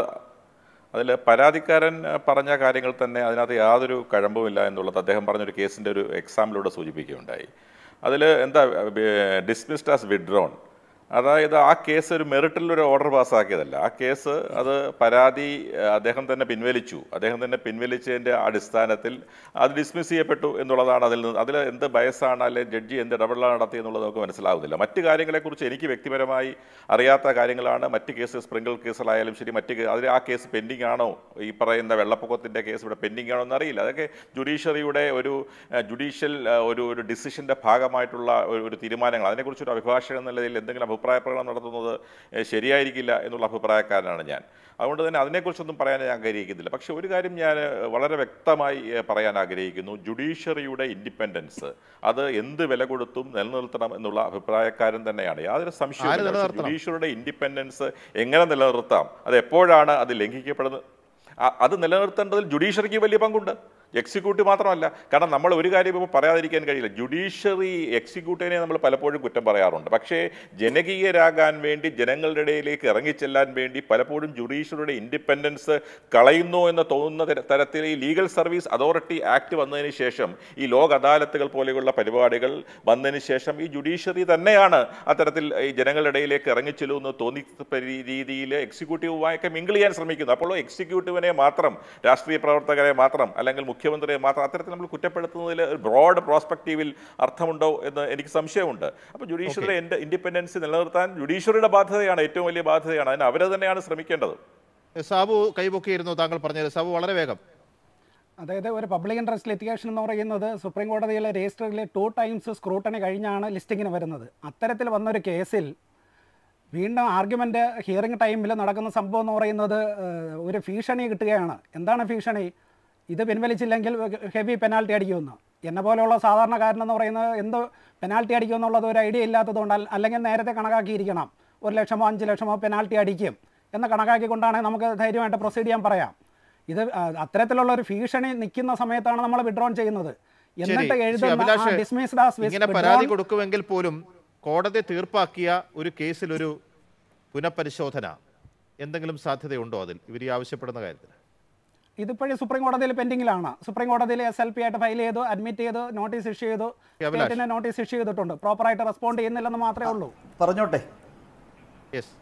അതിൽ പരാതിക്കാരൻ അഹ്, പറഞ്ഞ കാര്യങ്ങൾ തന്നെ അതിനകത്ത് യാതൊരു കഴമ്പുമില്ല എന്നുള്ളത് അദ്ദേഹം പറഞ്ഞൊരു കേസിൻ്റെ ഒരു എക്സാമ്പിലൂടെ സൂചിപ്പിക്കുകയുണ്ടായി അതിൽ എന്താ ഡിസ്മിസ്ഡ് ആസ് വിഡ്രോൺ അതായത് ആ കേസ് ഒരു മെറിറ്റിൽ ഒരു ഓർഡർ പാസ്സാക്കിയതല്ല ആ കേസ് അത് പരാതി അഹ്, അദ്ദേഹം തന്നെ പിൻവലിച്ചു അദ്ദേഹം തന്നെ പിൻവലിച്ചതിൻ്റെ അടിസ്ഥാനത്തിൽ അത് ഡിസ്മിസ് ചെയ്യപ്പെട്ടു എന്നുള്ളതാണ് അതിൽ നിന്ന് അതിൽ എന്ത് ബയസാണ് അല്ലെങ്കിൽ ജഡ്ജി എന്ത് ഇടപെടലാണ് നടത്തിയെന്നുള്ളത് നമുക്ക് മനസ്സിലാവുന്നില്ല മറ്റ് കാര്യങ്ങളെക്കുറിച്ച് എനിക്ക് വ്യക്തിപരമായി അറിയാത്ത കാര്യങ്ങളാണ് മറ്റ് കേസ് സ്പ്രിങ്കിൾ കേസുകളായാലും ശരി മറ്റ് കേ- അതിൽ ആ കേസ് പെൻഡിങ് ആണോ ഈ പറയുന്ന വെള്ളപ്പൊക്കത്തിൻ്റെ കേസ് ഇവിടെ പെൻഡിങ് ആണോ എന്നറിയില്ല അതൊക്കെ ജുഡീഷ്യറിയുടെ ഒരു ജുഡീഷ്യൽ ഒരു ഒരു ഡിസിഷൻ്റെ ഭാഗമായിട്ടുള്ള ഒരു ഒരു തീരുമാനങ്ങൾ അതിനെക്കുറിച്ച് ഒരു അഭിഭാഷകൻ എന്ന നിലയിൽ എന്തെങ്കിലും അഭിപ്രായ പ്രകടനം നടത്തുന്നത് ഏഹ്, ശരിയായിരിക്കില്ല എന്നുള്ള അഭിപ്രായക്കാരനാണ് ഞാൻ അതുകൊണ്ട് തന്നെ അതിനെക്കുറിച്ചൊന്നും പറയാൻ ഞാൻ ആഗ്രഹിക്കുന്നില്ല പക്ഷേ ഒരു കാര്യം ഞാൻ ഏഹ്, വളരെ വ്യക്തമായി ഏഹ്, പറയാൻ ആഗ്രഹിക്കുന്നു ജുഡീഷ്യറിയുടെ ഇൻഡിപെൻഡൻസ് അത് എന്ത് വില കൊടുത്തും നിലനിർത്തണം എന്നുള്ള അഭിപ്രായക്കാരൻ തന്നെയാണ് യാതൊരു സംശയവും നിലനിർത്തണം? ജുഡീഷ്യറിയുടെ ഇൻഡിപെൻഡൻസ് എങ്ങനെ നിലനിർത്താം അത് എപ്പോഴാണ് അത് ലംഘിക്കപ്പെടുന്നത് അ- അത് നിലനിർത്തേണ്ടതിൽ ജുഡീഷ്യറിക്ക് വലിയ പങ്കുണ്ട് എക്സിക്യൂട്ടീവ് മാത്രമല്ല കാരണം നമ്മൾ ഒരു കാര്യം ഇപ്പോൾ പറയാതിരിക്കാൻ കഴിയില്ല ജുഡീഷ്യറി എക്സിക്യൂട്ടീവിനെ നമ്മൾ പലപ്പോഴും കുറ്റം പറയാറുണ്ട് പക്ഷേ ജനകീയരാകാൻ വേണ്ടി ജനങ്ങളുടെ ഇടയിലേക്ക് ഇറങ്ങിച്ചെല്ലാൻ വേണ്ടി പലപ്പോഴും ജുഡീഷ്യറിയുടെ ഇൻഡിപെൻഡൻസ് കളയുന്നു എന്ന് തോന്നുന്ന തര- തരത്തിൽ ഈ ലീഗൽ സർവീസ് അതോറിറ്റി ആക്ട് വന്നതിന് ശേഷം ഈ ലോക് അദാലത്തുകൾ പോലെയുള്ള പരിപാടികൾ വന്നതിന് ശേഷം ഈ ജുഡീഷ്യറി തന്നെയാണ് അത്തരത്തിൽ ഈ ജനങ്ങളുടെ ഇടയിലേക്ക് ഇറങ്ങിച്ചെല്ലുമെന്ന് തോന്നി രീതിയിൽ എക്സിക്യൂട്ടീവുമായൊക്കെ മിങ്കിൾ ചെയ്യാൻ ശ്രമിക്കുന്നു അപ്പോൾ എക്സിക്യൂട്ടീവിനെ മാത്രം രാഷ്ട്രീയ പ്രവർത്തകരെ മാത്രം അല്ലെങ്കിൽ മുഖ്യമന്ത്രിയെ മാത്രം അത്തരത്തിൽ നമ്മൾ കുറ്റപ്പെടുത്തുന്നതിൽ ബ്രോഡ് പ്രോസ്പെക്റ്റീവിൽ അർത്ഥമുണ്ടോ എന്ന് എനിക്ക് സംശയമുണ്ട് അപ്പോൾ ജുഡീഷ്യറിയുടെ എൻ്റെ ഇൻഡിപെൻഡൻസ് നിലനിർത്താൻ ജുഡീഷ്യറിയുടെ ബാധ്യതയാണ് ഏറ്റവും വലിയ ബാധ്യതയാണ് അതിന് അവരെ തന്നെയാണ് ശ്രമിക്കേണ്ടത് സാബു കൈപൊക്കിയിരുന്നു താങ്കൾ പറഞ്ഞത് സാബു വളരെ വേഗം അതായത് ഒരു പബ്ലിക് ഇൻട്രസ്റ്റ് ലിറ്റിഗേഷൻ എന്ന് പറയുന്നത് സുപ്രീം കോടതിയിലെ രജിസ്റ്ററിൽ ടു ടൈംസ് സ്ക്രൂട്ടണി കഴിഞ്ഞാണ് ലിസ്റ്റിങ്ങിന് വരുന്നത് അത്തരത്തിൽ വന്നൊരു കേസിൽ വീണ്ടും ആർഗ്യുമെൻ്റ് ഹിയറിംഗ് ടൈമിൽ നടക്കുന്ന സംഭവം എന്ന് പറയുന്നത് ഏഹ്, ഒരു ഭീഷണി കിട്ടുകയാണ് എന്താണ് ഭീഷണി ഇത് പിൻവലിച്ചില്ലെങ്കിൽ ഹെവി പെനാൽറ്റി അടിക്കുമെന്ന് എന്നെ പോലെയുള്ള സാധാരണക്കാരനെന്ന് പറയുന്നത് എന്ത് പെനാൽറ്റി അടിക്കുമെന്നുള്ളത് ഒരു ഐഡിയ ഇല്ലാത്തതുകൊണ്ട് അല്ല- അല്ലെങ്കിൽ നേരത്തെ കണക്കാക്കിയിരിക്കണം ഒരു ലക്ഷമോ അഞ്ച് ലക്ഷമോ പെനാൽറ്റി അടിക്കും എന്ന് കണക്കാക്കിക്കൊണ്ടാണെങ്കിൽ നമുക്ക് ധൈര്യമായിട്ട് പ്രൊസീഡ് ചെയ്യാൻ പറയാം ഇത് ആ, അത്തരത്തിലുള്ള ഒരു ഭീഷണി നിൽക്കുന്ന സമയത്താണ് നമ്മൾ വിഡ്രോൺ ചെയ്യുന്നത് ശരി എന്നിട്ട് ശ്രീ എഴുതുന്ന അഭിലാഷ്, ഡിസ്മിസ്ഡ് ആസ് ഇങ്ങനെ പരാതി കൊടുക്കുമെങ്കിൽ പോലും കോടതി തീർപ്പാക്കിയ ഒരു കേസിൽ ഒരു പുനഃപരിശോധന എന്തെങ്കിലും സാധ്യതയുണ്ടോ അതിൽ ഇവർ ഈ ആവശ്യപ്പെടുന്ന കാര്യത്തിൽ ഇതിപ്പോഴും സുപ്രീം കോടതിയിൽ പെൻഡിങ്ങിലാണ് സുപ്രീം കോടതിയിൽ എസ് എൽ പി ആയിട്ട് ഫയൽ ചെയ്തു അഡ്മിറ്റ് ചെയ്തു നോട്ടീസ് ഇഷ്യൂ ചെയ്തു അഭിലാഷ്. സ്റ്റേറ്റിന് നോട്ടീസ് ഇഷ്യൂ ചെയ്തിട്ടുണ്ട് പ്രോപ്പറായിട്ട് റെസ്പോണ്ട് ചെയ്യുന്നില്ലെന്ന് മാത്രമേ ഉള്ളൂ പറഞ്ഞോട്ടെ യെസ്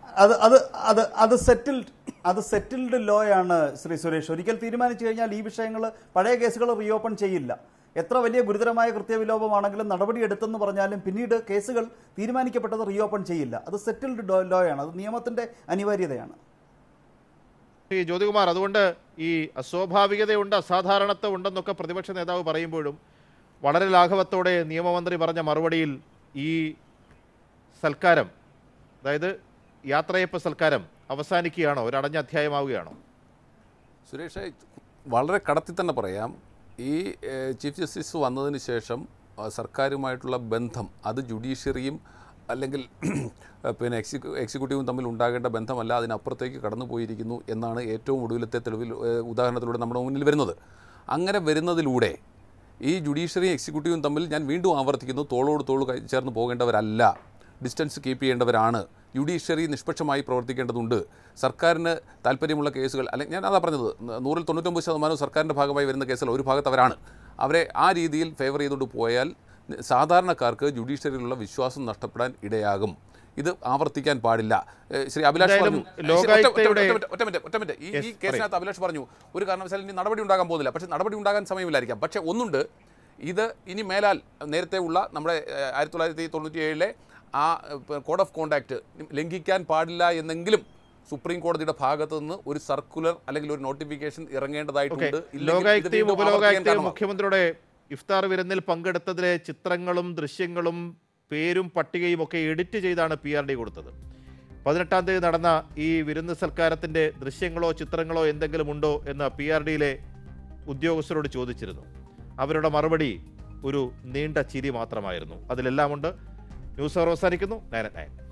അത് അത് അത് അത് സെറ്റിൽഡ് അത് സെറ്റിൽഡ് ലോ ആണ് ശ്രീ സുരേഷ് ഒരിക്കൽ തീരുമാനിച്ചു കഴിഞ്ഞാൽ ഈ വിഷയങ്ങൾ പഴയ കേസുകൾ റീഓപ്പൺ ചെയ്യില്ല എത്ര വലിയ ഗുരുതരമായ കൃത്യവിലോപമാണെങ്കിലും നടപടി എടുത്തെന്ന് പറഞ്ഞാലും പിന്നീട് കേസുകൾ തീരുമാനിക്കപ്പെട്ടത് റീഓപ്പൺ ചെയ്യില്ല അത് സെറ്റിൽഡ് ലോ ആണ് അത് നിയമത്തിന്റെ അനിവാര്യതയാണ് ഈ ജ്യോതികുമാർ അതുകൊണ്ട് ഈ അസ്വാഭാവികതയുണ്ട് അസാധാരണത്വം ഉണ്ടെന്നൊക്കെ പ്രതിപക്ഷ നേതാവ് പറയുമ്പോഴും വളരെ ലാഘവത്തോടെ നിയമമന്ത്രി പറഞ്ഞ മറുപടിയിൽ ഈ സൽക്കാരം അതായത് യാത്രയപ്പ് സൽക്കാരം അവസാനിക്കുകയാണോ ഒരു അടഞ്ഞ അധ്യായമാവുകയാണോ സുരേഷ് വളരെ കടത്തി തന്നെ പറയാം ഈ ഏഹ്, ചീഫ് ജസ്റ്റിസ് വന്നതിന് ശേഷം ആ, സർക്കാരുമായിട്ടുള്ള ബന്ധം അത് ജുഡീഷ്യറിയും അല്ലെങ്കിൽ ഏഹ്, പിന്നെ എക്സിക്യൂ എക്സിക്യൂട്ടീവും തമ്മിൽ ഉണ്ടാകേണ്ട ബന്ധമല്ല അതിനപ്പുറത്തേക്ക് കടന്നു പോയിരിക്കുന്നു എന്നാണ് ഏറ്റവും ഒടുവിലത്തെ തെളിവിൽ ഏഹ്, ഉദാഹരണത്തിലൂടെ നമ്മുടെ മുന്നിൽ വരുന്നത് അങ്ങനെ വരുന്നതിലൂടെ ഈ ജുഡീഷ്യറിയും എക്സിക്യൂട്ടീവും തമ്മിൽ ഞാൻ വീണ്ടും ആവർത്തിക്കുന്നു തോളോട് തോൾ കൈ- ചേർന്ന് പോകേണ്ടവരല്ല ഡിസ്റ്റൻസ് കീപ്പ് ചെയ്യേണ്ടവരാണ് ജുഡീഷ്യറി നിഷ്പക്ഷമായി പ്രവർത്തിക്കേണ്ടതുണ്ട് സർക്കാരിന് താല്പര്യമുള്ള കേസുകൾ അല്ലെങ്കിൽ ഞാൻ അതാ പറഞ്ഞത് നൂറിൽ തൊണ്ണൂറ്റൊമ്പത് ശതമാനവും സർക്കാരിൻ്റെ ഭാഗമായി വരുന്ന കേസുകൾ ഒരു ഭാഗത്ത് അവരാണ് അവരെ ആ രീതിയിൽ ഫേവർ ചെയ്തുകൊണ്ട് പോയാൽ സാധാരണക്കാർക്ക് ജുഡീഷ്യറിയിലുള്ള വിശ്വാസം നഷ്ടപ്പെടാൻ ഇടയാകും ഇത് ആവർത്തിക്കാൻ പാടില്ല ഏഹ് ശ്രീ അഭിലാഷ് എന്തായാലും പറഞ്ഞു ഏഹ് ശ്രീ- ഒറ്റ- ഒറ്റ- ലോകായുക്തയുടെ- ഒറ്റ മിനിറ്റ്, ഒറ്റ മിനിറ്റ് ഒറ്റ മിനിറ്റ് ഈ ഈ കേസിനകത്ത് അഭിലാഷ് പറഞ്ഞു ഒരു കാരണവശാലും ഇനി നടപടി ഉണ്ടാകാൻ പോകുന്നില്ല പക്ഷേ നടപടി ഉണ്ടാകാൻ സമയമില്ലായിരിക്കാം പക്ഷേ ഒന്നുണ്ട് ഇത് ഇനി മേലാൽ നേരത്തെ ഉള്ള നമ്മുടെ ഏഹ്, ആയിരത്തി തൊള്ളായിരത്തി തൊണ്ണൂറ്റി ഏഴിലെ ആ കോഡ് ഓഫ് കോണ്ടാക്ട് ലംഘിക്കാൻ പാടില്ല എന്നെങ്കിലും സുപ്രീം കോടതിയുടെ ഭാഗത്തു നിന്ന് ഒരു സർക്കുലർ അല്ലെങ്കിൽ ഒരു നോട്ടിഫിക്കേഷൻ ഓക്കെ ഇറങ്ങേണ്ടതായിട്ടുണ്ട് ഇല്ലെങ്കിൽ ഇത് ലോകായുക്തയും വീണ്ടും ആവർത്തിക്കാൻ ഉപലോകായുക്തയും കാരണമാകും. മുഖ്യമന്ത്രിയുടെ ഇഫ്താർ വിരുന്നിൽ പങ്കെടുത്തതിലെ ചിത്രങ്ങളും ദൃശ്യങ്ങളും പേരും പട്ടികയും ഒക്കെ എഡിറ്റ് ചെയ്താണ് പി ആർ ഡി കൊടുത്തത് പതിനെട്ടാം തീയതി നടന്ന ഈ വിരുന്ന് സൽക്കാരത്തിന്റെ ദൃശ്യങ്ങളോ ചിത്രങ്ങളോ എന്തെങ്കിലും ഉണ്ടോ എന്ന് പി ആർ ഡിയിലെ ഉദ്യോഗസ്ഥരോട് ചോദിച്ചിരുന്നു അവരുടെ മറുപടി ഒരു നീണ്ട ചിരി മാത്രമായിരുന്നു അതിലെല്ലാം ഉണ്ട് ന്യൂസ് അവർ അവസാനിക്കുന്നു നയൻ നയൻ